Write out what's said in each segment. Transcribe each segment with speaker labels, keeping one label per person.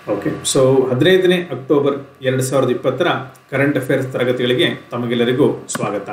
Speaker 1: okay so ಹದಿನೈದನೇ October ಎರಡು ಸಾವಿರದ ಇಪ್ಪತ್ತರ ಕರೆಂಟ್ ಅಫೇರ್ಸ್ ತರಗತಿಗಳಿಗೆ ತಮಗೆಲ್ಲರಿಗೂ ಸ್ವಾಗತ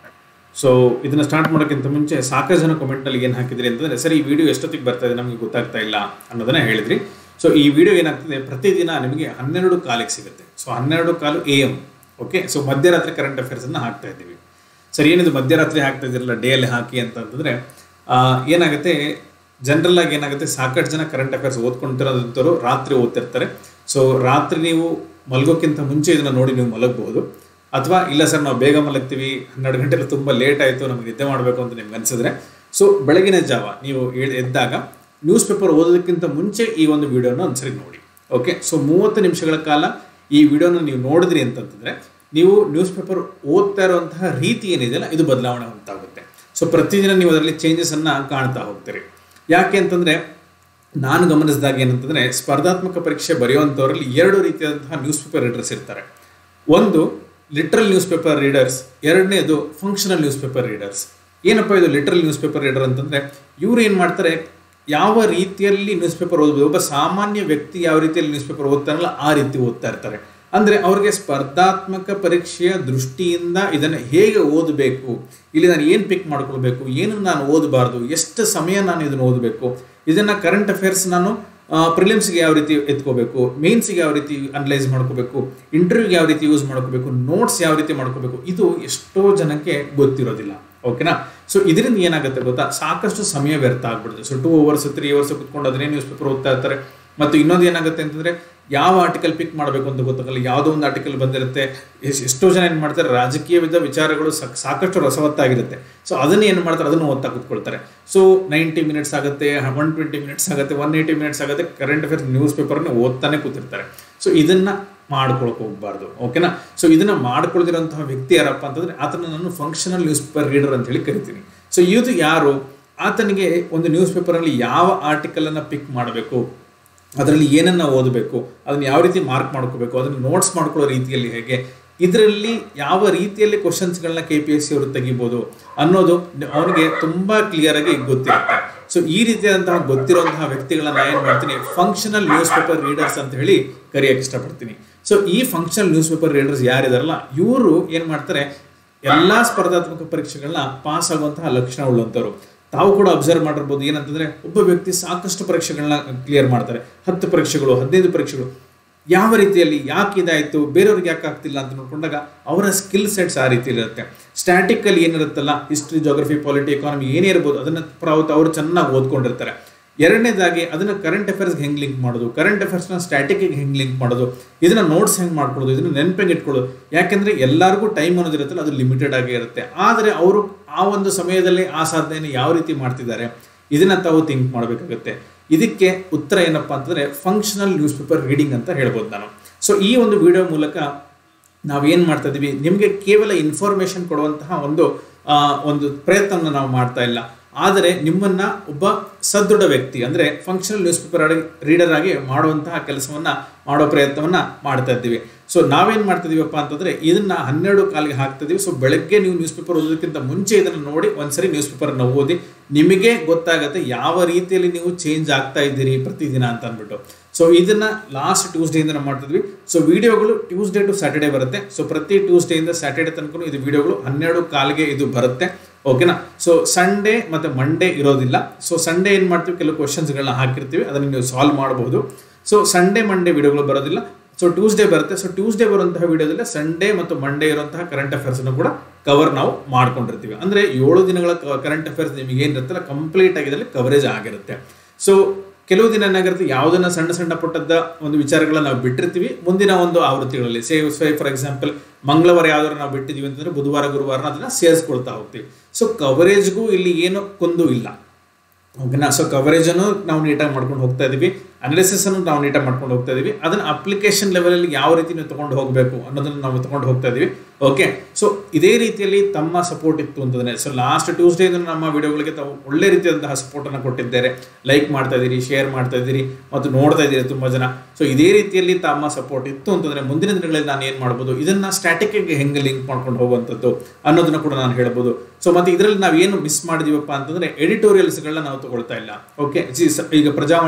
Speaker 1: ಸೊ ಇದನ್ನ ಸ್ಟಾರ್ಟ್ ಮಾಡೋಕ್ಕಿಂತ ಮುಂಚೆ ಸಾಕಷ್ಟು ಜನ ಕಮೆಂಟ್ನಲ್ಲಿ ಏನು ಹಾಕಿದ್ರಿ ಅಂತಂದ್ರೆ ಸರ್ ಈ ವಿಡಿಯೋ ಎಷ್ಟೊತ್ತಿಗೆ ಬರ್ತಾ ಇದೆ ನಮಗೆ ಗೊತ್ತಾಗ್ತಾ ಇಲ್ಲ ಅನ್ನೋದನ್ನ ಹೇಳಿದ್ರಿ ಸೊ ಈ ವಿಡಿಯೋ ಏನಾಗ್ತದೆ ಪ್ರತಿದಿನ ನಿಮಗೆ ಹನ್ನೆರಡು ಕಾಲಿಗೆ ಸಿಗುತ್ತೆ ಸೊ ಹನ್ನೆರಡು ಕಾಲು ಎ ಎಮ್ ಓಕೆ ಸೊ ಮಧ್ಯರಾತ್ರಿ ಕರೆಂಟ್ ಅಫೇರ್ಸನ್ನು ಹಾಕ್ತಾ ಇದ್ದೀವಿ ಸರ್ ಏನಿದು ಮಧ್ಯರಾತ್ರಿ ಹಾಕ್ತಾ ಇದ್ದೀರಲ್ಲ ಡೇ ಅಲ್ಲಿ ಹಾಕಿ ಅಂತಂತಂದ್ರೆ ಆ, ಏನಾಗುತ್ತೆ ಜನರಲ್ ಆಗಿ ಏನಾಗುತ್ತೆ ಸಾಕಷ್ಟು ಜನ ಕರೆಂಟ್ ಅಫೇರ್ಸ್ ಓದ್ಕೊಂತಿರೋದಂಥವ್ರು ರಾತ್ರಿ ಓದ್ತಿರ್ತಾರೆ ಸೊ ರಾತ್ರಿ ನೀವು ಮಲಗೋಕ್ಕಿಂತ ಮುಂಚೆ ಇದನ್ನ ನೋಡಿ ನೀವು ಮಲಗಬಹುದು ಅಥವಾ ಇಲ್ಲ ಸರ್ ನಾವು ಬೇಗ ಮಲಗ್ತೀವಿ ಹನ್ನೆರಡು ಗಂಟೆಲಿ ತುಂಬ ಲೇಟ್ ಆಯಿತು ನಮಗೆ ನಿದ್ದೆ ಮಾಡಬೇಕು ಅಂತ ನಿಮ್ಗೆ ಅನ್ಸಿದ್ರೆ ಸೊ ಬೆಳಗಿನ ಜಾವ ನೀವು ಏಳ್- ಎದ್ದಾಗ ನ್ಯೂಸ್ ಪೇಪರ್ ಓದೋದಕ್ಕಿಂತ ಮುಂಚೆ ಈ ಒಂದು ವಿಡಿಯೋನ ಒಂದ್ಸರಿ ನೋಡಿ ಓಕೆ ಸೊ ಮೂವತ್ತು ನಿಮಿಷಗಳ ಕಾಲ ಈ ವಿಡಿಯೋನ ನೀವು ನೋಡಿದ್ರಿ ಅಂತಂತಂದ್ರೆ ನೀವು ನ್ಯೂಸ್ ಪೇಪರ್ ಓದ್ತಾ ಇರುವಂತಹ ರೀತಿ ಏನಿದೆಯಲ್ಲ ಇದು ಬದಲಾವಣೆ ಹೊಂದಾಗುತ್ತೆ ಸೊ ಪ್ರತಿದಿನ ನೀವು ಅದರಲ್ಲಿ ಚೇಂಜಸ್ ಅನ್ನ ಕಾಣ್ತಾ ಹೋಗ್ತೀರಿ ಯಾಕೆ ಅಂತಂದ್ರೆ ನಾನು ಗಮನಿಸಿದಾಗ ಏನಂತಂದ್ರೆ ಸ್ಪರ್ಧಾತ್ಮಕ ಪರೀಕ್ಷೆ ಬರೆಯುವಂಥವರಲ್ಲಿ ಎರಡು ರೀತಿಯಾದಂತಹ ನ್ಯೂಸ್ ಪೇಪರ್ ರೀಡರ್ಸ್ ಇರ್ತಾರೆ ಒಂದು ಲಿಟ್ರಲ್ ನ್ಯೂಸ್ ಪೇಪರ್ ರೀಡರ್ಸ್ ಎರಡನೇದು ಫಂಕ್ಷನಲ್ ನ್ಯೂಸ್ ಪೇಪರ್ ರೀಡರ್ಸ್ ಏನಪ್ಪ ಇದು ಲಿಟ್ರಲ್ ನ್ಯೂಸ್ ಪೇಪರ್ ರೀಡರ್ ಅಂತಂದ್ರೆ ಇವ್ರು ಏನು ಮಾಡ್ತಾರೆ ಯಾವ ರೀತಿಯಲ್ಲಿ ನ್ಯೂಸ್ ಪೇಪರ್ ಓದಬಹುದು ಒಬ್ಬ ಸಾಮಾನ್ಯ ವ್ಯಕ್ತಿ ಯಾವ ರೀತಿಯಲ್ಲಿ ನ್ಯೂಸ್ ಪೇಪರ್ ಓದ್ತಾರಲ್ಲ ಆ ರೀತಿ ಓದ್ತಾ ಇರ್ತಾರೆ ಅಂದ್ರೆ ಅವ್ರಿಗೆ ಸ್ಪರ್ಧಾತ್ಮಕ ಪರೀಕ್ಷೆಯ ದೃಷ್ಟಿಯಿಂದ ಇದನ್ನು ಹೇಗೆ ಓದಬೇಕು ಇಲ್ಲಿ ನಾನು ಏನು ಪಿಕ್ ಮಾಡ್ಕೊಳ್ಬೇಕು ಏನು ನಾನು ಓದಬಾರ್ದು ಎಷ್ಟು ಸಮಯ ನಾನು ಇದನ್ನು ಓದಬೇಕು ಇದನ್ನ ಕರೆಂಟ್ ಅಫೇರ್ಸ್ ನಾನು ಪ್ರಿಲಿಮ್ಸ್ಗೆ ಯಾವ ರೀತಿ ಎತ್ಕೋಬೇಕು ಮೇನ್ಸ್ಗೆ ಯಾವ ರೀತಿ ಅನಲೈಸ್ ಮಾಡ್ಕೋಬೇಕು ಇಂಟರ್ವ್ಯೂಗೆ ಯಾವ ರೀತಿ ಯೂಸ್ ಮಾಡ್ಕೋಬೇಕು ನೋಟ್ಸ್ ಯಾವ ರೀತಿ ಮಾಡ್ಕೋಬೇಕು ಇದು ಎಷ್ಟೋ ಜನಕ್ಕೆ ಗೊತ್ತಿರೋದಿಲ್ಲ ಓಕೆನಾ ಸೊ ಇದರಿಂದ ಏನಾಗುತ್ತೆ ಗೊತ್ತಾ ಸಾಕಷ್ಟು ಸಮಯ ವ್ಯರ್ಥ ಆಗ್ಬಿಡುತ್ತೆ so two hours three hours ಕುತ್ಕೊಂಡು ಅದನ್ನೇ ನ್ಯೂಸ್ ಪೇಪರ್ ಓದ್ತಾ ಇರ್ತಾರೆ ಮತ್ತು ಇನ್ನೊಂದು ಏನಾಗುತ್ತೆ ಅಂತಂದ್ರೆ ಯಾವ ಆರ್ಟಿಕಲ್ ಪಿಕ್ ಮಾಡಬೇಕು ಅಂತ ಗೊತ್ತಾಗಲ್ಲ ಯಾವುದೋ ಒಂದು ಆರ್ಟಿಕಲ್ ಬಂದಿರುತ್ತೆ ಎಷ್ಟ್- ಎಷ್ಟೋ ಜನ ಏನು ಮಾಡ್ತಾರೆ ರಾಜಕೀಯವಿದ್ದ ವಿಚಾರಗಳು ಸಾಕ್- ಸಾಕಷ್ಟು ರಸವತ್ತಾಗಿರುತ್ತೆ ಸೊ ಅದನ್ನ ಏನು ಮಾಡ್ತಾರೆ ಅದನ್ನು ಓದ್ತಾ ಕೂತ್ಕೊಳ್ತಾರೆ ಸೊ ನೈಂಟಿ ಮಿನಿಟ್ಸ್ ಆಗುತ್ತೆ ಒನ್ ಟ್ವೆಂಟಿ ಮಿನಿಟ್ಸ್ ಆಗುತ್ತೆ ಒನ್ ಏಯ್ಟಿ ಮಿನಿಟ್ಸ್ ಆಗುತ್ತೆ ಕರೆಂಟ್ ಅಫೇರ್ಸ್ ನ್ಯೂಸ್ ಪೇಪರ್ನ ಓದ್ತಾನೆ ಕೂತಿರ್ತಾರೆ ಸೊ ಇದನ್ನ ಮಾಡ್ಕೊಳಕ್ ಹೋಗ್ಬಾರ್ದು ಓಕೆನಾ ಸೊ ಇದನ್ನ ಮಾಡ್ಕೊಳ್ದಿರೋಂತಹ ವ್ಯಕ್ತಿ ಯಾರಪ್ಪ ಅಂತಂದ್ರೆ ಆತನ ನಾನು ಫಂಕ್ಷನಲ್ ನ್ಯೂಸ್ ಪೇಪರ್ ರೀಡರ್ ಅಂತ ಹೇಳಿ ಕರಿತೀನಿ ಸೊ ಇದು ಯಾರು ಆತನಿಗೆ ಒಂದು ನ್ಯೂಸ್ ಪೇಪರಲ್ಲಿ ಯಾವ ಆರ್ಟಿಕಲ್ ಅನ್ನ ಪಿಕ್ ಮಾಡಬೇಕು ಅದರಲ್ಲಿ ಏನನ್ನ ಓದಬೇಕು ಅದನ್ನ ಯಾವ ರೀತಿ ಮಾರ್ಕ್ ಮಾಡ್ಕೋಬೇಕು ಅದನ್ನ ನೋಟ್ಸ್ ಮಾಡ್ಕೊಳ್ಳೋ ರೀತಿಯಲ್ಲಿ ಹೇಗೆ ಇದರಲ್ಲಿ ಯಾವ ರೀತಿಯಲ್ಲಿ ಕ್ವಶನ್ಸ್ಗಳನ್ನ ಕೆ ಪಿ ಎಸ್ ಸಿ ಅವರು ತೆಗಿಬೋದು ಅನ್ನೋದು ಅವನಿಗೆ ತುಂಬಾ ಕ್ಲಿಯರ್ ಆಗಿ ಗೊತ್ತಿರುತ್ತೆ ಸೊ ಈ ರೀತಿಯಾದಂತಹ ಗೊತ್ತಿರುವಂತಹ ವ್ಯಕ್ತಿಗಳನ್ನ ಏನ್ ಮಾಡ್ತೀನಿ ಫಂಕ್ಷನಲ್ ನ್ಯೂಸ್ ಪೇಪರ್ ರೀಡರ್ಸ್ ಅಂತ ಹೇಳಿ ಕರೆಯಕ್ಕೆ ಇಷ್ಟಪಡ್ತೀನಿ ಸೊ ಈ ಫಂಕ್ಷನಲ್ ನ್ಯೂಸ್ ಪೇಪರ್ ರೀಡರ್ಸ್ ಯಾರಿದಾರಲ್ಲ ಇವರು ಏನ್ ಮಾಡ್ತಾರೆ ಎಲ್ಲಾ ಸ್ಪರ್ಧಾತ್ಮಕ ಪರೀಕ್ಷೆಗಳನ್ನ ಪಾಸ್ ಆಗುವಂತಹ ಲಕ್ಷಣ ಉಳ್ಳಂತವ್ರು ತಾವು ಕೂಡ ಅಬ್ಸರ್ವ್ ಮಾಡಿರ್ಬೋದು ಏನಂತಂದ್ರೆ ಒಬ್ಬ ವ್ಯಕ್ತಿ ಸಾಕಷ್ಟು ಪರೀಕ್ಷೆಗಳನ್ನ ಕ್ಲಿಯರ್ ಮಾಡ್ತಾರೆ ಹತ್ತು ಪರೀಕ್ಷೆಗಳು ಹದಿನೈದು ಪರೀಕ್ಷೆಗಳು ಯಾವ ರೀತಿಯಲ್ಲಿ ಯಾಕೆ ಇದಾಯಿತು ಬೇರೆಯವ್ರಿಗೆ ಯಾಕೆ ಆಗ್ತಿಲ್ಲ ಅಂತ ನೋಡ್ಕೊಂಡಾಗ ಅವರ ಸ್ಕಿಲ್ ಸೆಟ್ಸ್ ಆ ರೀತಿಯಲ್ಲಿ ಇರುತ್ತೆ ಸ್ಟ್ಯಾಟಿಕಲ್ಲಿ ಏನಿರುತ್ತಲ್ಲ ಹಿಸ್ಟ್ರಿ ಜೋಗ್ರಫಿ ಪಾಲಿಟಿ ಎಕಾನಮಿ ಏನೇ ಇರ್ಬೋದು ಅದನ್ನ ಪ್ರಾವತ್ ಅವರು ಚೆನ್ನಾಗಿ ಓದ್ಕೊಂಡಿರ್ತಾರೆ ಎರಡನೇದಾಗಿ ಅದನ್ನ ಕರೆಂಟ್ ಅಫೇರ್ಸ್ಗೆ ಹೆಂಗ್ ಲಿಂಕ್ ಮಾಡೋದು ಕರೆಂಟ್ ಅಫೇರ್ಸ್ನ ಸ್ಟ್ಯಾಟಿಕ್ಗೆ ಹೆಂಗ್ ಲಿಂಕ್ ಮಾಡೋದು ಇದನ್ನ ನೋಟ್ಸ್ ಹೆಂಗ್ ಮಾಡ್ಕೊಳ್ಳೋದು ಇದನ್ನ ನೆನಪಿಗೆ ಇಟ್ಕೊಳ್ಳೋದು ಯಾಕೆಂದ್ರೆ ಎಲ್ಲರಿಗೂ ಟೈಮ್ ಅನ್ನೋದಿರುತ್ತಲ್ಲ ಅದು ಲಿಮಿಟೆಡ್ ಆಗಿ ಇರುತ್ತೆ ಆದರೆ ಅವರು ಆ ಒಂದು ಸಮಯದಲ್ಲಿ ಆ ಸಾಧನೆಯನ್ನು ಯಾವ ರೀತಿ ಮಾಡ್ತಿದ್ದಾರೆ ಇದನ್ನ ತಾವು ಥಿಂಕ್ ಮಾಡಬೇಕಾಗುತ್ತೆ ಇದಕ್ಕೆ ಉತ್ತರ ಏನಪ್ಪಾ ಅಂತಂದ್ರೆ ಫಂಕ್ಷನಲ್ ನ್ಯೂಸ್ ಪೇಪರ್ ರೀಡಿಂಗ್ ಅಂತ ಹೇಳ್ಬೋದು ನಾನು ಸೊ ಈ ಒಂದು ವಿಡಿಯೋ ಮೂಲಕ ನಾವೇನ್ ಮಾಡ್ತಾ ಇದೀವಿ ನಿಮಗೆ ಕೇವಲ ಇನ್ಫಾರ್ಮೇಶನ್ ಕೊಡುವಂತಹ ಒಂದು ಆ, ಒಂದು ಪ್ರಯತ್ನವನ್ನು ನಾವು ಮಾಡ್ತಾ ಇಲ್ಲ ಆದರೆ ನಿಮ್ಮನ್ನ ಒಬ್ಬ ಸದೃಢ ವ್ಯಕ್ತಿ ಅಂದ್ರೆ ಫಂಕ್ಷನಲ್ ನ್ಯೂಸ್ ಪೇಪರ್ ರೀಡರ್ ಆಗಿ ಮಾಡುವಂತಹ ಕೆಲಸವನ್ನ ಮಾಡೋ ಪ್ರಯತ್ನವನ್ನ ಮಾಡ್ತಾ ಇದ್ದೀವಿ ಸೊ ನಾವೇನ್ ಮಾಡ್ತಾ ಇದೀವಪ್ಪ ಅಂತಂದ್ರೆ ಇದನ್ನ ಹನ್ನೆರಡು ಕಾಲಿಗೆ ಹಾಕ್ತಾ ಇದೀವಿ ಸೊ ಬೆಳಗ್ಗೆ ನೀವು ನ್ಯೂಸ್ ಪೇಪರ್ ಓದೋದಕ್ಕಿಂತ ಮುಂಚೆ ಇದನ್ನ ನೋಡಿ ಒಂದ್ಸರಿ ನ್ಯೂಸ್ ಪೇಪರ್ ಓದಿ ನಿಮಗೆ ಗೊತ್ತಾಗುತ್ತೆ ಯಾವ ರೀತಿಯಲ್ಲಿ ನೀವು ಚೇಂಜ್ ಆಗ್ತಾ ಇದ್ದೀರಿ ಪ್ರತಿದಿನ ಅಂತ ಅಂದ್ಬಿಟ್ಟು ಸೊ ಇದನ್ನ ಲಾಸ್ಟ್ ಟ್ಯೂಸ್ಡೇ ಇಂದ ನಾವು ಮಾಡ್ತಿದ್ವಿ ಸೊ ವಿಡಿಯೋಗಳು ಟ್ಯೂಸ್ಡೇ ಟು ಸ್ಯಾಟರ್ಡೇ ಬರುತ್ತೆ ಸೊ ಪ್ರತಿ ಟ್ಯೂಸ್ಡೇ ಇಂದ ಸ್ಯಾಟರ್ಡೇ ತನಕ ಇದು ವಿಡಿಯೋಗಳು ಹನ್ನೆರಡು ಕಾಲಿಗೆ ಇದು ಬರುತ್ತೆ ಓಕೆನಾ ಸೊ ಸಂಡೇ ಮತ್ತೆ ಮಂಡೇ ಇರೋದಿಲ್ಲ ಸೊ ಸಂಡೇ ಏನ್ ಮಾಡ್ತೀವಿ ಕೆಲವು ಕ್ವಶನ್ಸ್ಗಳನ್ನ ಹಾಕಿರ್ತೀವಿ ಅದನ್ನ ನೀವು ಸಾಲ್ವ್ ಮಾಡಬಹುದು ಸೊ ಸಂಡೇ ಮಂಡೇ ವಿಡಿಯೋಗಳು ಬರೋದಿಲ್ಲ ಸೊ ಟ್ಯೂಸ್ಡೇ ಬರುತ್ತೆ ಸೊ ಟ್ಯೂಸ್ಡೇ ಬರುವಂತಹ ವಿಡಿಯೋದಲ್ಲಿ ಸಂಡೇ ಮತ್ತು ಮಂಡೇ ಇರುವಂತಹ ಕರೆಂಟ್ ಅಫೇರ್ಸ್ ಅನ್ನು ಕೂಡ ಕವರ್ ನಾವು ಮಾಡ್ಕೊಂಡಿರ್ತೀವಿ ಅಂದ್ರೆ ಏಳು ದಿನಗಳ ಕರೆಂಟ್ ಅಫೇರ್ಸ್ ನಿಮಗೆ ಏನಿರುತ್ತಲ್ಲ ಕಂಪ್ಲೀಟ್ ಆಗಿ ಇದರಲ್ಲಿ ಕವರೇಜ್ ಆಗಿರುತ್ತೆ ಸೊ ಕೆಲವು ದಿನ ಏನಾಗಿರುತ್ತೆ ಯಾವುದನ್ನ ಸಣ್ಣ ಸಣ್ಣ ಪುಟ್ಟದ ಒಂದು ವಿಚಾರಗಳನ್ನ ನಾವು ಬಿಟ್ಟಿರ್ತೀವಿ ಮುಂದಿನ ಒಂದು ಆವೃತ್ತಿಗಳಲ್ಲಿ ಸೇವ್ ಸೇ ಫಾರ್ ಎಕ್ಸಾಂಪಲ್ ಮಂಗಳವಾರ ಯಾವ್ದಾದ್ರು ನಾವು ಬಿಟ್ಟಿದೀವಿ ಅಂತಂದ್ರೆ ಬುಧವಾರ ಗುರುವಾರ ಅದನ್ನ ಸೇರಿಸ್ಕೊಳ್ತಾ ಹೋಗ್ತೀವಿ ಸೊ ಕವರೇಜ್ಗೂ ಇಲ್ಲಿ ಏನು ಕೊಂದು ಇಲ್ಲ ಓಕೆನಾ ಸೊ ಕವರೇಜ್ ಅನ್ನು ನಾವು ನೀಟಾಗಿ ಮಾಡ್ಕೊಂಡು ಹೋಗ್ತಾ ಇದೀವಿ ಅನಾಲಿಸಿಸ್ ಅನ್ನು ನಾವು ನೀಟಾಗಿ ಮಾಡ್ಕೊಂಡು ಹೋಗ್ತಾ ಇದೀವಿ ಅದನ್ನ ಅಪ್ಲಿಕೇಶನ್ ಲೆವೆಲಲ್ಲಿ ಯಾವ ರೀತಿ ನೀವು ತಗೊಂಡು ಹೋಗಬೇಕು ಅನ್ನೋದನ್ನ ನಾವು ತಗೊಂಡು ಹೋಗ್ತಾ ಇದೀವಿ ಓಕೆ ಸೊ ಇದೇ ರೀತಿಯಲ್ಲಿ ತಮ್ಮ ಸಪೋರ್ಟ್ ಇತ್ತು ಅಂತಂದ್ರೆ ಸೊ ಲಾಸ್ಟ್ ಟ್ಯೂಸ್ಡೇ ನಮ್ಮ ವಿಡಿಯೋಗಳಿಗೆ ತಾವು ಒಳ್ಳೆ ರೀತಿಯಾದಂತಹ ಸಪೋರ್ಟ್ ಅನ್ನು ಕೊಟ್ಟಿದ್ದಾರೆ ಲೈಕ್ ಮಾಡ್ತಾ ಇದ್ದೀರಿ ಶೇರ್ ಮಾಡ್ತಾ ಇದ್ದೀರಿ ಮತ್ತು ನೋಡ್ತಾ ಇದ್ದೀರಿ ತುಂಬಾ ಜನ ಸೊ ಇದೇ ರೀತಿಯಲ್ಲಿ ತಮ್ಮ ಸಪೋರ್ಟ್ ಇತ್ತು ಅಂತಂದ್ರೆ ಮುಂದಿನ ದಿನಗಳಲ್ಲಿ ನಾನು ಏನ್ ಮಾಡ್ಬೋದು ಇದನ್ನ ಸ್ಟ್ಯಾಟಿಕ್ ಹೆಂಗೆ ಲಿಂಕ್ ಮಾಡ್ಕೊಂಡು ಹೋಗುವಂಥದ್ದು ಅನ್ನೋದನ್ನ ಕೂಡ ನಾನು ಹೇಳ್ಬೋದು ಸೊ ಮತ್ತೆ ಇದರಲ್ಲಿ ನಾವು ಏನು ಮಿಸ್ ಮಾಡಿದೀವಪ್ಪ ಅಂತಂದ್ರೆ ಎಡಿಟೋರಿಯಲ್ಸ್ಗಳನ್ನ ನಾವು ತಗೊಳ್ತಾ ಇಲ್ಲ ಓಕೆ ಈಗ ಪ್ರಜಾವಾಣಿ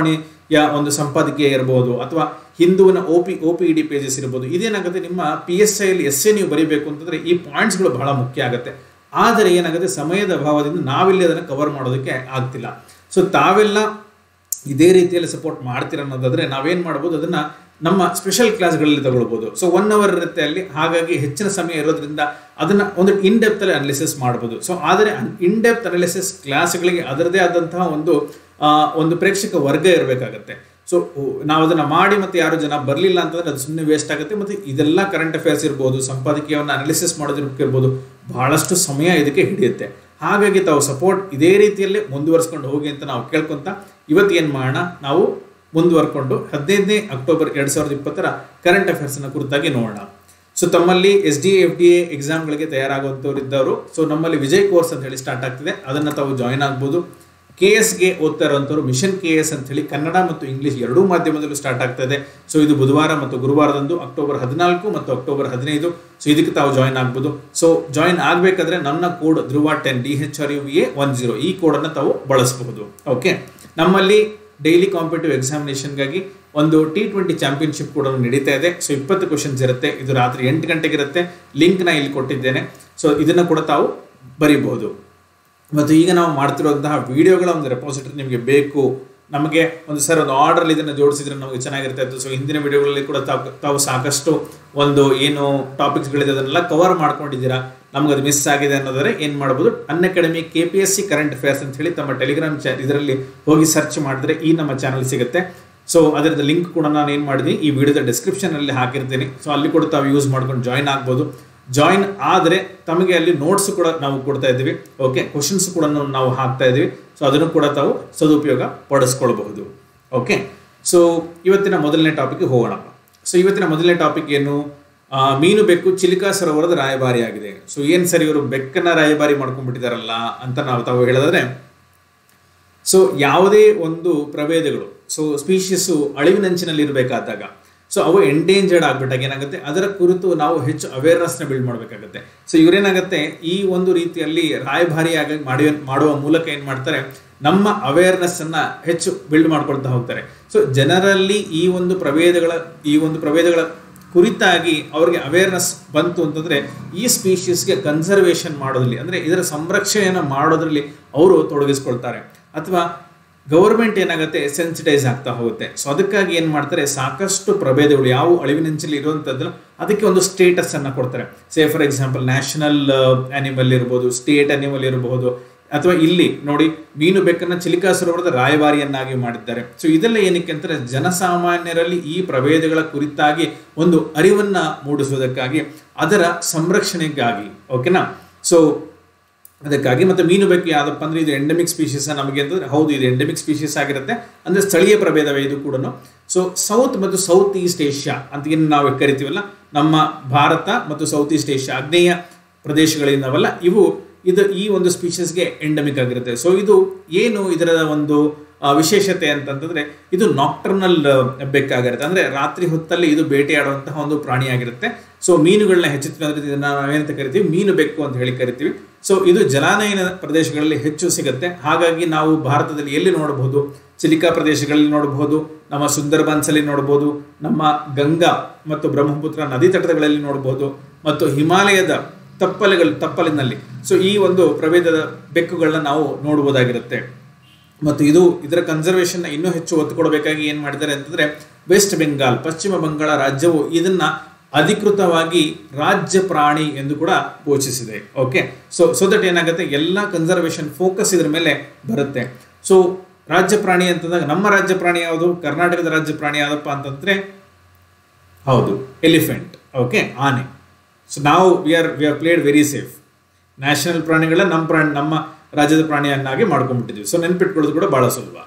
Speaker 1: ಯಾ ಒಂದು ಸಂಪಾದಕೀಯ ಇರ್ಬೋದು ಅಥವಾ ಹಿಂದೂವಿನ O P O P E D pages ಇರ್ಬೋದು ಇದೇನಾಗುತ್ತೆ ನಿಮ್ಮ ಪಿ ಎಸ್ ಐಲಿ ಎಸ್ ಎ ನೀವು ಬರೀಬೇಕು ಅಂತಂದ್ರೆ ಈ ಪಾಯಿಂಟ್ಸ್ಗಳು ಬಹಳ ಮುಖ್ಯ ಆಗುತ್ತೆ ಆದರೆ ಏನಾಗುತ್ತೆ ಸಮಯದ ಅಭಾವದಿಂದ ನಾವಿಲ್ಲಿ ಅದನ್ನು ಕವರ್ ಮಾಡೋದಕ್ಕೆ ಆಗ್ತಿಲ್ಲ ಸೊ ತಾವೆಲ್ಲ ಇದೇ ರೀತಿಯಲ್ಲಿ ಸಪೋರ್ಟ್ ಮಾಡ್ತೀರ ಅನ್ನೋದಾದ್ರೆ ನಾವೇನ್ ಮಾಡ್ಬೋದು ಅದನ್ನ ನಮ್ಮ ಸ್ಪೆಷಲ್ ಕ್ಲಾಸ್ಗಳಲ್ಲಿ ತಗೊಳ್ಬೋದು ಸೊ ಒನ್ ಅವರ್ ಇರುತ್ತೆ ಅಲ್ಲಿ ಹಾಗಾಗಿ ಹೆಚ್ಚಿನ ಸಮಯ ಇರೋದ್ರಿಂದ ಅದನ್ನ ಒಂದು ಇನ್ ಡೆಪ್ತ್ ಅಲ್ಲಿ ಅನಾಲಿಸಿಸ್ ಮಾಡ್ಬೋದು ಸೊ ಆದರೆ ಇನ್ ಡೆಪ್ತ್ ಅನಾಲಿಸಿಸ್ ಕ್ಲಾಸ್ಗಳಿಗೆ ಅದರದೇ ಆದಂತಹ ಒಂದು ಆ, ಒಂದು ಪ್ರೇಕ್ಷಕ ವರ್ಗ ಇರಬೇಕಾಗತ್ತೆ ಸೊ ನಾವು ಅದನ್ನ ಮಾಡಿ ಮತ್ತೆ ಯಾರು ಜನ ಬರಲಿಲ್ಲ ಅಂತಂದ್ರೆ ಅದು ಸುಮ್ಮನೆ ವೇಸ್ಟ್ ಆಗುತ್ತೆ ಮತ್ತೆ ಇದೆಲ್ಲ ಕರೆಂಟ್ ಅಫೇರ್ಸ್ ಇರ್ಬೋದು ಸಂಪಾದಕೀಯವನ್ನು ಅನಾಲಿಸಿಸ್ ಮಾಡೋದಕ್ಕೆ ಇರ್ಬೋದು ಬಹಳಷ್ಟು ಸಮಯ ಇದಕ್ಕೆ ಹಿಡಿಯುತ್ತೆ ಹಾಗಾಗಿ ತಾವು ಸಪೋರ್ಟ್ ಇದೇ ರೀತಿಯಲ್ಲೇ ಮುಂದುವರಿಸ್ಕೊಂಡು ಹೋಗಿ ಅಂತ ನಾವು ಕೇಳ್ಕೊಂತ ಇವತ್ತು ಏನು ಮಾಡೋಣ ನಾವು ಮುಂದುವರ್ಕೊಂಡು ಹದಿನೈದನೇ ಅಕ್ಟೋಬರ್ ಎರಡ್ ಸಾವಿರದ ಇಪ್ಪತ್ತರ ಕರೆಂಟ್ ಅಫೇರ್ಸ್ನ ಕುರಿತಾಗಿ ನೋಡೋಣ ಸೊ ತಮ್ಮಲ್ಲಿ S D F D A ಎಕ್ಸಾಮ್ಗಳಿಗೆ ತಯಾರಾಗುವಂಥವ್ರು ಇದ್ದವರು ಸೊ ನಮ್ಮಲ್ಲಿ ವಿಜಯ್ ಕೋರ್ಸ್ ಅಂತ ಹೇಳಿ ಸ್ಟಾರ್ಟ್ ಆಗ್ತಿದೆ ಅದನ್ನು ತಾವು ಜಾಯ್ನ್ ಆಗ್ಬೋದು ಕೆ ಎಸ್ಗೆ ಓದ್ತಾ ಇರುವಂಥವ್ರು ಮಿಷನ್ ಕೆ ಎಸ್ ಅಂತ ಹೇಳಿ ಕನ್ನಡ ಮತ್ತು ಇಂಗ್ಲಿಷ್ ಎರಡೂ ಮಾಧ್ಯಮದಲ್ಲೂ ಸ್ಟಾರ್ಟ್ ಆಗ್ತಾ ಇದೆ ಸೊ ಇದು ಬುಧವಾರ ಮತ್ತು ಗುರುವಾರದಂದು ಅಕ್ಟೋಬರ್ ಹದಿನಾಲ್ಕು ಮತ್ತು ಅಕ್ಟೋಬರ್ ಹದಿನೈದು ಸೊ ಇದಕ್ಕೆ ತಾವು ಜಾಯ್ನ್ ಆಗ್ಬೋದು ಸೊ ಜಾಯ್ನ್ ಆಗಬೇಕಾದ್ರೆ ನನ್ನ code Dhruva ten D H R U A one zero ಈ ಕೋಡನ್ನು ತಾವು ಬಳಸಬಹುದು ಓಕೆ ನಮ್ಮಲ್ಲಿ ಡೈಲಿ ಕಾಂಪಿಟೇಟಿವ್ ಎಕ್ಸಾಮಿನೇಷನ್ಗಾಗಿ ಒಂದು ಟಿ ಟ್ವೆಂಟಿ ಚಾಂಪಿಯನ್ಶಿಪ್ ಕೂಡ ನಡೀತಾ ಇದೆ ಸೊ ಇಪ್ಪತ್ತು ಕ್ವಶನ್ಸ್ ಇರುತ್ತೆ ಇದು ರಾತ್ರಿ ಎಂಟು ಗಂಟೆಗೆ ಇರುತ್ತೆ ಲಿಂಕ್ನ ಇಲ್ಲಿ ಕೊಟ್ಟಿದ್ದೇನೆ ಸೊ ಇದನ್ನು ಕೂಡ ತಾವು ಬರೀಬಹುದು ಮತ್ತು ಈಗ ನಾವು ಮಾಡ್ತಿರುವಂತಹ ವಿಡಿಯೋಗಳ ಒಂದು ರೆಪಾಸಿಟರಿ ನಿಮಗೆ ಬೇಕು ನಮಗೆ ಒಂದು ಸರ್ ಒಂದು ಆರ್ಡರ್ ಇದನ್ನು ಜೋಡಿಸಿದ್ರೆ ನಮಗೆ ಚೆನ್ನಾಗಿರ್ತಾ ಇತ್ತು ಸೊ ಹಿಂದಿನ ವಿಡಿಯೋಗಳಲ್ಲಿ ಕೂಡ ತಾವು ತಾವು ಸಾಕಷ್ಟು ಒಂದು ಏನು ಟಾಪಿಕ್ಸ್ಗಳಿದೆ ಅದನ್ನೆಲ್ಲ ಕವರ್ ಮಾಡ್ಕೊಂಡಿದ್ದೀರಾ ನಮ್ಗೆ ಅದು ಮಿಸ್ ಆಗಿದೆ ಅನ್ನೋದಾದ್ರೆ ಏನು ಮಾಡ್ಬೋದು ಅನ್ academy K P S C current affairs ಅಂತ ಹೇಳಿ ತಮ್ಮ ಟೆಲಿಗ್ರಾಮ್ ಚಾ ಇದರಲ್ಲಿ ಹೋಗಿ ಸರ್ಚ್ ಮಾಡಿದ್ರೆ ಈ ನಮ್ಮ ಚಾನಲ್ ಸಿಗುತ್ತೆ ಸೊ ಅದರದ ಲಿಂಕ್ ಕೂಡ ನಾನು ಏನು ಮಾಡಿದ್ದೀನಿ ಈ ವಿಡಿಯೋದ ಡಿಸ್ಕ್ರಿಪ್ಷನ್ ಅಲ್ಲಿ ಹಾಕಿರ್ತೀನಿ ಸೊ ಅಲ್ಲಿ ಕೂಡ ತಾವು ಯೂಸ್ ಮಾಡ್ಕೊಂಡು ಜಾಯ್ನ್ ಆಗ್ಬೋದು ಜಾಯಿನ್ ಆದರೆ ತಮಗೆ ಅಲ್ಲಿ ನೋಟ್ಸ್ ಕೂಡ ನಾವು ಕೊಡ್ತಾ ಇದ್ದೀವಿ ಓಕೆ ಕ್ವಶನ್ಸ್ ಕೂಡ ನಾವು ಹಾಕ್ತಾ ಇದ್ದೀವಿ ಸೊ ಅದನ್ನು ಕೂಡ ತಾವು ಸದುಪಯೋಗ ಪಡಿಸ್ಕೊಳ್ಬಹುದು ಓಕೆ ಸೊ ಇವತ್ತಿನ ಮೊದಲನೇ ಟಾಪಿಕ್ ಹೋಗೋಣ ಸೊ ಇವತ್ತಿನ ಮೊದಲನೇ ಟಾಪಿಕ್ ಏನು ಆ, ಮೀನು ಬೆಕ್ಕು ಚಿಲಿಕಾ ಸರೋವರದ ರಾಯಭಾರಿ ಆಗಿದೆ ಸೊ ಏನ್ ಸರ್ ಇವರು ಬೆಕ್ಕನ್ನ ರಾಯಭಾರಿ ಮಾಡ್ಕೊಂಡ್ಬಿಟ್ಟಿದಾರಲ್ಲ ಅಂತ ನಾವು ತಾವು ಹೇಳಿದ್ರೆ ಸೊ ಯಾವುದೇ ಒಂದು ಪ್ರಭೇದಗಳು ಸೊ ಸ್ಪೀಶೀಸು ಅಳಿವಿನಂಚಿನಲ್ಲಿ ಇರಬೇಕಾದಾಗ ಸೊ ಅವು ಎಂಡೇಂಜರ್ಡ್ ಆಗ್ಬಿಟ್ಟಾಗ ಏನಾಗುತ್ತೆ ಅದರ ಕುರಿತು ನಾವು ಹೆಚ್ಚು ಅವೇರ್ನೆಸ್ನ ಬಿಲ್ಡ್ ಮಾಡಬೇಕಾಗುತ್ತೆ ಸೊ ಇವರೇನಾಗುತ್ತೆ ಈ ಒಂದು ರೀತಿಯಲ್ಲಿ ರಾಯಭಾರಿಯಾಗಿ ಮಾಡಿ ಮಾಡುವ ಮೂಲಕ ಏನು ಮಾಡ್ತಾರೆ ನಮ್ಮ ಅವೇರ್ನೆಸ್ ಅನ್ನ ಹೆಚ್ಚು ಬಿಲ್ಡ್ ಮಾಡ್ಕೊಳ್ತಾ ಹೋಗ್ತಾರೆ ಸೊ ಜನರಲ್ಲಿ ಈ ಒಂದು ಪ್ರಭೇದಗಳ ಈ ಒಂದು ಪ್ರಭೇದಗಳ ಕುರಿತಾಗಿ ಅವ್ರಿಗೆ ಅವೇರ್ನೆಸ್ ಬಂತು ಅಂತಂದ್ರೆ ಈ ಸ್ಪೀಶೀಸ್ಗೆ ಕನ್ಸರ್ವೇಷನ್ ಮಾಡೋದ್ರಲ್ಲಿ ಅಂದ್ರೆ ಇದರ ಸಂರಕ್ಷಣೆಯನ್ನು ಮಾಡೋದ್ರಲ್ಲಿ ಅವರು ತೊಡಗಿಸ್ಕೊಳ್ತಾರೆ ಅಥವಾ ಗೌರ್ಮೆಂಟ್ ಏನಾಗುತ್ತೆ ಸೆನ್ಸಿಟೈಸ್ ಆಗ್ತಾ ಹೋಗುತ್ತೆ ಸೊ ಅದಕ್ಕಾಗಿ ಏನು ಮಾಡ್ತಾರೆ ಸಾಕಷ್ಟು ಪ್ರಭೇದಗಳು ಯಾವ ಅಳಿವಿನಂಚಲ್ಲಿ ಇರುವಂಥದ್ದು ಅದಕ್ಕೆ ಒಂದು ಸ್ಟೇಟಸ್ ಅನ್ನ ಕೊಡ್ತಾರೆ say for example national animal ಇರ್ಬೋದು ಸ್ಟೇಟ್ ಅನಿಮಲ್ ಇರಬಹುದು ಅಥವಾ ಇಲ್ಲಿ ನೋಡಿ ಮೀನು ಬೆಕ್ಕನ್ನ ಚಿಲಿಕಾ ಸರೋವರದ ರಾಯಭಾರಿಯನ್ನಾಗಿ ಮಾಡಿದ್ದಾರೆ ಸೊ ಇದೆಲ್ಲ ಏನಕ್ಕೆ ಅಂತಾರೆ ಜನಸಾಮಾನ್ಯರಲ್ಲಿ ಈ ಪ್ರಭೇದಗಳ ಕುರಿತಾಗಿ ಒಂದು ಅರಿವನ್ನ ಮೂಡಿಸುವುದಕ್ಕಾಗಿ ಅದರ ಸಂರಕ್ಷಣೆಗಾಗಿ ಓಕೆನಾ ಸೊ ಅದಕ್ಕಾಗಿ ಮತ್ತೆ ಮೀನು ಬೆಕ್ಕು ಯಾವ್ದಪ್ಪ ಅಂದ್ರೆ ಇದು ಎಂಡೆಮಿಕ್ ಸ್ಪೀಶೀಸ್ ನಮಗೆ ಅಂತಂದ್ರೆ ಹೌದು ಇದು ಎಂಡೆಮಿಕ್ ಸ್ಪೀಶೀಸ್ ಆಗಿರುತ್ತೆ ಅಂದ್ರೆ ಸ್ಥಳೀಯ ಪ್ರಭೇದವೇ ಇದು ಕೂಡ ಸೊ ಸೌತ್ ಮತ್ತು ಸೌತ್ ಈಸ್ಟ್ ಏಷ್ಯಾ ಅಂತ ಏನು ನಾವು ಕರಿತೀವಲ್ಲ ನಮ್ಮ ಭಾರತ ಮತ್ತು ಸೌತ್ ಈಸ್ಟ್ ಏಷ್ಯಾ ಆಗ್ನೇಯ ಪ್ರದೇಶಗಳಿಂದವಲ್ಲ ಇವು ಇದು ಈ ಒಂದು ಸ್ಪೀಶೀಸ್ಗೆ ಎಂಡಮಿಕ್ ಆಗಿರುತ್ತೆ ಸೊ ಇದು ಏನು ಇದರ ಒಂದು ಆ, ವಿಶೇಷತೆ ಅಂತಂತಂದ್ರೆ ಇದು ನಾಕ್ಟರ್ನಲ್ ಬೆಕ್ಕಾಗಿರುತ್ತೆ ಅಂದ್ರೆ ರಾತ್ರಿ ಹೊತ್ತಲ್ಲಿ ಇದು ಬೇಟೆಯಾಡುವಂತಹ ಒಂದು ಪ್ರಾಣಿಯಾಗಿರುತ್ತೆ ಸೊ ಮೀನುಗಳನ್ನ ಹೆಚ್ಚು ತಿನ್ನೋದ್ರಿಂದ ಇದನ್ನ ನಾವೇನಂತ ಕರಿತೀವಿ ಮೀನು ಬೆಕ್ಕು ಅಂತ ಹೇಳಿ ಕರಿತೀವಿ ಸೊ ಇದು ಜಲಾನಯನ ಪ್ರದೇಶಗಳಲ್ಲಿ ಹೆಚ್ಚು ಸಿಗುತ್ತೆ ಹಾಗಾಗಿ ನಾವು ಭಾರತದಲ್ಲಿ ಎಲ್ಲಿ ನೋಡಬಹುದು ಚಿಲಿಕಾ ಪ್ರದೇಶಗಳಲ್ಲಿ ನೋಡಬಹುದು ನಮ್ಮ ಸುಂದರ್ಬನ್ಸ್ ಅಲ್ಲಿ ನೋಡಬಹುದು ನಮ್ಮ ಗಂಗಾ ಮತ್ತು ಬ್ರಹ್ಮಪುತ್ರ ನದಿ ತಟಗಳಲ್ಲಿ ನೋಡಬಹುದು ಮತ್ತು ಹಿಮಾಲಯದ ತಪ್ಪಲೆಗಳು ತಪ್ಪಲಿನಲ್ಲಿ ಸೊ ಈ ಒಂದು ಪ್ರಭೇದದ ಬೆಕ್ಕುಗಳನ್ನ ನಾವು ನೋಡಬಹುದಾಗಿರುತ್ತೆ ಮತ್ತು ಇದು ಇದರ ಕನ್ಸರ್ವೇಷನ್ ಇನ್ನೂ ಹೆಚ್ಚು ಒತ್ತು ಕೊಡಬೇಕಾಗಿ ಏನು ಮಾಡಿದ್ದಾರೆ ಅಂತಂದ್ರೆ ವೆಸ್ಟ್ ಬೆಂಗಾಲ್ ಪಶ್ಚಿಮ ಬಂಗಾಳ ರಾಜ್ಯವು ಇದನ್ನ ಅಧಿಕೃತವಾಗಿ ರಾಜ್ಯ ಪ್ರಾಣಿ ಎಂದು ಕೂಡ ಘೋಷಿಸಿದೆ ಓಕೆ ಸೊ ಸೊ ದಟ್ ಏನಾಗುತ್ತೆ ಎಲ್ಲ ಕನ್ಸರ್ವೇಷನ್ ಫೋಕಸ್ ಇದ್ರ ಮೇಲೆ ಬರುತ್ತೆ ಸೊ ರಾಜ್ಯ ಪ್ರಾಣಿ ಅಂತಂದಾಗ ನಮ್ಮ ರಾಜ್ಯ ಪ್ರಾಣಿ ಯಾವುದು ಕರ್ನಾಟಕದ ರಾಜ್ಯ ಪ್ರಾಣಿ ಯಾವ್ದಪ್ಪ ಅಂತಂದ್ರೆ ಹೌದು ಎಲಿಫೆಂಟ್ ಓಕೆ ಆನೆ ಸೊ ನಾವು we are we are played very safe national ಪ್ರಾಣಿಗಳ ನಮ್ಮ ಪ್ರಾಣಿ ನಮ್ಮ ರಾಜ್ಯದ ಪ್ರಾಣಿಯನ್ನಾಗಿ ಮಾಡ್ಕೊಂಡ್ಬಿಟ್ಟಿದ್ವಿ ಸೊ ನೆನ್ಪಿಟ್ಕೊಳ್ಳೋದು ಕೂಡ ಬಹಳ ಸುಲಭ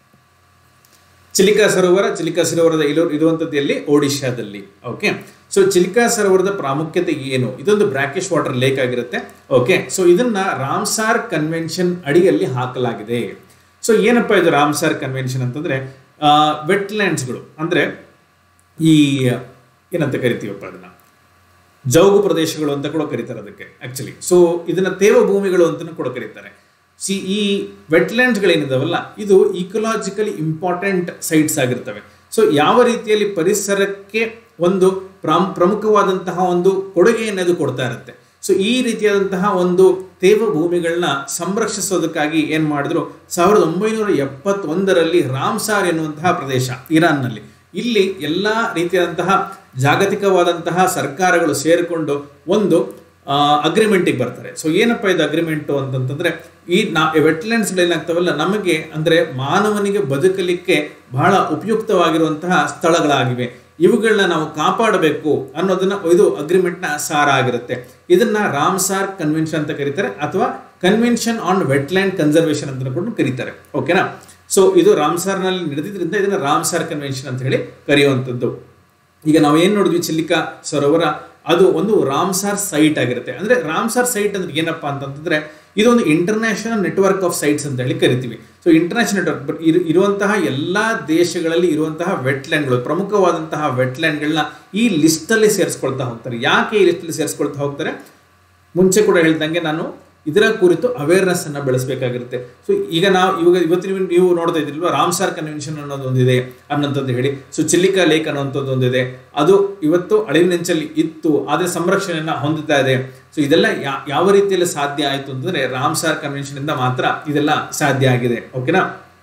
Speaker 1: ಚಿಲಿಕಾ ಸರೋವರ ಚಿಲಿಕಾ ಸರೋವರದ ಇರೋ ಇರುವಂಥದ್ದು ಎಲ್ಲಿ ಒಡಿಶಾದಲ್ಲಿ ಓಕೆ ಸೊ ಚಿಲಿಕಾ ಸರೋವರದ ಪ್ರಾಮುಖ್ಯತೆ ಏನು ಇದೊಂದು ಬ್ರಾಕಿಶ್ ವಾಟರ್ ಲೇಕ್ ಆಗಿರುತ್ತೆ ಓಕೆ ಸೊ ಇದನ್ನ ರಾಮ್ಸಾರ್ ಕನ್ವೆನ್ಷನ್ ಅಡಿಯಲ್ಲಿ ಹಾಕಲಾಗಿದೆ ಸೊ ಏನಪ್ಪ ಇದು ರಾಮ್ಸಾರ್ ಕನ್ವೆನ್ಷನ್ ಅಂತಂದ್ರೆ ವೆಟ್ಲ್ಯಾಂಡ್ಸ್ಗಳು ಅಂದ್ರೆ ಈ ಏನಂತ ಕರಿತೀವಪ್ಪ ಅದನ್ನ ಜೌಗು ಪ್ರದೇಶಗಳು ಅಂತ ಕೂಡ ಕರೀತಾರೆ ಅದಕ್ಕೆ ಆಕ್ಚುಲಿ ಸೊ ಇದನ್ನ ತೇವ ಭೂಮಿಗಳು ಅಂತ ಕೂಡ ಕರೀತಾರೆ ಸಿ ಈ ವೆಟ್ಲ್ಯಾಂಡ್ಸ್ಗಳೇನಿದಾವಲ್ಲ ಇದು ಇಕೊಲಾಜಿಕಲಿ ಇಂಪಾರ್ಟೆಂಟ್ ಸೈಟ್ಸ್ ಆಗಿರ್ತವೆ ಸೊ ಯಾವ ರೀತಿಯಲ್ಲಿ ಪರಿಸರಕ್ಕೆ ಒಂದು ಪ್ರಾಮ್ ಪ್ರಮುಖವಾದಂತಹ ಒಂದು ಕೊಡುಗೆಯನ್ನು ಅದು ಕೊಡ್ತಾ ಇರುತ್ತೆ ಸೊ ಈ ರೀತಿಯಾದಂತಹ ಒಂದು ತೇವ ಭೂಮಿಗಳನ್ನ ಸಂರಕ್ಷಿಸೋದಕ್ಕಾಗಿ ಏನು ಮಾಡಿದ್ರು ಸಾವಿರದ ಒಂಬೈನೂರ ಎಪ್ಪತ್ತೊಂದರಲ್ಲಿ ರಾಮ್ಸಾರ್ ಎನ್ನುವಂತಹ ಪ್ರದೇಶ ಇರಾನ್ನಲ್ಲಿ ಇಲ್ಲಿ ಎಲ್ಲ ರೀತಿಯಾದಂತಹ ಜಾಗತಿಕವಾದಂತಹ ಸರ್ಕಾರಗಳು ಸೇರಿಕೊಂಡು ಒಂದು ಅಗ್ರಿಮೆಂಟಿಗೆ ಬರ್ತಾರೆ ಸೊ ಏನಪ್ಪ ಇದು ಅಗ್ರಿಮೆಂಟು ಅಂತಂತಂದ್ರೆ ಈ ನಾ ವೆಟ್ಲ್ಯಾಂಡ್ಸ್ಗಳೇನಾಗ್ತವಲ್ಲ ನಮಗೆ ಅಂದರೆ ಮಾನವನಿಗೆ ಬದುಕಲಿಕ್ಕೆ ಬಹಳ ಉಪಯುಕ್ತವಾಗಿರುವಂತಹ ಸ್ಥಳಗಳಾಗಿವೆ ಇವುಗಳನ್ನ ನಾವು ಕಾಪಾಡಬೇಕು ಅನ್ನೋದನ್ನ ಇದು ಅಗ್ರಿಮೆಂಟ್ನ ಸಾರ ಆಗಿರುತ್ತೆ ಇದನ್ನ ರಾಮ್ಸಾರ್ ಕನ್ವೆನ್ಷನ್ ಅಂತ ಕರೀತಾರೆ ಅಥವಾ ಕನ್ವೆನ್ಷನ್ ಆನ್ ವೆಟ್ಲ್ಯಾಂಡ್ ಕನ್ಸರ್ವೇಷನ್ ಅಂತ ಕೂಡ ಕರೀತಾರೆ ಓಕೆನಾ ಸೊ ಇದು ರಾಮ್ಸಾರ್ನಲ್ಲಿ ನಡೆದಿದ್ರಿಂದ ಇದನ್ನ ರಾಮ್ಸಾರ್ ಕನ್ವೆನ್ಷನ್ ಅಂತ ಹೇಳಿ ಕರೆಯುವಂಥದ್ದು ಈಗ ನಾವು ಏನು ನೋಡಿದ್ವಿ ಚಿಲ್ಲಿಕಾ ಸರೋವರ ಅದು ಒಂದು ರಾಮ್ಸಾರ್ ಸೈಟ್ ಆಗಿರುತ್ತೆ ಅಂದ್ರೆ ರಾಮ್ಸಾರ್ ಸೈಟ್ ಅಂದ್ರೆ ಏನಪ್ಪಾ ಅಂತಂತಂದ್ರೆ ಇದೊಂದು ಇಂಟರ್ನ್ಯಾಷನಲ್ ನೆಟ್ವರ್ಕ್ ಆಫ್ ಸೈಟ್ಸ್ ಅಂತ ಹೇಳಿ ಕರಿತೀವಿ ಸೊ ಇಂಟರ್ನ್ಯಾಷನಲ್ ನೆಟ್ವರ್ಕ್ ಇರುವಂತಹ ಎಲ್ಲ ದೇಶಗಳಲ್ಲಿ ಇರುವಂತಹ ವೆಟ್ಲ್ಯಾಂಡ್ಗಳು ಪ್ರಮುಖವಾದಂತಹ ವೆಟ್ಲ್ಯಾಂಡ್ಗಳನ್ನ ಈ ಲಿಸ್ಟಲ್ಲಿ ಸೇರಿಸ್ಕೊಳ್ತಾ ಹೋಗ್ತಾರೆ ಯಾಕೆ ಈ ಲಿಸ್ಟಲ್ಲಿ ಸೇರಿಸ್ಕೊಳ್ತಾ ಹೋಗ್ತಾರೆ ಮುಂಚೆ ಕೂಡ ಹೇಳ್ದಂಗೆ ನಾನು ಇದರ ಕುರಿತು ಅವೇರ್ನೆಸ್ ಅನ್ನ ಬೆಳೆಸಬೇಕಾಗಿರುತ್ತೆ ಸೊ ಈಗ ನಾವು ಇವಾಗ ಇವತ್ತಿನ ನೀವು ನೋಡ್ತಾ ಇದ್ರಿಲ್ವಾ ರಾಮ್ಸಾರ್ ಕನ್ವೆನ್ಷನ್ ಅನ್ನೋದು ಒಂದಿದೆ ಅನ್ನೋಂಥದ್ದು ಹೇಳಿ ಸೊ ಚಿಲ್ಲಿಕಾ ಲೇಕ್ ಅನ್ನೋಂಥದ್ದು ಒಂದಿದೆ ಅದು ಇವತ್ತು ಅಳಿವಿನಂಚಲ್ಲಿ ಇತ್ತು ಆದರೆ ಸಂರಕ್ಷಣೆಯನ್ನ ಹೊಂದುತ್ತಾ ಇದೆ ಸೊ ಇದೆಲ್ಲ ಯಾವ ರೀತಿಯಲ್ಲಿ ಸಾಧ್ಯ ಆಯಿತು ಅಂತಂದ್ರೆ ರಾಮ್ಸಾರ್ ಕನ್ವೆನ್ಷನ್ ಇಂದ ಮಾತ್ರ ಇದೆಲ್ಲ ಸಾಧ್ಯ ಆಗಿದೆ ಓಕೆನಾ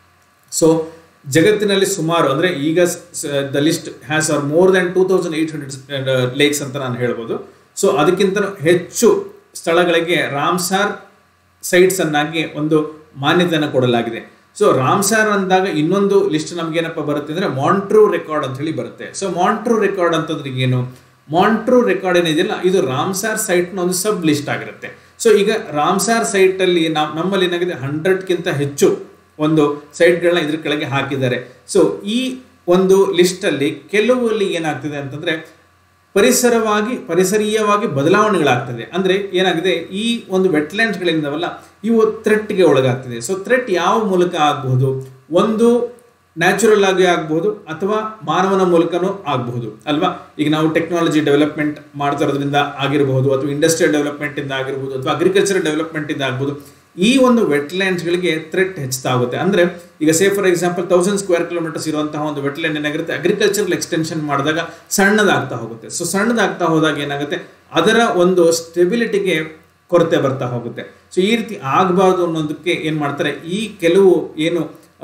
Speaker 1: ಸೊ ಜಗತ್ತಿನಲ್ಲಿ ಸುಮಾರು ಅಂದ್ರೆ ಈಗ the list has are more than two thousand eight hundred lakes ಅಂತ ನಾನು ಹೇಳ್ಬೋದು ಸೊ ಅದಕ್ಕಿಂತ ಹೆಚ್ಚು ಸ್ಥಳಗಳಿಗೆ ರಾಮ್ಸಾರ್ ಸೈಟ್ಸ್ ಅನ್ನಾಗಿ ಒಂದು ಮಾನ್ಯತೆಯನ್ನು ಕೊಡಲಾಗಿದೆ ಸೊ ರಾಮ್ಸಾರ್ ಅಂದಾಗ ಇನ್ನೊಂದು ಲಿಸ್ಟ್ ನಮ್ಗೆ ಏನಪ್ಪ ಬರುತ್ತೆ ಅಂದ್ರೆ ಮಾಂಟ್ರೂ ರೆಕಾರ್ಡ್ ಅಂತ ಹೇಳಿ ಬರುತ್ತೆ ಸೊ ಮಾಂಟ್ರೂ ರೆಕಾರ್ಡ್ ಅಂತಂದ್ರೆ ಏನು ಮಾಂಟ್ರೂ ರೆಕಾರ್ಡ್ ಏನಿದೆಯಲ್ಲ ಇದು ರಾಮ್ಸಾರ್ ಸೈಟ್ನ ಒಂದು ಸಬ್ ಲಿಸ್ಟ್ ಆಗಿರುತ್ತೆ ಸೊ ಈಗ ರಾಮ್ಸಾರ್ ಸೈಟ್ ಅಲ್ಲಿ ನಾವು ನಮ್ಮಲ್ಲಿ ಏನಾಗಿದೆ ಹಂಡ್ರೆಡ್ಗಿಂತ ಹೆಚ್ಚು ಒಂದು ಸೈಟ್ಗಳನ್ನ ಇದ್ರ ಕೆಳಗೆ ಹಾಕಿದ್ದಾರೆ ಸೊ ಈ ಒಂದು ಲಿಸ್ಟ್ ಅಲ್ಲಿ ಕೆಲವಲ್ಲಿ ಏನಾಗ್ತಿದೆ ಅಂತಂದ್ರೆ ಪರಿಸರವಾಗಿ ಪರಿಸರೀಯವಾಗಿ ಬದಲಾವಣೆಗಳಾಗ್ತದೆ ಅಂದ್ರೆ ಏನಾಗಿದೆ ಈ ಒಂದು ವೆಟ್ಲ್ಯಾಂಡ್ಸ್ಗಳಿಂದವಲ್ಲ ಇವು ಥ್ರೆಟ್ಗೆ ಒಳಗಾಗ್ತದೆ ಸೊ ಥ್ರೆಟ್ ಯಾವ ಮೂಲಕ ಆಗಬಹುದು ಒಂದು ನ್ಯಾಚುರಲ್ ಆಗಿ ಆಗ್ಬಹುದು ಅಥವಾ ಮಾನವನ ಮೂಲಕನೂ ಆಗಬಹುದು ಅಲ್ವಾ ಈಗ ನಾವು ಟೆಕ್ನಾಲಜಿ ಡೆವಲಪ್ಮೆಂಟ್ ಮಾಡ್ತಾ ಇರೋದ್ರಿಂದ ಆಗಿರಬಹುದು ಅಥವಾ ಇಂಡಸ್ಟ್ರಿಯಲ್ ಡೆವಲಪ್ಮೆಂಟ್ ಇಂದ ಆಗಿರಬಹುದು ಅಥವಾ ಅಗ್ರಿಕಲ್ಚರ್ ಡೆವಲಪ್ಮೆಂಟ್ ಇಂದ ಆಗ್ಬೋದು ಈ ಒಂದು ವೆಟ್ಲ್ಯಾಂಡ್ಸ್ಗಳಿಗೆ ಥ್ರೆಟ್ ಹೆಚ್ಚುತ್ತಾ ಆಗುತ್ತೆ ಅಂದ್ರೆ ಈಗ say for example thousand square kilometres ಇರುವಂತಹ ಒಂದು ವೆಟ್ಲ್ಯಾಂಡ್ ಏನಾಗಿರುತ್ತೆ ಅಗ್ರಿಕಲ್ಚರಲ್ ಎಕ್ಸ್ಟೆನ್ಷನ್ ಮಾಡಿದಾಗ ಸಣ್ಣದಾಗ್ತಾ ಹೋಗುತ್ತೆ ಸೊ ಸಣ್ಣದಾಗ್ತಾ ಹೋದಾಗ ಏನಾಗುತ್ತೆ ಅದರ ಒಂದು ಸ್ಟೆಬಿಲಿಟಿಗೆ ಕೊರತೆ ಬರ್ತಾ ಹೋಗುತ್ತೆ ಸೊ ಈ ರೀತಿ ಆಗಬಾರ್ದು ಅನ್ನೋದಕ್ಕೆ ಏನು ಮಾಡ್ತಾರೆ ಈ ಕೆಲವು ಏನು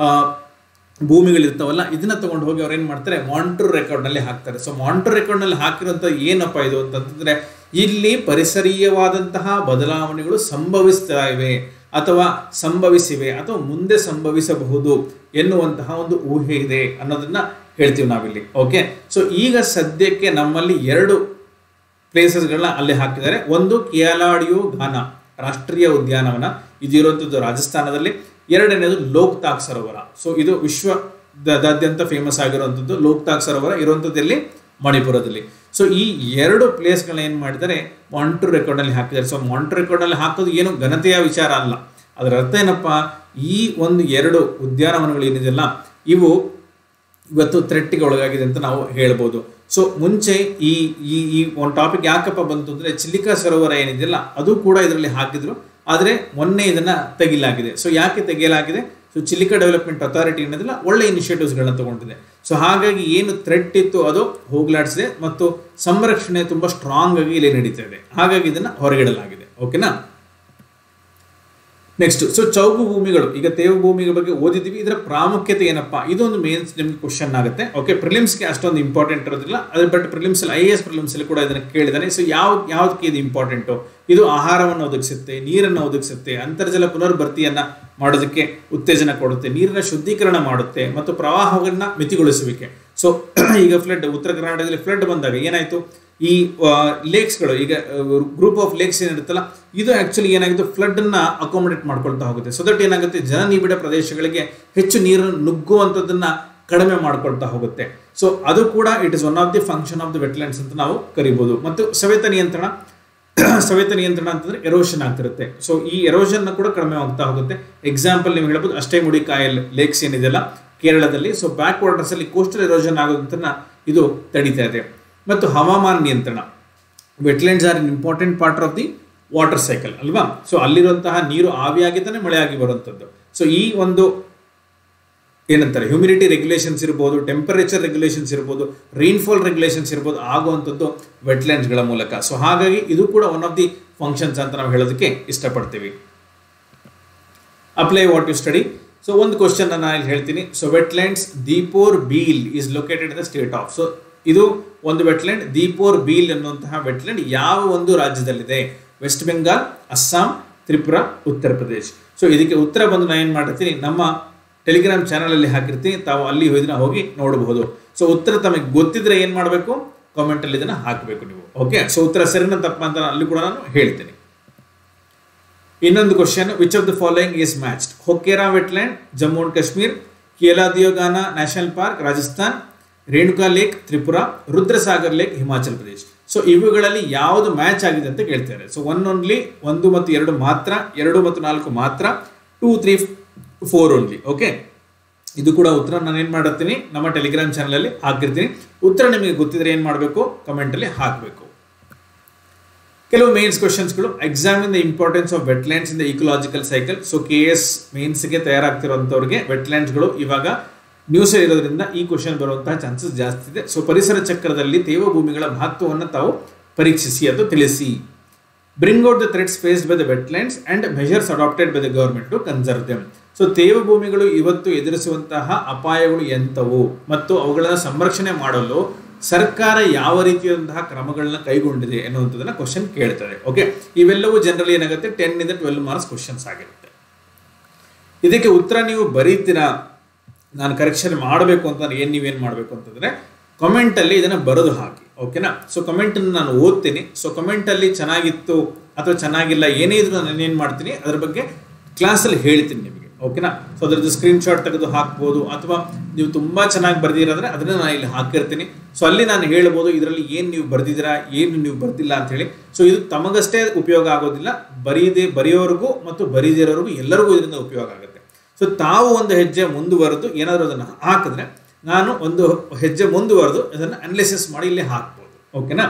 Speaker 1: ಭೂಮಿಗಳಿರ್ತಾವಲ್ಲ ಇದನ್ನ ತಗೊಂಡು ಹೋಗಿ ಅವ್ರು ಏನು ಮಾಡ್ತಾರೆ ಮಾನಿಟರ್ ರೆಕಾರ್ಡ್ನಲ್ಲಿ ಹಾಕ್ತಾರೆ ಸೊ ಮಾನಿಟರ್ ರೆಕಾರ್ಡ್ನಲ್ಲಿ ಹಾಕಿರೋಂಥ ಏನಪ್ಪ ಇದು ಅಂತಂತಂದ್ರೆ ಇಲ್ಲಿ ಪರಿಸರೀಯವಾದಂತಹ ಬದಲಾವಣೆಗಳು ಸಂಭವಿಸ್ತಾ ಇವೆ ಅಥವಾ ಸಂಭವಿಸಿವೆ ಅಥವಾ ಮುಂದೆ ಸಂಭವಿಸಬಹುದು ಎನ್ನುವಂತಹ ಒಂದು ಊಹೆ ಇದೆ ಅನ್ನೋದನ್ನ ಹೇಳ್ತೀವಿ ನಾವಿಲ್ಲಿ ಓಕೆ ಸೊ ಈಗ ಸದ್ಯಕ್ಕೆ ನಮ್ಮಲ್ಲಿ ಎರಡು ಪ್ಲೇಸಸ್ಗಳನ್ನ ಅಲ್ಲಿ ಹಾಕಿದ್ದಾರೆ ಒಂದು ಕಿಯಾಲಾಡಿಯೋ ಘಾನ ರಾಷ್ಟ್ರೀಯ ಉದ್ಯಾನವನ ಇದು ಇರುವಂಥದ್ದು ರಾಜಸ್ಥಾನದಲ್ಲಿ ಎರಡನೇದು ಲೋಕ್ತಾಕ್ ಸರೋವರ ಸೊ ಇದು ವಿಶ್ವದಾದ್ಯಂತ ಫೇಮಸ್ ಆಗಿರುವಂಥದ್ದು ಲೋಕ್ತಾಕ್ ಸರೋವರ ಇರುವಂಥದ್ದಲ್ಲಿ ಮಣಿಪುರದಲ್ಲಿ ಸೊ ಈ ಎರಡು ಪ್ಲೇಸ್ಗಳನ್ನ ಏನು ಮಾಡಿದ್ದಾರೆ ಮಾನಿಟರ್ ರೆಕಾರ್ಡ್ನಲ್ಲಿ ಹಾಕಿದ್ದಾರೆ ಸೊ ಮಾನಿಟರ್ ರೆಕಾರ್ಡ್ನಲ್ಲಿ ಹಾಕೋದು ಏನು ಘನತೆಯ ವಿಚಾರ ಅಲ್ಲ ಅದರ ಅರ್ಥ ಏನಪ್ಪ ಈ ಒಂದು ಎರಡು ಉದ್ಯಾನವನಗಳು ಏನಿದೆಯಲ್ಲ ಇವು ಇವತ್ತು ಥ್ರೆಟ್ಟಿಗೆ ಒಳಗಾಗಿದೆ ಅಂತ ನಾವು ಹೇಳ್ಬೋದು ಸೊ ಮುಂಚೆ ಈ ಈ ಈ ಒಂದು ಟಾಪಿಕ್ ಯಾಕಪ್ಪ ಬಂತು ಅಂದರೆ ಚಿಲ್ಲಿಕಾ ಸರೋವರ ಏನಿದೆಯಲ್ಲ ಅದು ಕೂಡ ಇದರಲ್ಲಿ ಹಾಕಿದ್ರು ಆದರೆ ಮೊನ್ನೆ ಇದನ್ನ ತೆಗಿಲಾಗಿದೆ ಸೊ ಯಾಕೆ ತೆಗೆಯಲಾಗಿದೆ ಸೊ ಚಿಲ್ಲಿಕಾ ಡೆವಲಪ್ಮೆಂಟ್ ಅಥಾರಿಟಿ ಏನದಿಲ್ಲ ಒಳ್ಳೆ ಇನಿಷಿಯೇಟಿವ್ಸ್ಗಳನ್ನ ತಗೊಂಡಿದೆ ಸೊ ಹಾಗಾಗಿ ಏನು ಥ್ರೆಟ್ ಇತ್ತು ಅದು ಹೋಗ್ಲಾಡಿಸಿದೆ ಮತ್ತು ಸಂರಕ್ಷಣೆ ತುಂಬ ಸ್ಟ್ರಾಂಗ್ ಆಗಿ ಇಲ್ಲಿ ನಡೀತಾ ಇದೆ ಹಾಗಾಗಿ ಇದನ್ನ ಹೊರಗಿಡಲಾಗಿದೆ ಓಕೆನಾ ನೆಕ್ಸ್ಟ್ ಸೊ ಚೌಗು ಭೂಮಿಗಳು ಈಗ ತೇವ ಭೂಮಿಗಳ ಬಗ್ಗೆ ಓದಿದ್ದೀವಿ ಇದರ ಪ್ರಾಮುಖ್ಯತೆ ಏನಪ್ಪಾ ಇದೊಂದು ಮೇನ್ಸ್ ನಿಮ್ಗೆ ಕ್ವಶನ್ ಆಗುತ್ತೆ ಓಕೆ ಪ್ರಿಲಿಮ್ಸ್ಗೆ ಅಷ್ಟೊಂದು ಇಂಪಾರ್ಟೆಂಟ್ ಇರೋದಿಲ್ಲ ಅದ್ರ but prelims I A S prelims ಅಲ್ಲಿ ಕೂಡ ಇದನ್ನ ಕೇಳಿದಾನೆ ಸೊ ಯಾವ ಯಾವ್ದಕ್ಕೆ ಇದು ಇಂಪಾರ್ಟೆಂಟು ಇದು ಆಹಾರವನ್ನು ಒದಗಿಸುತ್ತೆ ನೀರನ್ನು ಒದಗಿಸುತ್ತೆ ಅಂತರ್ಜಲ ಪುನರ್ಭರ್ತಿಯನ್ನ ಮಾಡೋದಕ್ಕೆ ಉತ್ತೇಜನ ಕೊಡುತ್ತೆ ನೀರಿನ ಶುದ್ಧೀಕರಣ ಮಾಡುತ್ತೆ ಮತ್ತು ಪ್ರವಾಹವನ್ನ ಮಿತಿಗೊಳಿಸುವಿಕೆ ಸೊ ಈಗ ಫ್ಲಡ್ ಉತ್ತರ ಕರ್ನಾಟಕದಲ್ಲಿ ಫ್ಲಡ್ ಬಂದಾಗ ಏನಾಯ್ತು ಈ ಲೇಕ್ಸ್ಗಳು ಈಗ ಗ್ರೂಪ್ ಆಫ್ ಲೇಕ್ಸ್ ಏನಿರುತ್ತಲ್ಲ ಇದು ಆಕ್ಚುಲಿ ಏನಾಗುತ್ತೆ ಫ್ಲಡ್ ಅನ್ನ ಅಕಾಮಿಡೇಟ್ ಮಾಡ್ಕೊಳ್ತಾ ಹೋಗುತ್ತೆ ಸೊ ದಟ್ ಏನಾಗುತ್ತೆ ಜನನಿಬಿಡ ಪ್ರದೇಶಗಳಿಗೆ ಹೆಚ್ಚು ನೀರನ್ನು ನುಗ್ಗುವಂಥದ್ದನ್ನ ಕಡಿಮೆ ಮಾಡ್ಕೊಳ್ತಾ ಹೋಗುತ್ತೆ ಸೊ ಅದು ಕೂಡ it is one of the function of the wetlands ಅಂತ ನಾವು ಕರಿಬಹುದು ಮತ್ತು ಸವೆತ ನಿಯಂತ್ರಣ ಸವೆತ ನಿಯಂತ್ರಣ ಅಂತಂದ್ರೆ ಎರೋಷನ್ ಆಗ್ತಿರುತ್ತೆ ಸೊ ಈ ಎರೋಷನ್ ಕೂಡ ಕಡಿಮೆ ಆಗ್ತಾ ಹೋಗುತ್ತೆ ಎಕ್ಸಾಂಪಲ್ ನೀವು ಹೇಳ್ಬೋದು ಅಷ್ಟೇ ಮುಡಿ ಕಾಯಲ್ ಲೇಕ್ಸ್ ಏನಿದೆಯಲ್ಲ ಕೇರಳದಲ್ಲಿ ಸೊ ಬ್ಯಾಕ್ ವಾಟರ್ಸ್ ಅಲ್ಲಿ ಕೋಸ್ಟಲ್ ಎರೋಷನ್ ಆಗೋದನ್ನ ಇದು ತಡೀತಾ ಇದೆ ಮತ್ತು ಹವಾಮಾನ ನಿಯಂತ್ರಣ wetlands are in important part of the water cycle ಅಲ್ವಾ ಸೊ ಅಲ್ಲಿರುವಂತಹ ನೀರು ಆವಿಯಾಗಿದ್ದಾನೆ ಮಳೆಯಾಗಿ ಬರುವಂಥದ್ದು ಸೊ ಈ ಒಂದು ಏನಂತಾರೆ ಹ್ಯೂಮಿಡಿಟಿ ರೆಗ್ಯುಲೇಷನ್ಸ್ ಇರ್ಬೋದು ಟೆಂಪರೇಚರ್ ರೆಗ್ಯುಲೇಷನ್ಸ್ ಇರ್ಬೋದು ರೈನ್ಫಾಲ್ ರೆಗ್ಯುಲೇಷನ್ಸ್ ಇರ್ಬೋದು ಆಗುವಂಥದ್ದು ವೆಟ್ಲ್ಯಾಂಡ್ಸ್ಗಳ ಮೂಲಕ ಸೊ ಹಾಗಾಗಿ ಇದು ಕೂಡ ಒನ್ ಆಫ್ ದಿ ಫಂಕ್ಷನ್ಸ್ ಅಂತ ನಾವು ಹೇಳೋದಕ್ಕೆ ಇಷ್ಟಪಡ್ತೀವಿ apply what you study so ಒಂದು ಕ್ವಶನ್ ನಾನು ಇಲ್ಲಿ ಹೇಳ್ತೀನಿ so wetlands Deepor Beel is located in the state of so ಇದು ಒಂದು ವೆಟ್ಲ್ಯಾಂಡ್ ದೀಪೋರ್ ಬೀಲ್ ಅನ್ನುವಂತಹ ವೆಟ್ಲ್ಯಾಂಡ್ ಯಾವ ಒಂದು ರಾಜ್ಯದಲ್ಲಿದೆ ವೆಸ್ಟ್ ಬೆಂಗಾಲ್ ಅಸ್ಸಾಂ ತ್ರಿಪುರಾ ಉತ್ತರ ಪ್ರದೇಶ್ ಸೊ ಇದಕ್ಕೆ ಉತ್ತರ ಬಂದು ನಾನು ಏನು ಮಾಡಿರ್ತೀನಿ ನಮ್ಮ ಟೆಲಿಗ್ರಾಮ್ ಚಾನಲಲ್ಲಿ ಹಾಕಿರ್ತೀನಿ ತಾವು ಅಲ್ಲಿ ಇದನ್ನ ಹೋಗಿ ನೋಡಬಹುದು ಸೊ ಉತ್ತರ ತಮಗೆ ಗೊತ್ತಿದ್ರೆ ಏನು ಮಾಡಬೇಕು ಕಾಮೆಂಟಲ್ಲಿ ಇದನ್ನು ಹಾಕಬೇಕು ನೀವು ಓಕೆ ಸೊ ಉತ್ತರ ಸರಿನ ತಪ್ಪ ಅಂತ ಅಲ್ಲಿ ಕೂಡ ನಾನು ಹೇಳ್ತೀನಿ ಇನ್ನೊಂದು question which of the following is matched ಹೊಕ್ಕೇರಾ wetland Jammu and Kashmir ಕೇಲಾದಿಯೋಗಾನ national park Rajasthan Renuka lake Tripura ರುದ್ರಸಾಗರ್ lake Himachal Pradesh so ಇವುಗಳಲ್ಲಿ ಯಾವುದು ಮ್ಯಾಚ್ ಆಗಿದೆ ಅಂತ ಕೇಳ್ತಾರೆ ಸೊ ಒನ್ ಓನ್ಲಿ ಒಂದು ಮತ್ತು ಎರಡು ಮಾತ್ರ ಎರಡು ಮತ್ತು ನಾಲ್ಕು ಮಾತ್ರ two three four only okay ಇದು ಕೂಡ ಉತ್ತರ ನಾನು ಏನು ಮಾಡಿರ್ತೀನಿ ನಮ್ಮ ಟೆಲಿಗ್ರಾಮ್ ಚಾನಲಲ್ಲಿ ಹಾಕಿರ್ತೀನಿ ಉತ್ತರ ನಿಮಗೆ ಗೊತ್ತಿದ್ರೆ ಏನು ಮಾಡಬೇಕು ಕಮೆಂಟಲ್ಲಿ ಹಾಕಬೇಕು ಕೆಲವು ಮೇನ್ಸ್ ಕ್ವಶನ್ಸ್ಗಳು examine the importance of wetlands in the ecological cycle so K S ಮೇನ್ಸ್ಗೆ ತಯಾರಾಗ್ತಿರುವಂಥವ್ರಿಗೆ ವೆಟ್ಲ್ಯಾಂಡ್ಸ್ಗಳು ಇವಾಗ ನ್ಯೂಸ್ ಇರೋದ್ರಿಂದ ಈ ಕ್ವಶನ್ ಬರುವಂತಹ ಚಾನ್ಸಸ್ ಜಾಸ್ತಿ ಇದೆ ಸೊ ಪರಿಸರ ಚಕ್ರದಲ್ಲಿ ತೇವ ಭೂಮಿಗಳ ಮಹತ್ವವನ್ನು ತಾವು ಪರೀಕ್ಷಿಸಿ ಅಥವಾ ತಿಳಿಸಿ bring out the threats faced by the wetlands and measures adapted by the government to conserve them so ತೇವ ಭೂಮಿಗಳು ಇವತ್ತು ಎದುರಿಸುವಂತಹ ಅಪಾಯಗಳು ಎಂಥವು ಮತ್ತು ಅವುಗಳನ್ನು ಸಂರಕ್ಷಣೆ ಮಾಡಲು ಸರ್ಕಾರ ಯಾವ ರೀತಿಯಾದಂತಹ ಕ್ರಮಗಳನ್ನ ಕೈಗೊಂಡಿದೆ ಎನ್ನುವಂಥದ್ದನ್ನ ಕ್ವಶನ್ ಕೇಳ್ತಾರೆ ಓಕೆ ಇವೆಲ್ಲವೂ ಜನರಲಿ ಏನಾಗುತ್ತೆ ಟೆನ್ ಇಂದ ಟ್ವೆಲ್ ಮಾರ್ಕ್ಸ್ ಕ್ವಶನ್ಸ್ ಆಗಿರುತ್ತೆ ಇದಕ್ಕೆ ಉತ್ತರ ನೀವು ಬರೀತೀರಾ ನಾನು ಕರೆಕ್ಷನ್ ಮಾಡಬೇಕು ಅಂತ ಏನು ನೀವೇನು ಮಾಡಬೇಕು ಅಂತಂದರೆ ಕಮೆಂಟಲ್ಲಿ ಇದನ್ನು ಬರೆದು ಹಾಕಿ ಓಕೆನಾ ಸೊ ಕಮೆಂಟನ್ನು ನಾನು ಓದ್ತೀನಿ ಸೊ ಕಮೆಂಟಲ್ಲಿ ಚೆನ್ನಾಗಿತ್ತು ಅಥವಾ ಚೆನ್ನಾಗಿಲ್ಲ ಏನೇ ಇದ್ರು ನಾನು ಏನು ಮಾಡ್ತೀನಿ ಅದ್ರ ಬಗ್ಗೆ ಕ್ಲಾಸಲ್ಲಿ ಹೇಳ್ತೀನಿ ನಿಮಗೆ ಓಕೆನಾ ಸೊ ಅದ್ರದ್ದು ಸ್ಕ್ರೀನ್ ಶಾಟ್ ತೆಗೆದು ಹಾಕ್ಬೋದು ಅಥವಾ ನೀವು ತುಂಬ ಚೆನ್ನಾಗಿ ಬರ್ದಿರೋದ್ರೆ ಅದನ್ನ ನಾನು ಇಲ್ಲಿ ಹಾಕಿರ್ತೀನಿ ಸೊ ಅಲ್ಲಿ ನಾನು ಹೇಳ್ಬೋದು ಇದರಲ್ಲಿ ಏನು ನೀವು ಬರ್ದಿದ್ದೀರಾ ಏನು ನೀವು ಬರ್ದಿಲ್ಲ ಅಂತ ಹೇಳಿ ಸೊ ಇದು ತಮಗಷ್ಟೇ ಉಪಯೋಗ ಆಗೋದಿಲ್ಲ ಬರೀದೇ ಬರೆಯೋರಿಗೂ ಮತ್ತು ಬರೀದಿರೋರಿಗೂ ಎಲ್ಲರಿಗೂ ಇದರಿಂದ ಉಪಯೋಗ ಆಗುತ್ತೆ ಸೊ ತಾವು ಒಂದು ಹೆಜ್ಜೆ ಮುಂದುವರೆದು ಏನಾದರೂ ಅದನ್ನು ಹಾಕಿದ್ರೆ ನಾನು ಒಂದು ಹೆಜ್ಜೆ ಮುಂದುವರೆದು ಅದನ್ನು ಅನಾಲಿಸಿಸ್ ಮಾಡಿ ಇಲ್ಲಿ ಹಾಕ್ಬೋದು ಓಕೆನಾ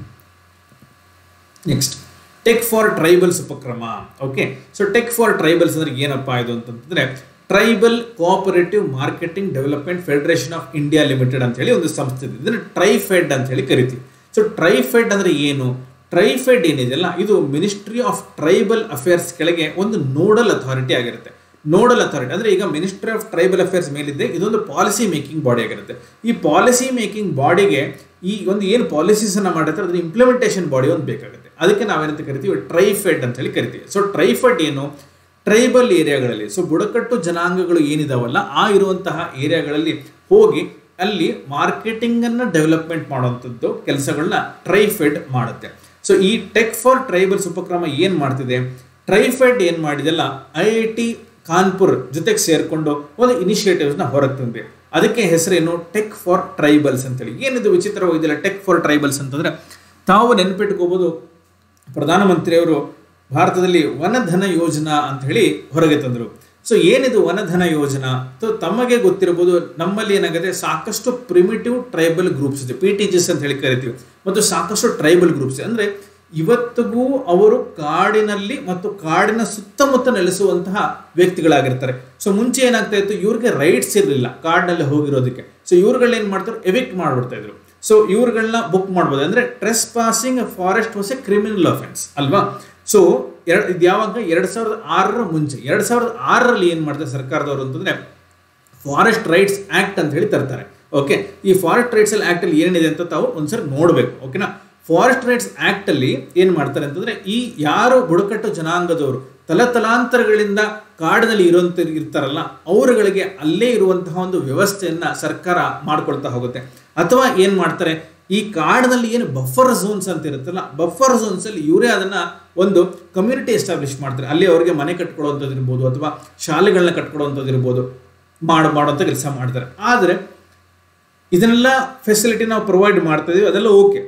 Speaker 1: ನೆಕ್ಸ್ಟ್ ಟೆಕ್ ಫಾರ್ ಟ್ರೈಬಲ್ಸ್ ಉಪಕ್ರಮ okay so tech for tribals ಅಂದ್ರೆ ಏನಪ್ಪ ಇದು ಅಂತಂದ್ರೆ tribal cooperative marketing development federation of India limited ಅಂತ ಹೇಳಿ ಒಂದು ಸಂಸ್ಥೆ ಇದೆ ಇದನ್ನು ಟ್ರೈಫೆಡ್ ಅಂತ ಹೇಳಿ ಕರಿತೀವಿ ಸೊ ಟ್ರೈಫೆಡ್ ಅಂದ್ರೆ ಏನು ಟ್ರೈಫೆಡ್ ಏನಿದೆಯಲ್ಲ ಇದು ಮಿನಿಸ್ಟ್ರಿ ಆಫ್ ಟ್ರೈಬಲ್ ಅಫೇರ್ಸ್ ಕೆಳಗೆ ಒಂದು ನೋಡಲ್ ಅಥಾರಿಟಿ ಆಗಿರುತ್ತೆ ನೋಡಲ್ ಅಥಾರಿಟಿ ಅಂದ್ರೆ ಈಗ ಮಿನಿಸ್ಟ್ರಿ ಆಫ್ ಟ್ರೈಬಲ್ ಅಫೇರ್ಸ್ ಮೇಲಿದೆ ಇದೊಂದು ಪಾಲಿಸಿ ಮೇಕಿಂಗ್ ಬಾಡಿ ಆಗಿರುತ್ತೆ ಈ ಪಾಲಿಸಿ ಮೇಕಿಂಗ್ ಬಾಡಿಗೆ ಈ ಒಂದು ಏನು ಪಾಲಿಸೀಸ್ ಅನ್ನ ಮಾಡಿರ್ತಾರೆ ಅದ್ರ ಇಂಪ್ಲಿಮೆಂಟೇಷನ್ ಬಾಡಿ ಒಂದು ಬೇಕಾಗುತ್ತೆ ಅದಕ್ಕೆ ನಾವೇನಂತ ಕರಿತೀವಿ ಟ್ರೈಫೆಡ್ ಅಂತ ಹೇಳಿ ಕರಿತೀವಿ ಸೊ ಟ್ರೈಫೆಡ್ ಏನು ಟ್ರೈಬಲ್ ಏರಿಯಾಗಳಲ್ಲಿ ಸೊ ಬುಡಕಟ್ಟು ಜನಾಂಗಗಳು ಏನಿದಾವಲ್ಲ ಆ ಇರುವಂತಹ ಏರಿಯಾಗಳಲ್ಲಿ ಹೋಗಿ ಅಲ್ಲಿ ಮಾರ್ಕೆಟಿಂಗ್ ಅನ್ನ ಡೆವಲಪ್ಮೆಂಟ್ ಮಾಡುವಂಥದ್ದು ಕೆಲಸಗಳನ್ನ ಟ್ರೈಫೆಡ್ ಮಾಡುತ್ತೆ ಸೊ ಈ ಟೆಕ್ ಫಾರ್ ಟ್ರೈಬಲ್ಸ್ ಉಪಕ್ರಮ ಏನ್ ಮಾಡ್ತಿದೆ ಟ್ರೈಫೆಡ್ ಏನ್ ಮಾಡಿದೆಲ್ಲ ಐ ಐ ಟಿ ಕಾನ್ಪುರ್ ಜೊತೆಗೆ ಸೇರ್ಕೊಂಡು ಒಂದು ಇನಿಷಿಯೇಟಿವ್ಸ್ನ ಹೊರಗೆ ತಂದಿದೆ ಅದಕ್ಕೆ ಹೆಸರೇನು ಟೆಕ್ ಫಾರ್ ಟ್ರೈಬಲ್ಸ್ ಅಂತೇಳಿ ಏನಿದು ವಿಚಿತ್ರವಾಗಿದೆಯಲ್ಲ ಟೆಕ್ ಫಾರ್ ಟ್ರೈಬಲ್ಸ್ ಅಂತಂದ್ರೆ ತಾವು ನೆನಪಿಟ್ಕೋಬಹುದು ಪ್ರಧಾನಮಂತ್ರಿಯವರು ಭಾರತದಲ್ಲಿ ವನಧನ ಯೋಜನಾ ಅಂತ ಹೇಳಿ ಹೊರಗೆ ತಂದರು ಸೊ ಏನಿದು ವನಧನ ಯೋಜನಾ ಸೊ ತಮಗೆ ಗೊತ್ತಿರಬಹುದು ನಮ್ಮಲ್ಲಿ ಏನಾಗಿದೆ ಸಾಕಷ್ಟು ಪ್ರಿಮಿಟಿವ್ ಟ್ರೈಬಲ್ ಗ್ರೂಪ್ಸ್ ಇದೆ ಪಿ ಟಿ ಜಿಸ್ ಅಂತ ಹೇಳಿ ಕರಿತೀವಿ ಮತ್ತು ಸಾಕಷ್ಟು ಟ್ರೈಬಲ್ ಗ್ರೂಪ್ಸ್ ಅಂದ್ರೆ ಇವತ್ತಿಗೂ ಅವರು ಕಾಡಿನಲ್ಲಿ ಮತ್ತು ಕಾಡಿನ ಸುತ್ತಮುತ್ತ ನೆಲೆಸುವಂತಹ ವ್ಯಕ್ತಿಗಳಾಗಿರ್ತಾರೆ ಸೊ ಮುಂಚೆ ಏನಾಗ್ತಾ ಇತ್ತು ಇವ್ರಿಗೆ ರೈಟ್ಸ್ ಇರಲಿಲ್ಲ ಕಾಡಿನಲ್ಲಿ ಹೋಗಿರೋದಕ್ಕೆ ಸೊ ಇವ್ರುಗಳನ್ನ ಏನ್ ಮಾಡ್ತಾರೆ ಎವಿಕ್ಟ್ ಮಾಡ್ಬಿಡ್ತಾ ಇದ್ರು ಸೊ ಇವ್ರುಗಳನ್ನ ಬುಕ್ ಮಾಡ್ಬೋದು ಅಂದ್ರೆ trespassing forest was a criminal offence ಅಲ್ವಾ ಸೊ ಎರಡು ಇದು ಯಾವಾಗ ಎರಡ್ ಸಾವಿರದ ಆರರ ಮುಂಚೆ ಎರಡ್ ಸಾವಿರದ ಆರರಲ್ಲಿ ಏನ್ ಮಾಡ್ತಾರೆ ಸರ್ಕಾರದವರು ಅಂತಂದ್ರೆ ಫಾರೆಸ್ಟ್ ರೈಟ್ಸ್ ಆಕ್ಟ್ ಅಂತ ಹೇಳಿ ತರ್ತಾರೆ ಓಕೆ ಈ ಫಾರೆಸ್ಟ್ ರೈಟ್ಸ್ ಆಕ್ಟ್ ಅಲ್ಲಿ ಏನಿದೆ ಅಂತ ತಾವು ಒಂದ್ಸರಿ ನೋಡ್ಬೇಕು ಓಕೆನಾ ಫಾರೆಸ್ಟ್ ರೈಟ್ಸ್ ಆಕ್ಟ್ ಅಲ್ಲಿ ಏನ್ ಮಾಡ್ತಾರೆ ಅಂತಂದ್ರೆ ಈ ಯಾರು ಬುಡಕಟ್ಟು ಜನಾಂಗದವರು ತಲತಲಾಂತರಗಳಿಂದ ಕಾಡಿನಲ್ಲಿ ಇರುವಂತ ಇರ್ತಾರಲ್ಲ ಅವರುಗಳಿಗೆ ಅಲ್ಲೇ ಇರುವಂತಹ ಒಂದು ವ್ಯವಸ್ಥೆಯನ್ನ ಸರ್ಕಾರ ಮಾಡ್ಕೊಳ್ತಾ ಹೋಗುತ್ತೆ ಅಥವಾ ಏನ್ ಮಾಡ್ತಾರೆ ಈ ಕಾಡಿನಲ್ಲಿ ಏನು ಬಫರ್ ಝೋನ್ಸ್ ಅಂತ ಇರುತ್ತಲ್ಲ ಬಫರ್ ಝೋನ್ಸ್ ಅಲ್ಲಿ ಇವರೇ ಅದನ್ನ ಒಂದು ಕಮ್ಯುನಿಟಿ ಎಸ್ಟಾಬ್ಲಿಷ್ ಮಾಡ್ತಾರೆ ಅಲ್ಲಿ ಅವರಿಗೆ ಮನೆ ಕಟ್ಕೊಡುವಂಥದ್ದು ಇರ್ಬೋದು ಅಥವಾ ಶಾಲೆಗಳನ್ನ ಕಟ್ಕೊಡುವಂಥದ್ದು ಇರ್ಬೋದು ಮಾಡ ಮಾಡುವಂಥ ಕೆಲಸ ಮಾಡ್ತಾರೆ ಆದರೆ ಇದನ್ನೆಲ್ಲ ಫೆಸಿಲಿಟಿ ನಾವು ಪ್ರೊವೈಡ್ ಮಾಡ್ತಾ ಇದೀವಿ ಅದೆಲ್ಲ ಓಕೆ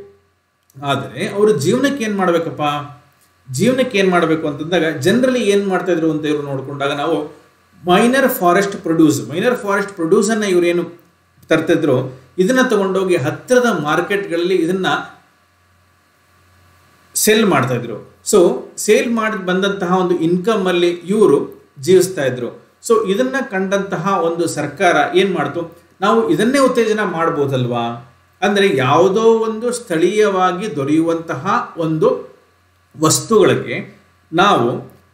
Speaker 1: ಆದರೆ ಅವರು ಜೀವನಕ್ಕೆ ಏನು ಮಾಡಬೇಕಪ್ಪ ಜೀವನಕ್ಕೆ ಏನು ಮಾಡಬೇಕು ಅಂತಂದಾಗ ಜನರಲಿ ಏನು ಮಾಡ್ತಾ ಇದ್ರು ಅಂತ ಇವರು ನೋಡಿಕೊಂಡಾಗ ನಾವು minor forest produce minor forest ಪ್ರೊಡ್ಯೂಸನ್ನು ಇವರೇನು ತರ್ತಿದ್ರು ಇದನ್ನ ತಗೊಂಡೋಗಿ ಹತ್ತಿರದ ಮಾರ್ಕೆಟ್ಗಳಲ್ಲಿ ಇದನ್ನ ಸೆಲ್ ಮಾಡ್ತಾ ಇದ್ರು ಸೊ ಸೇಲ್ ಮಾಡಿ ಬಂದಂತಹ ಒಂದು ಇನ್ಕಮ್ ಅಲ್ಲಿ ಇವರು ಜೀವಿಸ್ತಾ ಇದ್ರು ಸೊ ಇದನ್ನ ಕಂಡಂತಹ ಒಂದು ಸರ್ಕಾರ ಏನ್ ಮಾಡ್ತು ನಾವು ಇದನ್ನೇ ಉತ್ತೇಜನ ಮಾಡ್ಬೋದಲ್ವಾ ಅಂದ್ರೆ ಯಾವುದೋ ಒಂದು ಸ್ಥಳೀಯವಾಗಿ ದೊರೆಯುವಂತಹ ಒಂದು ವಸ್ತುಗಳಿಗೆ ನಾವು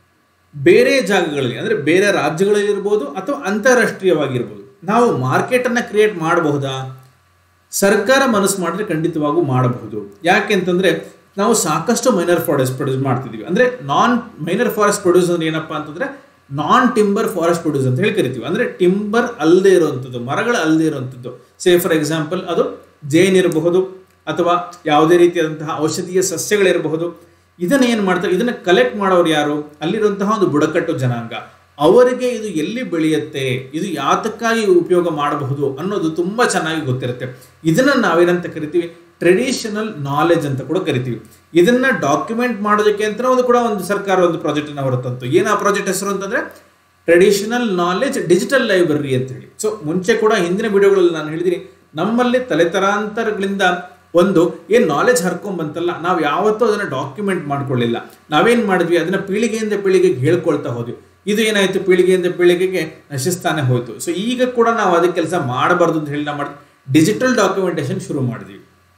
Speaker 1: ಬೇರೆ ಜಾಗಗಳಲ್ಲಿ ಅಂದರೆ ಬೇರೆ ರಾಜ್ಯಗಳಲ್ಲಿರ್ಬೋದು ಅಥವಾ ಅಂತಾರಾಷ್ಟ್ರೀಯವಾಗಿರ್ಬೋದು ನಾವು ಮಾರ್ಕೆಟನ್ನು ಕ್ರಿಯೇಟ್ ಮಾಡಬಹುದಾ ಸರ್ಕಾರ ಮನಸ್ಸು ಮಾಡಿದ್ರೆ ಖಂಡಿತವಾಗೂ ಮಾಡಬಹುದು ಯಾಕೆ ಅಂತಂದ್ರೆ ನಾವು ಸಾಕಷ್ಟು ಮೈನರ್ ಫಾರೆಸ್ಟ್ ಪ್ರೊಡ್ಯೂಸ್ ಮಾಡ್ತಿದೀವಿ ಅಂದ್ರೆ ನಾನ್ ಮೈನರ್ ಫಾರೆಸ್ಟ್ ಪ್ರೊಡ್ಯೂಸ್ ಅಂದ್ರೆ ಏನಪ್ಪಾ ಅಂತಂದ್ರೆ ನಾನ್ ಟಿಂಬರ್ ಫಾರೆಸ್ಟ್ ಪ್ರೊಡ್ಯೂಸ್ ಅಂತ ಹೇಳಿ ಕರಿತೀವಿ ಅಂದ್ರೆ ಟಿಂಬರ್ ಅಲ್ಲದೆ ಇರುವಂಥದ್ದು ಮರಗಳು ಅಲ್ಲದೆ ಇರುವಂಥದ್ದು ಸೇ ಫಾರ್ ಎಕ್ಸಾಂಪಲ್ ಅದು ಜೇನ್ ಇರಬಹುದು ಅಥವಾ ಯಾವುದೇ ರೀತಿಯಾದಂತಹ ಔಷಧೀಯ ಸಸ್ಯಗಳಿರಬಹುದು ಇದನ್ನ ಏನು ಮಾಡ್ತಾರೆ ಇದನ್ನ ಕಲೆಕ್ಟ್ ಮಾಡೋರು ಯಾರು ಅಲ್ಲಿರುವಂತಹ ಒಂದು ಬುಡಕಟ್ಟು ಜನಾಂಗ ಅವರಿಗೆ ಇದು ಎಲ್ಲಿ ಬೆಳೆಯುತ್ತೆ ಇದು ಯಾತಕ್ಕಾಗಿ ಉಪಯೋಗ ಮಾಡಬಹುದು ಅನ್ನೋದು ತುಂಬಾ ಚೆನ್ನಾಗಿ ಗೊತ್ತಿರುತ್ತೆ ಇದನ್ನ ನಾವೇನಂತ ಕರಿತೀವಿ ಟ್ರೆಡಿಷನಲ್ ನಾಲೆಜ್ ಅಂತ ಕೂಡ ಕರಿತೀವಿ ಇದನ್ನ ಡಾಕ್ಯುಮೆಂಟ್ ಮಾಡೋದಕ್ಕೆ ಅಂತ ಒಂದು ಕೂಡ ಒಂದು ಸರ್ಕಾರ ಒಂದು ಪ್ರಾಜೆಕ್ಟ್ ಅನ್ನ ಹೊರತಂತು ಏನು ಆ ಪ್ರಾಜೆಕ್ಟ್ ಹೆಸರು ಅಂತಂದ್ರೆ ಟ್ರೆಡಿಷನಲ್ ನಾಲೆಜ್ ಡಿಜಿಟಲ್ ಲೈಬ್ರರಿ ಅಂತ ಹೇಳಿ ಸೊ ಮುಂಚೆ ಕೂಡ ಹಿಂದಿನ ವಿಡಿಯೋಗಳಲ್ಲಿ ನಾನು ಹೇಳಿದ್ದೀನಿ ನಮ್ಮಲ್ಲಿ ತಲೆತರಾಂತರಗಳಿಂದ ಒಂದು ಏನ್ ನಾಲೆಜ್ ಹರ್ಕೊಂಡ್ ಬಂತಲ್ಲ ನಾವು ಯಾವತ್ತೂ ಅದನ್ನ ಡಾಕ್ಯುಮೆಂಟ್ ಮಾಡ್ಕೊಳ್ಳಿಲ್ಲ ನಾವೇನ್ ಮಾಡಿದ್ವಿ ಅದನ್ನ ಪೀಳಿಗೆಯಿಂದ ಪೀಳಿಗೆಗೆ ಹೇಳ್ಕೊಳ್ತಾ ಹೋದ್ವಿ ಇದು ಏನಾಯ್ತು ಪೀಳಿಗೆಯಿಂದ ಪೀಳಿಗೆಗೆ ನಶಿಸ್ತಾನೆ ಹೋಯ್ತು ಸೊ ಈಗ ಕೂಡ ನಾವು ಅದಕ್ಕೆ ಕೆಲಸ ಮಾಡಬಾರ್ದು ಅಂತ ಹೇಳಿ ನಾವು ಮಾಡಿ ಡಿಜಿಟಲ್ ಡಾಕ್ಯುಮೆಂಟೇಶನ್ ಶುರು ಮಾಡಿದ್ವಿ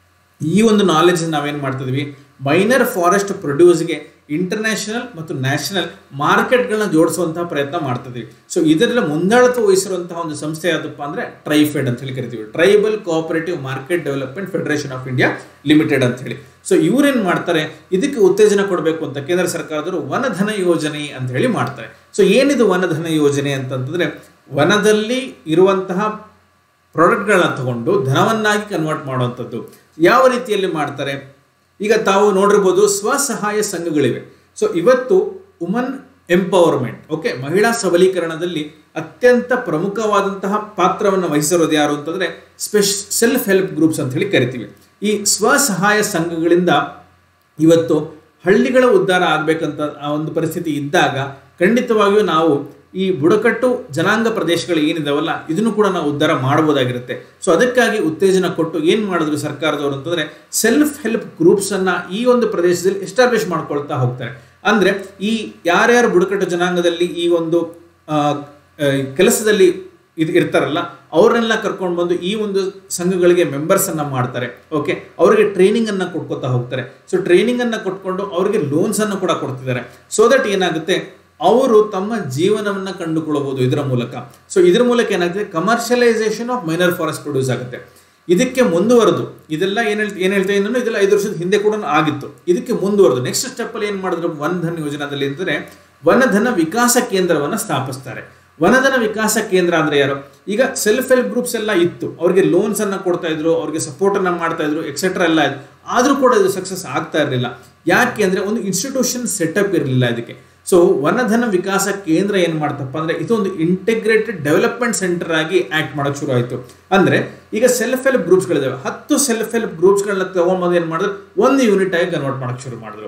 Speaker 1: ಈ ಒಂದು ನಾಲೆಜ್ ನಾವೇನ್ ಮಾಡ್ತಿದ್ವಿ ಮೈನರ್ ಫಾರೆಸ್ಟ್ ಪ್ರೊಡ್ಯೂಸ್ಗೆ ಇಂಟರ್ನ್ಯಾಷನಲ್ ಮತ್ತು ನ್ಯಾಷನಲ್ ಮಾರ್ಕೆಟ್ಗಳನ್ನ ಜೋಡಿಸುವಂತಹ ಪ್ರಯತ್ನ ಮಾಡ್ತಿದ್ವಿ ಸೊ ಇದರಲ್ಲಿ ಮುಂದಾಳತ್ವ ವಹಿಸಿರುವಂತಹ ಒಂದು ಸಂಸ್ಥೆ ಯಾವುದಪ್ಪ ಅಂದ್ರೆ ಟ್ರೈಫೆಡ್ ಅಂತ ಹೇಳಿ ಕರಿತೀವಿ tribal cooperative market development federation of India limited ಅಂತ ಹೇಳಿ ಸೊ ಇವ್ರೇನ್ ಮಾಡ್ತಾರೆ ಇದಕ್ಕೆ ಉತ್ತೇಜನ ಕೊಡಬೇಕು ಅಂತ ಕೇಂದ್ರ ಸರ್ಕಾರದವರು ವನಧನ ಯೋಜನೆ ಅಂತ ಹೇಳಿ ಮಾಡ್ತಾರೆ ಸೊ ಏನಿದು ವನಧನ ಯೋಜನೆ ಅಂತಂತಂದ್ರೆ ವನದಲ್ಲಿ ಇರುವಂತಹ ಪ್ರಾಡಕ್ಟ್ಗಳನ್ನ ತಗೊಂಡು ಧನವನ್ನಾಗಿ ಕನ್ವರ್ಟ್ ಮಾಡುವಂಥದ್ದು ಯಾವ ರೀತಿಯಲ್ಲಿ ಮಾಡ್ತಾರೆ ಈಗ ತಾವು ನೋಡಿರ್ಬೋದು ಸ್ವಸಹಾಯ ಸಂಘಗಳಿವೆ ಸೊ ಇವತ್ತು ವುಮನ್ ಎಂಪವರ್ಮೆಂಟ್ ಓಕೆ ಮಹಿಳಾ ಸಬಲೀಕರಣದಲ್ಲಿ ಅತ್ಯಂತ ಪ್ರಮುಖವಾದಂತಹ ಪಾತ್ರವನ್ನು ವಹಿಸಿರೋದು ಯಾರು ಅಂತಂದ್ರೆ ಸ್ಪೆಷ್ ಸೆಲ್ಫ್ ಹೆಲ್ಪ್ ಗ್ರೂಪ್ಸ್ ಅಂತ ಹೇಳಿ ಕರಿತೀವಿ ಈ ಸ್ವಸಹಾಯ ಸಂಘಗಳಿಂದ ಇವತ್ತು ಹಳ್ಳಿಗಳ ಉದ್ಧಾರ ಆಗ್ಬೇಕಂತ ಆ ಒಂದು ಪರಿಸ್ಥಿತಿ ಇದ್ದಾಗ ಖಂಡಿತವಾಗಿಯೂ ನಾವು ಈ ಬುಡಕಟ್ಟು ಜನಾಂಗ ಪ್ರದೇಶಗಳು ಏನಿದಾವಲ್ಲ ಇದನ್ನು ಕೂಡ ನಾವು ಉದ್ಧಾರ ಮಾಡಬಹುದಾಗಿರುತ್ತೆ ಸೊ ಅದಕ್ಕಾಗಿ ಉತ್ತೇಜನ ಕೊಟ್ಟು ಏನು ಮಾಡಿದ್ರು ಸರ್ಕಾರದವರು ಅಂತಂದ್ರೆ ಸೆಲ್ಫ್ ಹೆಲ್ಪ್ ಗ್ರೂಪ್ಸ್ ಅನ್ನ ಈ ಒಂದು ಪ್ರದೇಶದಲ್ಲಿ ಎಸ್ಟಾಬ್ಲಿಷ್ ಮಾಡ್ಕೊಳ್ತಾ ಹೋಗ್ತಾರೆ ಅಂದ್ರೆ ಈ ಯಾರ್ಯಾರು ಬುಡಕಟ್ಟು ಜನಾಂಗದಲ್ಲಿ ಈ ಒಂದು ಆ, ಆ, ಕೆಲಸದಲ್ಲಿ ಇದು ಇರ್ತಾರಲ್ಲ ಅವ್ರನ್ನೆಲ್ಲ ಕರ್ಕೊಂಡು ಬಂದು ಈ ಒಂದು ಸಂಘಗಳಿಗೆ ಮೆಂಬರ್ಸ್ ಅನ್ನ ಮಾಡ್ತಾರೆ ಓಕೆ ಅವರಿಗೆ ಟ್ರೈನಿಂಗ್ ಅನ್ನ ಕೊಟ್ಕೋತಾ ಹೋಗ್ತಾರೆ ಸೊ ಟ್ರೈನಿಂಗ್ ಅನ್ನ ಕೊಟ್ಕೊಂಡು ಅವರಿಗೆ ಲೋನ್ಸ್ ಅನ್ನು ಕೂಡ ಕೊಡ್ತಿದ್ದಾರೆ ಸೊ ದಟ್ ಏನಾಗುತ್ತೆ ಅವರು ತಮ್ಮ ಜೀವನವನ್ನ ಕಂಡುಕೊಳ್ಳಬಹುದು ಇದರ ಮೂಲಕ ಸೊ ಇದರ ಮೂಲಕ ಏನಾಗುತ್ತೆ commercialisation of minor forest produce ಆಗುತ್ತೆ ಇದಕ್ಕೆ ಮುಂದುವರೆದು ಇದೆಲ್ಲ ಏನ್ ಹೇಳ್ತಾ ಏನ್ ಹೇಳ್ತಾ ಇದ್ದೀನೋ ಇದೆಲ್ಲ ಐದು ವರ್ಷದ ಹಿಂದೆ ಕೂಡ ಆಗಿತ್ತು ಇದಕ್ಕೆ ಮುಂದುವರೆದು ನೆಕ್ಸ್ಟ್ ಸ್ಟೆಪ್ ಅಲ್ಲಿ ಏನ್ ಮಾಡಿದ್ರು ವನಧನ್ ಯೋಜನಾದಲ್ಲಿ ಅಂತಂದ್ರೆ ವನಧನ ವಿಕಾಸ ಕೇಂದ್ರವನ್ನ ಸ್ಥಾಪಿಸ್ತಾರೆ ವನಧನ ವಿಕಾಸ ಕೇಂದ್ರ ಅಂದ್ರೆ ಯಾರು ಈಗ ಸೆಲ್ಫ್ ಹೆಲ್ಪ್ ಗ್ರೂಪ್ಸ್ ಎಲ್ಲ ಇತ್ತು ಅವ್ರಿಗೆ ಲೋನ್ಸ್ ಅನ್ನ ಕೊಡ್ತಾ ಇದ್ರು ಅವ್ರಿಗೆ ಸಪೋರ್ಟ್ ಅನ್ನ ಮಾಡ್ತಾ ಇದ್ರು ಎಕ್ಸೆಟ್ರಾ ಎಲ್ಲ ಇತ್ತು ಆದ್ರೂ ಕೂಡ ಇದು ಸಕ್ಸಸ್ ಆಗ್ತಾ ಇರಲಿಲ್ಲ ಯಾಕೆ ಅಂದ್ರೆ ಒಂದು ಇನ್ಸ್ಟಿಟ್ಯೂಷನ್ ಸೆಟಪ್ ಇರಲಿಲ್ಲ ಇದಕ್ಕೆ ಸೊ ವನಧನ ವಿಕಾಸ ಕೇಂದ್ರ ಏನ್ ಮಾಡ್ತಪ್ಪ ಅಂದ್ರೆ ಇದೊಂದು ಇಂಟಿಗ್ರೇಟೆಡ್ ಡೆವಲಪ್ಮೆಂಟ್ ಸೆಂಟರ್ ಆಗಿ ಆಕ್ಟ್ ಮಾಡಕ್ ಶುರು ಆಯ್ತು ಅಂದ್ರೆ ಈಗ ಸೆಲ್ಫ್ ಹೆಲ್ಪ್ ಗ್ರೂಪ್ಸ್ಗಳಿದಾವೆ ಹತ್ತು ಸೆಲ್ಫ್ ಹೆಲ್ಪ್ ಗ್ರೂಪ್ಸ್ಗಳನ್ನ ತಗೊಂಡ್ಬಂದು ಏನ್ ಮಾಡಿದ್ರು ಒಂದು ಯೂನಿಟ್ ಆಗಿ ಕನ್ವರ್ಟ್ ಮಾಡಕ್ ಶುರು ಮಾಡಿದ್ರು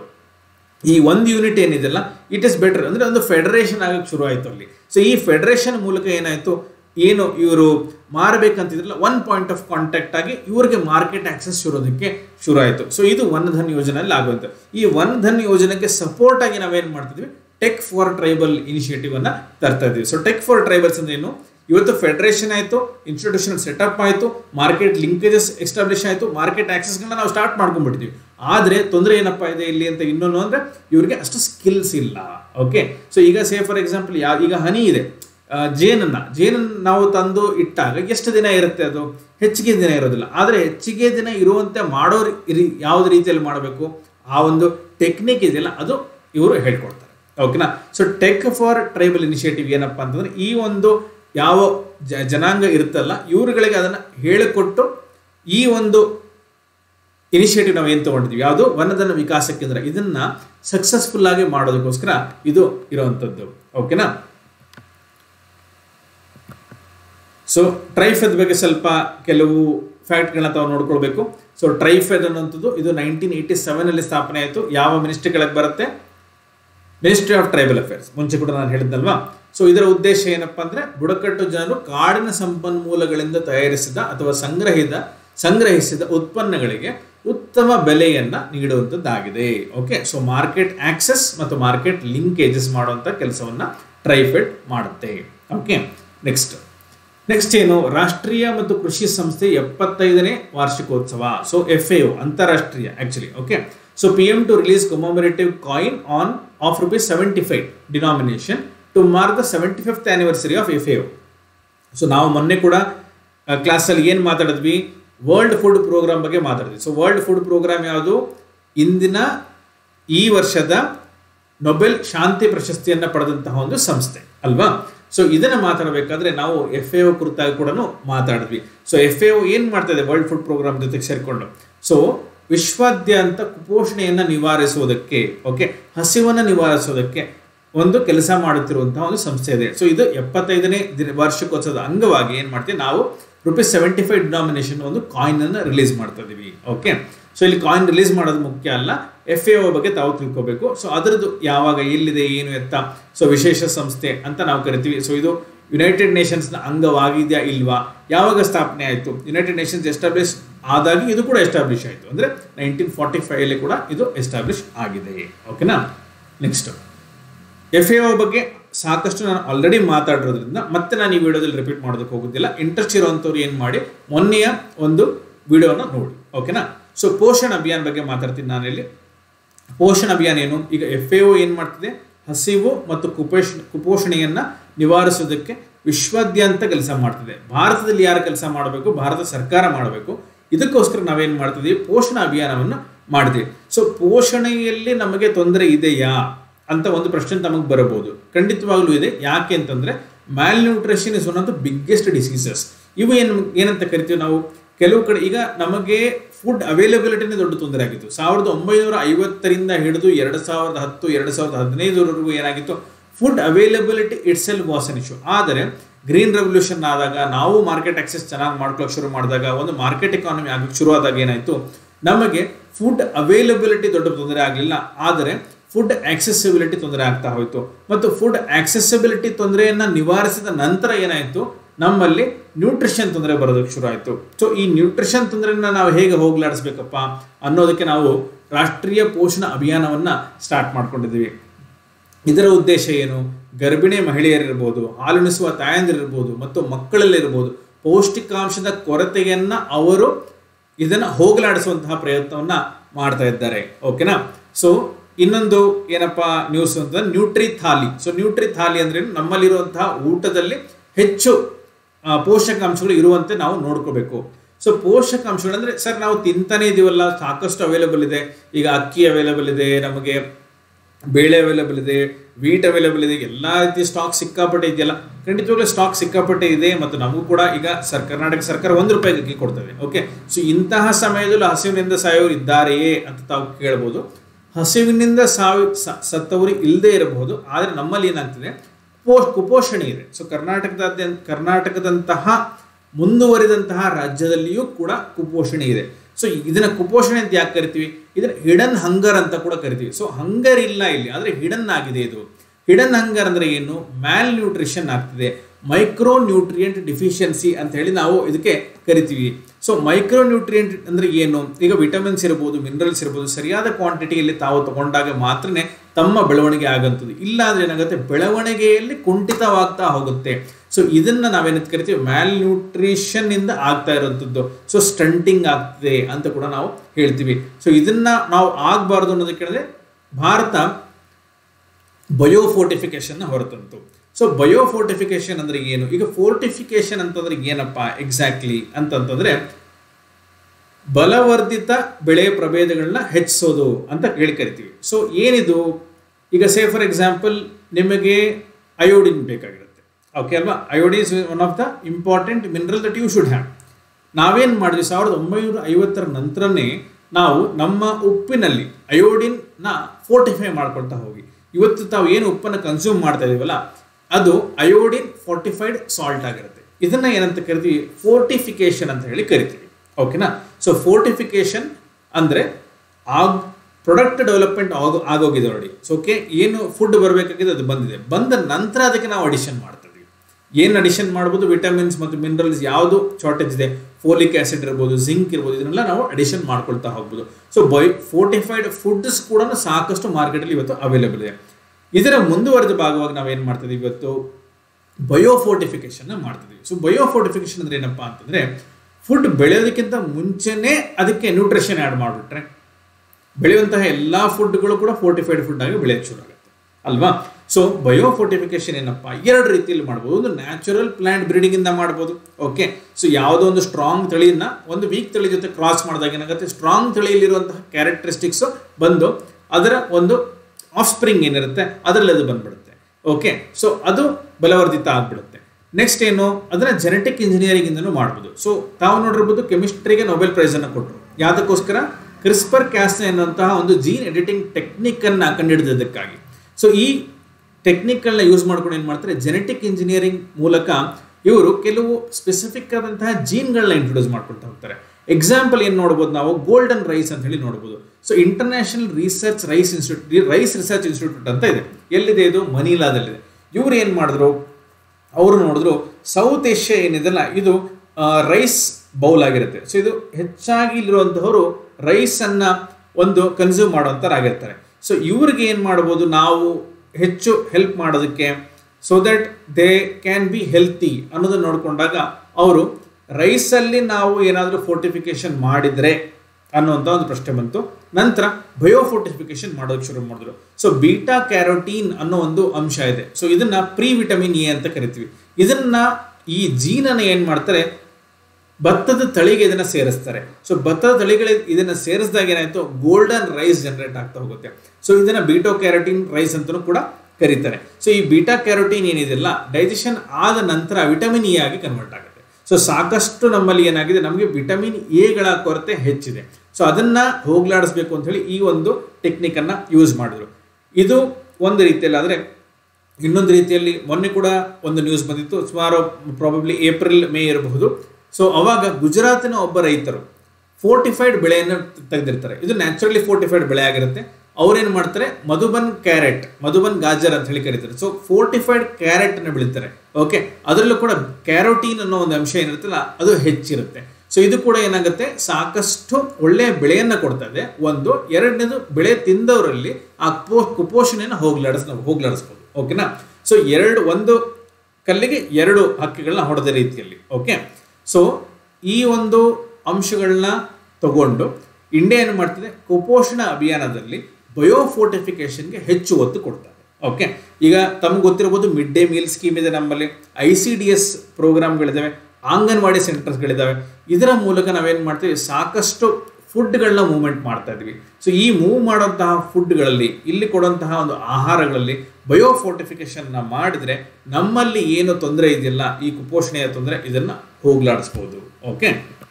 Speaker 1: ಈ ಒಂದು ಯೂನಿಟ್ ಏನಿದೆಯಲ್ಲ ಇಟ್ ಇಸ್ ಬೆಟರ್ ಅಂದ್ರೆ ಒಂದು ಫೆಡರೇಷನ್ ಆಗಕ್ಕೆ ಶುರು ಆಯ್ತು ಅಲ್ಲಿ ಸೊ ಈ ಫೆಡರೇಷನ್ ಮೂಲಕ ಏನಾಯ್ತು ಏನು ಇವರು ಮಾರಬೇಕಂತಿದ್ರಲ್ಲ ಒನ್ ಪಾಯಿಂಟ್ ಆಫ್ ಕಾಂಟ್ಯಾಕ್ಟ್ ಆಗಿ ಇವ್ರಿಗೆ ಮಾರ್ಕೆಟ್ ಆಕ್ಸೆಸ್ ಶುರೋದಕ್ಕೆ ಶುರು ಆಯಿತು ಸೊ ಇದು ಒನ್ ಧನ್ ಯೋಜನೆಯಲ್ಲಿ ಆಗುವಂತ ಈ ಒನ್ ಧನ್ ಯೋಜನೆಗೆ ಸಪೋರ್ಟ್ ಆಗಿ ನಾವೇನ್ ಮಾಡ್ತಿದ್ವಿ ಟೆಕ್ ಫಾರ್ ಟ್ರೈಬಲ್ ಇನಿಷಿಯೇಟಿವ್ ಅನ್ನ ತರ್ತಾ ಇದ್ವಿ ಸೊ ಟೆಕ್ ಫಾರ್ ಟ್ರೈಬಲ್ಸ್ ಅಂದ್ರೆ ಏನು ಇವತ್ತು ಫೆಡರೇಷನ್ ಆಯಿತು ಇನ್ಸ್ಟಿಟ್ಯೂಷನ್ ಸೆಟಪ್ ಆಯಿತು ಮಾರ್ಕೆಟ್ ಲಿಂಕೇಜಸ್ ಎಸ್ಟಾಬ್ಲಿಷ್ ಆಯಿತು ಮಾರ್ಕೆಟ್ ಆಕ್ಸೆಸ್ಗಳನ್ನ ನಾವು ಸ್ಟಾರ್ಟ್ ಮಾಡ್ಕೊಂಡ್ಬಿಟ್ಟಿದ್ವಿ ಆದರೆ ತೊಂದರೆ ಏನಪ್ಪಾ ಇದೆ ಇಲ್ಲಿ ಅಂತ ಇನ್ನೊಂದು ಅಂದ್ರೆ ಇವ್ರಿಗೆ ಅಷ್ಟು ಸ್ಕಿಲ್ಸ್ ಇಲ್ಲ ಓಕೆ ಸೊ ಈಗ ಸೇ ಫಾರ್ ಎಕ್ಸಾಂಪಲ್ ಯಾ ಈಗ ಹನಿ ಇದೆ ಆ, ಜೇನನ್ನ ಜೇನನ್ನ ನಾವು ತಂದು ಇಟ್ಟಾಗ ಎಷ್ಟು ದಿನ ಇರುತ್ತೆ ಅದು ಹೆಚ್ಚಿಗೆ ದಿನ ಇರೋದಿಲ್ಲ ಆದರೆ ಹೆಚ್ಚಿಗೆ ದಿನ ಇರುವಂತೆ ಮಾಡೋ ರೀ ಯಾವ್ದು ರೀತಿಯಲ್ಲಿ ಮಾಡಬೇಕು ಆ ಒಂದು ಟೆಕ್ನಿಕ್ ಇದೆಯಲ್ಲ ಅದು ಇವರು ಹೇಳ್ಕೊಡ್ತಾರೆ ಓಕೆನಾ so tech for tribal initiative ಏನಪ್ಪಾ ಅಂತಂದ್ರೆ ಈ ಒಂದು ಯಾವ ಜ- ಜನಾಂಗ ಇರುತ್ತಲ್ಲ ಇವ್ರುಗಳಿಗೆ ಅದನ್ನ ಹೇಳಿಕೊಟ್ಟು ಈ ಒಂದು ಇನಿಷಿಯೇಟಿವ್ ನಾವು ಏನು ತಗೊಂಡಿದ್ವಿ ಯಾವುದು ವನಧನ ವಿಕಾಸ ಕೇಂದ್ರ ಇದನ್ನ ಸಕ್ಸಸ್ಫುಲ್ ಆಗಿ ಮಾಡೋದಕ್ಕೋಸ್ಕರ ಇದು ಇರುವಂಥದ್ದು ಓಕೆನಾ ಸೊ ಟ್ರೈಫೆದ್ ಬಗ್ಗೆ ಸ್ವಲ್ಪ ಕೆಲವು ಫ್ಯಾಕ್ಟ್ಗಳನ್ನ ತಾವು ನೋಡ್ಕೊಳ್ಬೇಕು ಸೊ ಟ್ರೈಫೆದ್ ಅನ್ನುವಂಥದ್ದು ಇದು ನೈನ್ಟೀನ್ ಏಯ್ಟಿ ಸೆವೆನ್ ಅಲ್ಲಿ ಸ್ಥಾಪನೆ ಆಯಿತು ಯಾವ ಮಿನಿಸ್ಟ್ರಿ ಕೆಳಗೆ ಬರುತ್ತೆ ಮಿನಿಸ್ಟ್ರಿ ಆಫ್ ಟ್ರೈಬಲ್ ಅಫೇರ್ಸ್ ಮುಂಚೆ ಕೂಡ ನಾನು ಹೇಳಿದ್ನಲ್ವಾ ಸೊ ಇದರ ಉದ್ದೇಶ ಏನಪ್ಪಾ ಅಂದ್ರೆ ಬುಡಕಟ್ಟು ಜನರು ಕಾಡಿನ ಸಂಪನ್ಮೂಲಗಳಿಂದ ತಯಾರಿಸಿದ ಅಥವಾ ಸಂಗ್ರಹಿತ ಸಂಗ್ರಹಿಸಿದ ಉತ್ಪನ್ನಗಳಿಗೆ ಉತ್ತಮ ಬೆಲೆಯನ್ನ ನೀಡುವಂಥದ್ದಾಗಿದೆ ಓಕೆ ಸೊ ಮಾರ್ಕೆಟ್ ಆಕ್ಸೆಸ್ ಮತ್ತು ಮಾರ್ಕೆಟ್ ಲಿಂಕೇಜಸ್ ಮಾಡುವಂಥ ಕೆಲಸವನ್ನ ಟ್ರೈಫೆಡ್ ಮಾಡುತ್ತೆ ಓಕೆ ನೆಕ್ಸ್ಟ್ ನೆಕ್ಸ್ಟ್ ಏನು ರಾಷ್ಟ್ರೀಯ ಮತ್ತು ಕೃಷಿ ಸಂಸ್ಥೆ ಎಪ್ಪತ್ತೈದನೇ ವಾರ್ಷಿಕೋತ್ಸವ ಸೊ ಎಫ್ ಎ ಅಂತಾರಾಷ್ಟ್ರೀಯ actually okay so P M to release commemorative coin on of rupees seventy five denomination to mark the seventy fifth anniversary of F A so ನಾವು ಮೊನ್ನೆ ಕೂಡ ಕ್ಲಾಸಲ್ಲಿ ಏನು ಮಾತಾಡಿದ್ವಿ ವರ್ಲ್ಡ್ ಫುಡ್ ಪ್ರೋಗ್ರಾಮ್ ಬಗ್ಗೆ ಮಾತಾಡಿದ್ವಿ so world food program ಯಾವುದು ಇಂದಿನ ಈ ವರ್ಷದ ನೊಬೆಲ್ ಶಾಂತಿ ಪ್ರಶಸ್ತಿಯನ್ನು ಪಡೆದಂತಹ ಒಂದು ಸಂಸ್ಥೆ ಅಲ್ವಾ ಸೊ ಇದನ್ನು ಮಾತಾಡಬೇಕಾದ್ರೆ ನಾವು ಎಫ್ ಎ ಕುರಿತಾಗಿ ಕೂಡ ಮಾತಾಡಿದ್ವಿ ಸೊ ಎಫ್ ಎ ಏನು ಮಾಡ್ತಾ ಇದೆ ವರ್ಲ್ಡ್ ಫುಡ್ ಪ್ರೋಗ್ರಾಮ್ ಜೊತೆಗೆ ಸೇರಿಕೊಂಡು ಸೊ ವಿಶ್ವಾದ್ಯಂತ ಕುಪೋಷಣೆಯನ್ನು ನಿವಾರಿಸುವುದಕ್ಕೆ ಓಕೆ ಹಸಿವನ್ನು ನಿವಾರಿಸೋದಕ್ಕೆ ಒಂದು ಕೆಲಸ ಮಾಡುತ್ತಿರುವಂತಹ ಒಂದು ಸಂಸ್ಥೆ ಇದೆ ಸೊ ಇದು ಎಪ್ಪತ್ತೈದನೇ ದಿನ ವಾರ್ಷಿಕೋತ್ಸವದ ಅಂಗವಾಗಿ ಏನು ಮಾಡ್ತೀವಿ ನಾವು ರುಪೀಸ್ ಸೆವೆಂಟಿ ಫೈವ್ ಡಿನಾಮಿನೇಷನ್ ಒಂದು ಕಾಯಿನ್ ಅನ್ನು ರಿಲೀಸ್ ಮಾಡ್ತಾ ಇದೀವಿ ಓಕೆ ಸೊ ಇಲ್ಲಿ ಕಾಯಿನ್ ರಿಲೀಸ್ ಮಾಡೋದು ಮುಖ್ಯ ಅಲ್ಲ ಎಫ್ ಎ ಬಗ್ಗೆ ತಾವು ತಿಳ್ಕೊಬೇಕು ಸೊ ಅದರದ್ದು ಯಾವಾಗ ಎಲ್ಲಿದೆ ಏನು ಎತ್ತ ಸೊ ವಿಶೇಷ ಸಂಸ್ಥೆ ಅಂತ ನಾವು ಕರಿತೀವಿ ಸೊ ಇದು ಯುನೈಟೆಡ್ ನೇಷನ್ಸ್ನ ಅಂಗವಾಗಿದೆಯಾ ಇಲ್ವಾ ಯಾವಾಗ ಸ್ಥಾಪನೆ ಆಯಿತು ಯುನೈಟೆಡ್ ನೇಷನ್ಸ್ ಎಸ್ಟಾಬ್ಲಿಷ್ ಆದಾಗಿ ಇದು ಕೂಡ ಎಸ್ಟಾಬ್ಲಿಷ್ ಆಯಿತು ಅಂದರೆ ನೈನ್ಟೀನ್ ಫಾರ್ಟಿ ಫೈವಲ್ಲಿ ಕೂಡ ಇದು ಎಸ್ಟಾಬ್ಲಿಷ್ ಆಗಿದೆ ಓಕೆನಾ ನೆಕ್ಸ್ಟ್ ಎಫ್ ಎ ಬಗ್ಗೆ ಸಾಕಷ್ಟು ನಾನು ಆಲ್ರೆಡಿ ಮಾತಾಡಿರೋದ್ರಿಂದ ಮತ್ತೆ ನಾನು ಈ ವಿಡಿಯೋದಲ್ಲಿ ರಿಪೀಟ್ ಮಾಡೋದಕ್ಕೆ ಹೋಗೋದಿಲ್ಲ ಇಂಟ್ರೆಸ್ಟ್ ಇರುವಂಥವ್ರು ಏನು ಮಾಡಿ ಮೊನ್ನೆಯ ಒಂದು ವಿಡಿಯೋನ ನೋಡಿ ಓಕೆನಾ ಸೊ ಪೋಷಣ ಅಭಿಯಾನ ಬಗ್ಗೆ ಮಾತಾಡ್ತೀನಿ ನಾನಿಲ್ಲಿ ಪೋಷಣ ಅಭಿಯಾನ ಏನು ಈಗ ಎಫ್ ಎ ಏನು ಮಾಡ್ತಿದೆ ಹಸಿವು ಮತ್ತು ಕುಪೋಷ ಕುಪೋಷಣೆಯನ್ನು ನಿವಾರಿಸೋದಕ್ಕೆ ವಿಶ್ವಾದ್ಯಂತ ಕೆಲಸ ಮಾಡ್ತಿದೆ ಭಾರತದಲ್ಲಿ ಯಾರು ಕೆಲಸ ಮಾಡಬೇಕು ಭಾರತ ಸರ್ಕಾರ ಮಾಡಬೇಕು ಇದಕ್ಕೋಸ್ಕರ ನಾವೇನು ಮಾಡ್ತಿದ್ದೀವಿ ಪೋಷಣ ಅಭಿಯಾನವನ್ನು ಮಾಡಿದ್ವಿ ಸೊ ಪೋಷಣೆಯಲ್ಲಿ ನಮಗೆ ತೊಂದರೆ ಇದೆಯಾ ಅಂತ ಒಂದು ಪ್ರಶ್ನೆ ನಮಗೆ ಬರಬಹುದು ಖಂಡಿತವಾಗ್ಲೂ ಇದೆ ಯಾಕೆ ಅಂತಂದ್ರೆ malnutrition is one of the biggest diseases ಇವು ಏನು ಏನಂತ ಕರಿತೀವಿ ನಾವು ಕೆಲವು ಕಡೆ ಈಗ ನಮಗೆ ಫುಡ್ ಅವೈಲಬಿಲಿಟಿನೇ ದೊಡ್ಡ ತೊಂದರೆ ಆಗಿತ್ತು ಸಾವಿರದ ಒಂಬೈನೂರ ಐವತ್ತರಿಂದ ಹಿಡಿದು ಎರಡು ಸಾವಿರದ ಹತ್ತು ಎರಡು ಸಾವಿರದ ಹದಿನೈದರವರೆಗೂ ಏನಾಗಿತ್ತು food availability itself was an issue ಆದರೆ ಗ್ರೀನ್ ರೆವಲ್ಯೂಷನ್ ಆದಾಗ ನಾವು ಮಾರ್ಕೆಟ್ ಆಕ್ಸೆಸ್ ಚೆನ್ನಾಗಿ ಮಾಡ್ಕೊಳ್ಳೋಕೆ ಶುರು ಮಾಡಿದಾಗ ಒಂದು ಮಾರ್ಕೆಟ್ ಎಕಾನಮಿ ಆಗಕ್ಕೆ ಶುರು ಆದಾಗ ಏನಾಯಿತು ನಮಗೆ ಫುಡ್ ಅವೈಲಬಿಲಿಟಿ ದೊಡ್ಡ ತೊಂದರೆ ಆಗಲಿಲ್ಲ ಆದರೆ ಫುಡ್ ಆಕ್ಸೆಸಿಬಿಲಿಟಿ ತೊಂದರೆ ಆಗ್ತಾ ಹೋಯಿತು ಮತ್ತು ಫುಡ್ ಆಕ್ಸೆಸಿಬಿಲಿಟಿ ತೊಂದರೆಯನ್ನು ನಿವಾರಿಸಿದ ನಂತರ ಏನಾಯಿತು ನಮ್ಮಲ್ಲಿ ನ್ಯೂಟ್ರಿಷನ್ ತೊಂದರೆ ಬರೋದಕ್ಕೆ ಶುರು ಆಯಿತು ಸೊ ಈ ನ್ಯೂಟ್ರಿಷನ್ ತೊಂದರೆನ ನಾವು ಹೇಗೆ ಹೋಗ್ಲಾಡಿಸ್ಬೇಕಪ್ಪ ಅನ್ನೋದಕ್ಕೆ ನಾವು ರಾಷ್ಟ್ರೀಯ ಪೋಷಣ ಅಭಿಯಾನವನ್ನು ಸ್ಟಾರ್ಟ್ ಮಾಡ್ಕೊಂಡಿದ್ದೀವಿ ಇದರ ಉದ್ದೇಶ ಏನು ಗರ್ಭಿಣಿ ಮಹಿಳೆಯರಿರ್ಬೋದು ಹಾಲುಣಿಸುವ ತಾಯಂದಿರಿರ್ಬೋದು ಮತ್ತು ಮಕ್ಕಳಲ್ಲಿರ್ಬೋದು ಪೌಷ್ಟಿಕಾಂಶದ ಕೊರತೆಯನ್ನು ಅವರು ಇದನ್ನು ಹೋಗಲಾಡಿಸುವಂತಹ ಪ್ರಯತ್ನವನ್ನು ಮಾಡ್ತಾ ಇದ್ದಾರೆ ಓಕೆನಾ ಸೊ ಇನ್ನೊಂದು ಏನಪ್ಪ ನ್ಯೂಸ್ ಅಂತಂದ್ರೆ nutri thali so nutri thali ಅಂದ್ರೆ ನಮ್ಮಲ್ಲಿರುವಂತಹ ಊಟದಲ್ಲಿ ಹೆಚ್ಚು ಪೋಷಕಾಂಶಗಳು ಇರುವಂತೆ ನಾವು ನೋಡ್ಕೋಬೇಕು ಸೊ ಪೋಷಕಾಂಶಗಳು ಅಂದ್ರೆ ಸರ್ ನಾವು ತಿಂತಾನೆ ಇದೀವಲ್ಲ ಸಾಕಷ್ಟು ಅವೈಲೇಬಲ್ ಇದೆ ಈಗ ಅಕ್ಕಿ ಅವೈಲೇಬಲ್ ಇದೆ ನಮಗೆ ಬೇಳೆ ಅವೈಲೇಬಲ್ ಇದೆ ವೀಟ್ ಅವೈಲೇಬಲ್ ಇದೆ ಎಲ್ಲ ರೀತಿ ಸ್ಟಾಕ್ ಸಿಕ್ಕಾಪಟ್ಟೆ ಇದೆಯಲ್ಲ ಖಂಡಿತವಾಗ್ಲೂ ಸ್ಟಾಕ್ ಸಿಕ್ಕಾಪಟ್ಟೆ ಇದೆ ಮತ್ತು ನಮಗೂ ಕೂಡ ಈಗ ಸರ್ ಕರ್ನಾಟಕ ಸರ್ಕಾರ ಒಂದು ರೂಪಾಯಿಗೆ ಅಕ್ಕಿ ಕೊಡ್ತದೆ ಓಕೆ ಸೊ ಇಂತಹ ಸಮಯದಲ್ಲೂ ಹಸಿವಿನಿಂದ ಸಾಯೋರು ಇದ್ದಾರೆಯೇ ಅಂತ ತಾವು ಕೇಳ್ಬೋದು ಹಸಿವಿನಿಂದ ಸಾವು ಸತ್ತವರು ಇಲ್ಲದೆ ಇರಬಹುದು ಆದರೆ ನಮ್ಮಲ್ಲಿ ಏನಾಗ್ತಿದೆ ಪೋ ಕುಪೋಷಣೆ ಇದೆ ಸೊ ಕರ್ನಾಟಕದಾದ್ಯಂತ ಕರ್ನಾಟಕದಂತಹ ಮುಂದುವರಿದಂತಹ ರಾಜ್ಯದಲ್ಲಿಯೂ ಕೂಡ ಕುಪೋಷಣೆ ಇದೆ ಸೊ ಇದನ್ನ ಕುಪೋಷಣೆ ಅಂತ ಯಾಕೆ ಕರಿತೀವಿ ಇದನ್ನ ಹಿಡನ್ ಹಂಗರ್ ಅಂತ ಕೂಡ ಕರಿತೀವಿ ಸೊ ಹಂಗರ್ ಇಲ್ಲ ಇಲ್ಲಿ ಆದರೆ ಹಿಡನ್ ಆಗಿದೆ ಇದು ಹಿಡನ್ ಹಂಗರ್ ಅಂದ್ರೆ ಏನು ಮ್ಯಾಲ್ ನ್ಯೂಟ್ರಿಷನ್ ಆಗ್ತಿದೆ ಮೈಕ್ರೋ ನ್ಯೂಟ್ರಿಯೆಂಟ್ ಡಿಫಿಷಿಯನ್ಸಿ ಅಂತ ಹೇಳಿ ನಾವು ಇದಕ್ಕೆ ಕರಿತೀವಿ ಸೊ ಮೈಕ್ರೋ ನ್ಯೂಟ್ರಿಯೆಂಟ್ ಅಂದ್ರೆ ಏನು ಈಗ ವಿಟಮಿನ್ಸ್ ಇರ್ಬೋದು ಮಿನರಲ್ಸ್ ಇರ್ಬೋದು ಸರಿಯಾದ ಕ್ವಾಂಟಿಟಿಯಲ್ಲಿ ತಾವು ತಗೊಂಡಾಗ ಮಾತ್ರನೇ ತಮ್ಮ ಬೆಳವಣಿಗೆ ಆಗಂಥದ್ದು ಇಲ್ಲ ಅಂದ್ರೆ ಏನಾಗುತ್ತೆ ಬೆಳವಣಿಗೆಯಲ್ಲಿ ಕುಂಠಿತವಾಗ್ತಾ ಹೋಗುತ್ತೆ ಸೊ ಇದನ್ನ ನಾವೇನಂತ ಕರಿತೀವಿ ಮ್ಯಾಲ್ ನ್ಯೂಟ್ರಿಷನ್ ಇಂದ ಆಗ್ತಾ ಇರೋಂಥದ್ದು ಸೊ ಸ್ಟಂಟಿಂಗ್ ಆಗ್ತದೆ ಅಂತ ಕೂಡ ನಾವು ಹೇಳ್ತೀವಿ ಸೊ ಇದನ್ನ ನಾವು ಆಗಬಾರ್ದು ಅನ್ನೋದಕ್ಕೆ ಹೇಳಿದ್ರೆ ಭಾರತ ಬಯೋಫೋರ್ಟಿಫಿಕೇಶನ್ ಹೊರತಂತು ಸೊ ಬಯೋಫೋರ್ಟಿಫಿಕೇಶನ್ ಅಂದ್ರೆ ಏನು ಈಗ ಫೋರ್ಟಿಫಿಕೇಶನ್ ಅಂತಂದ್ರೆ ಏನಪ್ಪ ಎಕ್ಸಾಕ್ಟ್ಲಿ ಅಂತಂತಂದ್ರೆ ಬಲವರ್ಧಿತ ಬೆಳೆ ಪ್ರಭೇದಗಳನ್ನ ಹೆಚ್ಚಿಸೋದು ಅಂತ ಹೇಳಿ ಕರಿತೀವಿ ಸೊ ಏನಿದು ಈಗ ಸೇ ಫಾರ್ ಎಕ್ಸಾಂಪಲ್ ನಿಮಗೆ ಅಯೋಡಿನ್ ಬೇಕಾಗಿರುತ್ತೆ ಓಕೆ ಅಲ್ವಾ iodine is one of the important mineral that you should have ನಾವೇನು ಮಾಡಿದ್ವಿ ಸಾವಿರದ ಒಂಬೈನೂರ ಐವತ್ತರ ನಂತರನೇ ನಾವು ನಮ್ಮ ಉಪ್ಪಿನಲ್ಲಿ ಅಯೋಡಿನ್ನ ಫೋರ್ಟಿಫೈ ಮಾಡ್ಕೊಳ್ತಾ ಹೋಗಿ ಇವತ್ತು ತಾವು ಏನು ಉಪ್ಪನ್ನು ಕನ್ಸ್ಯೂಮ್ ಮಾಡ್ತಾ ಇದೀವಲ್ಲ ಅದು ಅಯೋಡಿನ್ ಫೋರ್ಟಿಫೈಡ್ ಸಾಲ್ಟ್ ಆಗಿರುತ್ತೆ ಇದನ್ನ ಏನಂತ ಕರಿತೀವಿ ಫೋರ್ಟಿಫಿಕೇಶನ್ ಅಂತ ಹೇಳಿ ಕರಿತೀವಿ ಓಕೆನಾ ಸೊ ಫೋರ್ಟಿಫಿಕೇಶನ್ ಅಂದರೆ ಆಗ್ ಪ್ರೊಡಕ್ಟ್ ಡೆವಲಪ್ಮೆಂಟ್ ಆಗೋ ಆಗೋಗಿದೆ ನೋಡಿ ಸೊ ಓಕೆ ಏನು ಫುಡ್ ಬರಬೇಕಾಗಿದೆ ಅದು ಬಂದಿದೆ ಬಂದ ನಂತರ ಅದಕ್ಕೆ ನಾವು ಅಡಿಷನ್ ಮಾಡ್ತೀವಿ ಏನು ಅಡಿಷನ್ ಮಾಡ್ಬೋದು ವಿಟಮಿನ್ಸ್ ಮತ್ತು ಮಿನರಲ್ಸ್ ಯಾವುದು ಶಾರ್ಟೇಜ್ ಇದೆ ಫೋಲಿಕ್ ಆಸಿಡ್ ಇರ್ಬೋದು ಜಿಂಕ್ ಇರ್ಬೋದು ಇದನ್ನೆಲ್ಲ ನಾವು ಅಡಿಷನ್ ಮಾಡ್ಕೊಳ್ತಾ ಹೋಗ್ಬೋದು ಸೊ ಬೈ ಫೋರ್ಟಿಫೈಡ್ ಫುಡ್ಸ್ ಕೂಡ ಸಾಕಷ್ಟು ಮಾರ್ಕೆಟಲ್ಲಿ ಇವತ್ತು ಅವೈಲೇಬಲ್ ಇದೆ ಇದರ ಮುಂದುವರೆದ ಭಾಗವಾಗಿ ನಾವೇನು ಮಾಡ್ತಿದ್ದೀವಿ ಇವತ್ತು ಬಯೋಫೋರ್ಟಿಫಿಕೇಶನ್ ಮಾಡ್ತಿದ್ದೀವಿ ಸೊ ಬಯೋಫೋರ್ಟಿಫಿಕೇಶನ್ ಅಂದ್ರೆ ಏನಪ್ಪಾ ಅಂತಂದ್ರೆ ಫುಡ್ ಬೆಳೆಯೋದಕ್ಕಿಂತ ಮುಂಚೆನೇ ಅದಕ್ಕೆ ನ್ಯೂಟ್ರಿಷನ್ ಆ್ಯಡ್ ಮಾಡಿಬಿಟ್ರೆ ಬೆಳೆಯುವಂತಹ ಎಲ್ಲ ಫುಡ್ಗಳು ಕೂಡ ಫೋರ್ಟಿಫೈಡ್ ಫುಡ್ ಆಗಿ ಬೆಳೆಯೋಕ್ಕೆ ಶುರು ಆಗುತ್ತೆ ಅಲ್ವಾ ಸೊ ಬಯೋಫೋರ್ಟಿಫಿಕೇಶನ್ ಏನಪ್ಪ ಎರಡು ರೀತಿಯಲ್ಲಿ ಮಾಡ್ಬೋದು ಒಂದು ನ್ಯಾಚುರಲ್ ಪ್ಲಾಂಟ್ ಬ್ರೀಡಿಂಗ್ ಇಂದ ಮಾಡ್ಬೋದು ಓಕೆ ಸೊ ಯಾವುದೋ ಒಂದು ಸ್ಟ್ರಾಂಗ್ ತಳಿಯನ್ನ ಒಂದು ವೀಕ್ ತಳಿ ಜೊತೆ ಕ್ರಾಸ್ ಮಾಡಿದಾಗ ಏನಾಗುತ್ತೆ ಸ್ಟ್ರಾಂಗ್ ತಳಿಯಲ್ಲಿರುವಂತಹ ಕ್ಯಾರೆಕ್ಟರಿಸ್ಟಿಕ್ಸ್ ಬಂದು ಅದರ ಒಂದು ಆಫ್ ಸ್ಪ್ರಿಂಗ್ ಏನಿರುತ್ತೆ ಅದರಲ್ಲಿ ಅದು ಬಂದ್ಬಿಡುತ್ತೆ ಓಕೆ ಸೊ ಅದು ಬಲವರ್ಧಿತ ಆಗ್ಬಿಡುತ್ತೆ ನೆಕ್ಸ್ಟ್ ಏನು ಅದನ್ನ ಜೆನೆಟಿಕ್ ಇಂಜಿನಿಯರಿಂಗ್ ಇಂದನೂ ಮಾಡ್ಬೋದು ಸೊ ತಾವು ನೋಡಿರ್ಬೋದು ಕೆಮಿಸ್ಟ್ರಿಗೆ ನೊಬೆಲ್ ಪ್ರೈಸ್ ಅನ್ನು ಕೊಟ್ಟರು ಯಾವ್ದಕ್ಕೋಸ್ಕರ ಕ್ರಿಸ್ಪರ್ ಕ್ಯಾಸ್ ಎನ್ನುವಂತಹ ಒಂದು ಜೀನ್ ಎಡಿಟಿಂಗ್ ಟೆಕ್ನಿಕ್ ಅನ್ನ ಕಂಡುಹಿಡಿದಕ್ಕಾಗಿ ಸೊ ಈ ಟೆಕ್ನಿಕ್ಗಳನ್ನ ಯೂಸ್ ಮಾಡ್ಕೊಂಡು ಏನು ಮಾಡ್ತಾರೆ ಜೆನೆಟಿಕ್ ಇಂಜಿನಿಯರಿಂಗ್ ಮೂಲಕ ಇವರು ಕೆಲವು ಸ್ಪೆಸಿಫಿಕ್ ಆದಂತಹ ಜೀನ್ಗಳನ್ನ ಇಂಟ್ರೊಡ್ಯೂಸ್ ಮಾಡ್ಕೊಳ್ತಾ ಹೋಗ್ತಾರೆ ಎಕ್ಸಾಂಪಲ್ ಏನು ನೋಡ್ಬೋದು ನಾವು ಗೋಲ್ಡನ್ ರೈಸ್ ಅಂತ ಹೇಳಿ ನೋಡ್ಬೋದು so international research rice institute rice research institute ಅಂತ ಇದೆ ಎಲ್ಲಿದೆ ಇದು ಮನೀಲಾದಲ್ಲಿದೆ ಇವ್ರು ಏನು ಮಾಡಿದ್ರು ಅವರು ನೋಡಿದ್ರು ಸೌತ್ ಏಷ್ಯಾ ಏನಿದೆಲ್ಲ ಇದು ರೈಸ್ ಬೌಲ್ ಆಗಿರುತ್ತೆ ಸೊ ಇದು ಹೆಚ್ಚಾಗಿ ಇಲ್ಲಿರುವಂತಹವರು ರೈಸ್ ಅನ್ನ ಒಂದು ಕನ್ಸ್ಯೂಮ್ ಮಾಡುವಂತರಾಗಿರ್ತಾರೆ ಸೊ ಇವ್ರಿಗೆ ಏನು ಮಾಡ್ಬೋದು ನಾವು ಹೆಚ್ಚು ಹೆಲ್ಪ್ ಮಾಡೋದಕ್ಕೆ so that they can be healthy ಅನ್ನೋದನ್ನ ನೋಡಿಕೊಂಡಾಗ ಅವರು ರೈಸಲ್ಲಿ ನಾವು ಏನಾದರೂ ಫೋರ್ಟಿಫಿಕೇಶನ್ ಮಾಡಿದರೆ ಅನ್ನುವಂಥ ಒಂದು ಪ್ರಶ್ನೆ ಬಂತು ನಂತರ ಬಯೋಫೋರ್ಟಿಫಿಕೇಶನ್ ಮಾಡೋದಕ್ಕೆ ಶುರು ಮಾಡಿದ್ರು ಸೊ ಬೀಟಾ ಕ್ಯಾರೋಟೀನ್ ಅನ್ನೋ ಒಂದು ಅಂಶ ಇದೆ ಸೊ ಇದನ್ನ ಪ್ರಿ ವಿಟಮಿನ್ ಎ ಅಂತ ಕರಿತೀವಿ ಇದನ್ನ ಈ ಜೀನನ್ನ ಏನು ಮಾಡ್ತಾರೆ ಭತ್ತದ ತಳಿಗೆ ಇದನ್ನ ಸೇರಿಸ್ತಾರೆ ಸೊ ಭತ್ತದ ತಳಿಗಳಿಗೆ ಇದನ್ನ ಸೇರಿಸಿದಾಗ ಏನಾಯ್ತು ಗೋಲ್ಡನ್ ರೈಸ್ ಜನರೇಟ್ ಆಗ್ತಾ ಹೋಗುತ್ತೆ ಸೊ ಇದನ್ನ ಬೀಟೋ ಕ್ಯಾರೋಟಿನ್ ರೈಸ್ ಅಂತಲೂ ಕೂಡ ಕರೀತಾರೆ ಸೊ ಈ ಬೀಟಾ ಕ್ಯಾರೋಟಿನ್ ಏನಿದೆಲ್ಲ ಡೈಜೆಷನ್ ಆದ ನಂತರ ವಿಟಮಿನ್ ಎ ಆಗಿ ಕನ್ವರ್ಟ್ ಆಗುತ್ತೆ ಸೊ ಸಾಕಷ್ಟು ನಮ್ಮಲ್ಲಿ ಏನಾಗಿದೆ ನಮಗೆ ವಿಟಮಿನ್ ಎಗಳ ಕೊರತೆ ಹೆಚ್ಚಿದೆ ಸೊ ಅದನ್ನ ಹೋಗ್ಲಾಡಿಸ್ಬೇಕು ಅಂತ ಹೇಳಿ ಈ ಒಂದು ಟೆಕ್ನಿಕ್ ಅನ್ನ ಯೂಸ್ ಮಾಡಿದ್ರು ಇದು ಒಂದು ರೀತಿಯಲ್ಲಿ ಆದರೆ ಇನ್ನೊಂದು ರೀತಿಯಲ್ಲಿ ಮೊನ್ನೆ ಕೂಡ ಒಂದು ನ್ಯೂಸ್ ಬಂದಿತ್ತು ಸುಮಾರು ಪ್ರಾಬಬ್ಲಿ ಏಪ್ರಿಲ್ ಮೇ ಇರಬಹುದು ಸೊ ಅವಾಗ ಗುಜರಾತಿನ ಒಬ್ಬ ರೈತರು ಫೋರ್ಟಿಫೈಡ್ ಬೆಳೆಯನ್ನು ತೆಗೆದಿರ್ತಾರೆ ಇದು ನ್ಯಾಚುರಲಿ ಫೋರ್ಟಿಫೈಡ್ ಬೆಳೆ ಆಗಿರುತ್ತೆ ಅವ್ರೇನು ಮಾಡ್ತಾರೆ ಮಧುಬನ್ ಕ್ಯಾರೆಟ್ ಮಧುಬನ್ ಗಾಜರ್ ಅಂತ ಹೇಳಿ ಕರೀತಾರೆ ಸೊ ಫೋರ್ಟಿಫೈಡ್ ಕ್ಯಾರೆಟ್ ಅನ್ನು ಬೆಳೀತಾರೆ ಓಕೆ ಅದರಲ್ಲೂ ಕೂಡ ಕ್ಯಾರೋಟೀನ್ ಅನ್ನೋ ಒಂದು ಅಂಶ ಏನಿರುತ್ತಲ್ಲ ಅದು ಹೆಚ್ಚಿರುತ್ತೆ ಸೊ ಇದು ಕೂಡ ಏನಾಗುತ್ತೆ ಸಾಕಷ್ಟು ಒಳ್ಳೆಯ ಬೆಳೆಯನ್ನ ಕೊಡ್ತಾ ಇದೆ ಒಂದು ಎರಡನೇದು ಬೆಳೆ ತಿಂದವರಲ್ಲಿ ಆ ಕುಪೋ ಕುಪೋಷಣೆಯನ್ನು ಹೋಗ್ಲಾಡಿಸ್ ಹೋಗ್ಲಾಡಿಸ್ಬೋದು ಓಕೆನಾ ಸೊ ಎರಡು ಒಂದು ಕಲ್ಲಿಗೆ ಎರಡು ಹಕ್ಕಿಗಳನ್ನ ಹೊಡೆದ ರೀತಿಯಲ್ಲಿ ಓಕೆ ಸೊ ಈ ಒಂದು ಅಂಶಗಳನ್ನ ತಗೊಂಡು ಇಂಡಿಯಾ ಏನು ಮಾಡ್ತಿದೆ ಕುಪೋಷಣ ಅಭಿಯಾನದಲ್ಲಿ ಬಯೋಫೋರ್ಟಿಫಿಕೇಶನ್ಗೆ ಹೆಚ್ಚು ಒತ್ತು ಕೊಡ್ತಾರೆ ಓಕೆ ಈಗ ತಮ್ಗೆ ಗೊತ್ತಿರ್ಬೋದು ಮಿಡ್ ಡೇ ಮೀಲ್ ಸ್ಕೀಮ್ ಇದೆ ನಮ್ಮಲ್ಲಿ ಐ ಸಿ ಡಿ ಎಸ್ ಪ್ರೋಗ್ರಾಮ್ಗಳಿದ್ದಾವೆ ಅಂಗನವಾಡಿ ಸೆಂಟರ್ಸ್ಗಳಿದ್ದಾವೆ ಇದರ ಮೂಲಕ ನಾವೇನು ಮಾಡ್ತೀವಿ ಸಾಕಷ್ಟು ಫುಡ್ಗಳನ್ನ ಮೂವ್ಮೆಂಟ್ ಮಾಡ್ತಾ ಇದ್ವಿ ಸೊ ಈ ಮೂವ್ ಮಾಡುವಂತಹ ಫುಡ್ಗಳಲ್ಲಿ ಇಲ್ಲಿ ಕೊಡುವಂತಹ ಒಂದು ಆಹಾರಗಳಲ್ಲಿ ಬಯೋಫೋರ್ಟಿಫಿಕೇಶನ್ನ ಮಾಡಿದ್ರೆ ನಮ್ಮಲ್ಲಿ ಏನು ತೊಂದರೆ ಇದೆಯಲ್ಲ ಈ ಕುಪೋಷಣೆಯ ತೊಂದರೆ ಇದನ್ನ ಹೋಗ್ಲಾಡಿಸ್ಬೋದು okay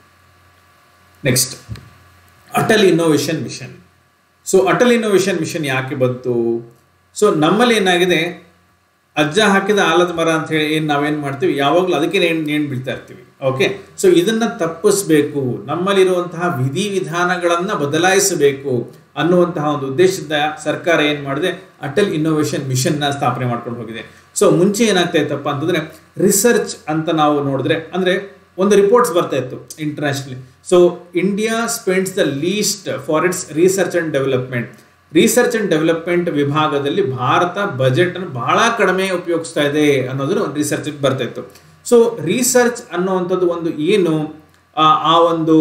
Speaker 1: next Atal innovation mission so Atal innovation mission ಯಾಕೆ ಬಂತು ಸೊ ನಮ್ಮಲ್ಲಿ ಏನಾಗಿದೆ ಅಜ್ಜ ಹಾಕಿದ ಆಲದ ಮರ ಅಂತ ಹೇಳಿ ಏನು ನಾವೇನು ಮಾಡ್ತೀವಿ ಯಾವಾಗಲೂ ಅದಕ್ಕೆ ನೇಣು ನೇಣು ಬೀಳ್ತಾ ಇರ್ತೀವಿ ಓಕೆ ಸೊ ಇದನ್ನ ತಪ್ಪಿಸ್ಬೇಕು ನಮ್ಮಲ್ಲಿರುವಂತಹ ವಿಧಿವಿಧಾನಗಳನ್ನು ಬದಲಾಯಿಸಬೇಕು ಅನ್ನುವಂತಹ ಒಂದು ಉದ್ದೇಶದ ಸರ್ಕಾರ ಏನು ಮಾಡಿದೆ ಅಟಲ್ ಇನ್ನೋವೇಷನ್ ಮಿಷನ್ನ ಸ್ಥಾಪನೆ ಮಾಡ್ಕೊಂಡು ಹೋಗಿದೆ ಸೊ ಮುಂಚೆ ಏನಾಗ್ತಾ ಇತ್ತಪ್ಪ ಅಂತಂದ್ರೆ ರಿಸರ್ಚ್ ಅಂತ ನಾವು ನೋಡಿದ್ರೆ ಅಂದ್ರೆ ಒಂದು ರಿಪೋರ್ಟ್ಸ್ ಬರ್ತಾ ಇತ್ತು internationally so India spends the least for its research and development research and development ವಿಭಾಗದಲ್ಲಿ ಭಾರತ ಬಜೆಟ್ ಅನ್ನು ಬಹಳ ಕಡಿಮೆ ಉಪಯೋಗಿಸ್ತಾ ಇದೆ ಅನ್ನೋದು ಒಂದು ರಿಸರ್ಚ್ ಬರ್ತಾ ಇತ್ತು ಸೊ ರಿಸರ್ಚ್ ಅನ್ನುವಂಥದ್ದು ಒಂದು ಏನು ಆ ಒಂದು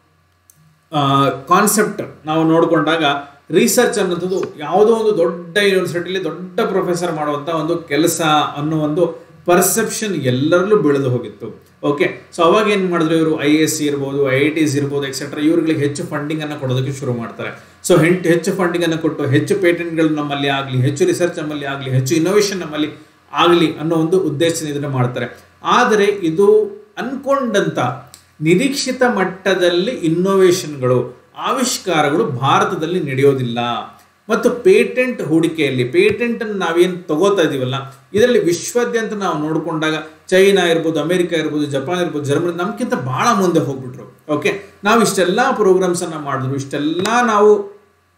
Speaker 1: ಕಾನ್ಸೆಪ್ಟ್ ನಾವು ನೋಡಿಕೊಂಡಾಗ ರಿಸರ್ಚ್ ಅನ್ನೋದು ಯಾವುದೋ ಒಂದು ದೊಡ್ಡ ಯೂನಿವರ್ಸಿಟಿಲಿ ದೊಡ್ಡ ಪ್ರೊಫೆಸರ್ ಮಾಡುವಂಥ ಒಂದು ಕೆಲಸ ಅನ್ನೋ ಒಂದು ಪರ್ಸೆಪ್ಷನ್ ಎಲ್ಲರಲ್ಲೂ ಬೆಳೆದು ಹೋಗಿತ್ತು ಓಕೆ ಸೊ ಅವಾಗ ಏನು ಮಾಡಿದ್ರು ಇವರು ಐ ಎಸ್ ಸಿ ಇರ್ಬೋದು ಐ ಐ ಟಿಸ್ ಇರ್ಬೋದು ಎಕ್ಸೆಟ್ರಾ ಇವ್ರಿಗೆ ಹೆಚ್ಚು ಫಂಡಿಂಗ್ ಅನ್ನು ಕೊಡೋದಕ್ಕೆ ಶುರು ಮಾಡ್ತಾರೆ ಸೊ ಹೆಂಟು ಹೆಚ್ಚು ಫಂಡಿಂಗ್ ಅನ್ನು ಕೊಟ್ಟು ಹೆಚ್ಚು ಪೇಟೆಂಟ್ಗಳು ನಮ್ಮಲ್ಲಿ ಆಗಲಿ ಹೆಚ್ಚು ರಿಸರ್ಚ್ ನಮ್ಮಲ್ಲಿ ಆಗಲಿ ಹೆಚ್ಚು ಇನೋವೇಷನ್ ನಮ್ಮಲ್ಲಿ ಆಗಲಿ ಅನ್ನೋ ಒಂದು ಉದ್ದೇಶದಿಂದ ಇದನ್ನು ಮಾಡ್ತಾರೆ ಆದರೆ ಇದು ಅನ್ಕೊಂಡಂತ ನಿರೀಕ್ಷಿತ ಮಟ್ಟದಲ್ಲಿ ಇನ್ನೋವೇಷನ್ಗಳು ಆವಿಷ್ಕಾರಗಳು ಭಾರತದಲ್ಲಿ ನಡೆಯೋದಿಲ್ಲ ಮತ್ತು ಪೇಟೆಂಟ್ ಹೂಡಿಕೆಯಲ್ಲಿ ಪೇಟೆಂಟ್ ಅನ್ನು ನಾವೇನು ತಗೋತಾ ಇದೀವಲ್ಲ ಇದರಲ್ಲಿ ವಿಶ್ವಾದ್ಯಂತ ನಾವು ನೋಡಿಕೊಂಡಾಗ ಚೈನಾ ಇರ್ಬೋದು ಅಮೆರಿಕ ಇರ್ಬೋದು ಜಪಾನ್ ಇರ್ಬೋದು ಜರ್ಮನಿ ನಮ್ಗಿಂತ ಬಹಳ ಮುಂದೆ ಹೋಗ್ಬಿಟ್ರು ಓಕೆ ನಾವು ಇಷ್ಟೆಲ್ಲ ಪ್ರೋಗ್ರಾಮ್ಸ್ ಅನ್ನ ಮಾಡಿದ್ರು ಇಷ್ಟೆಲ್ಲ ನಾವು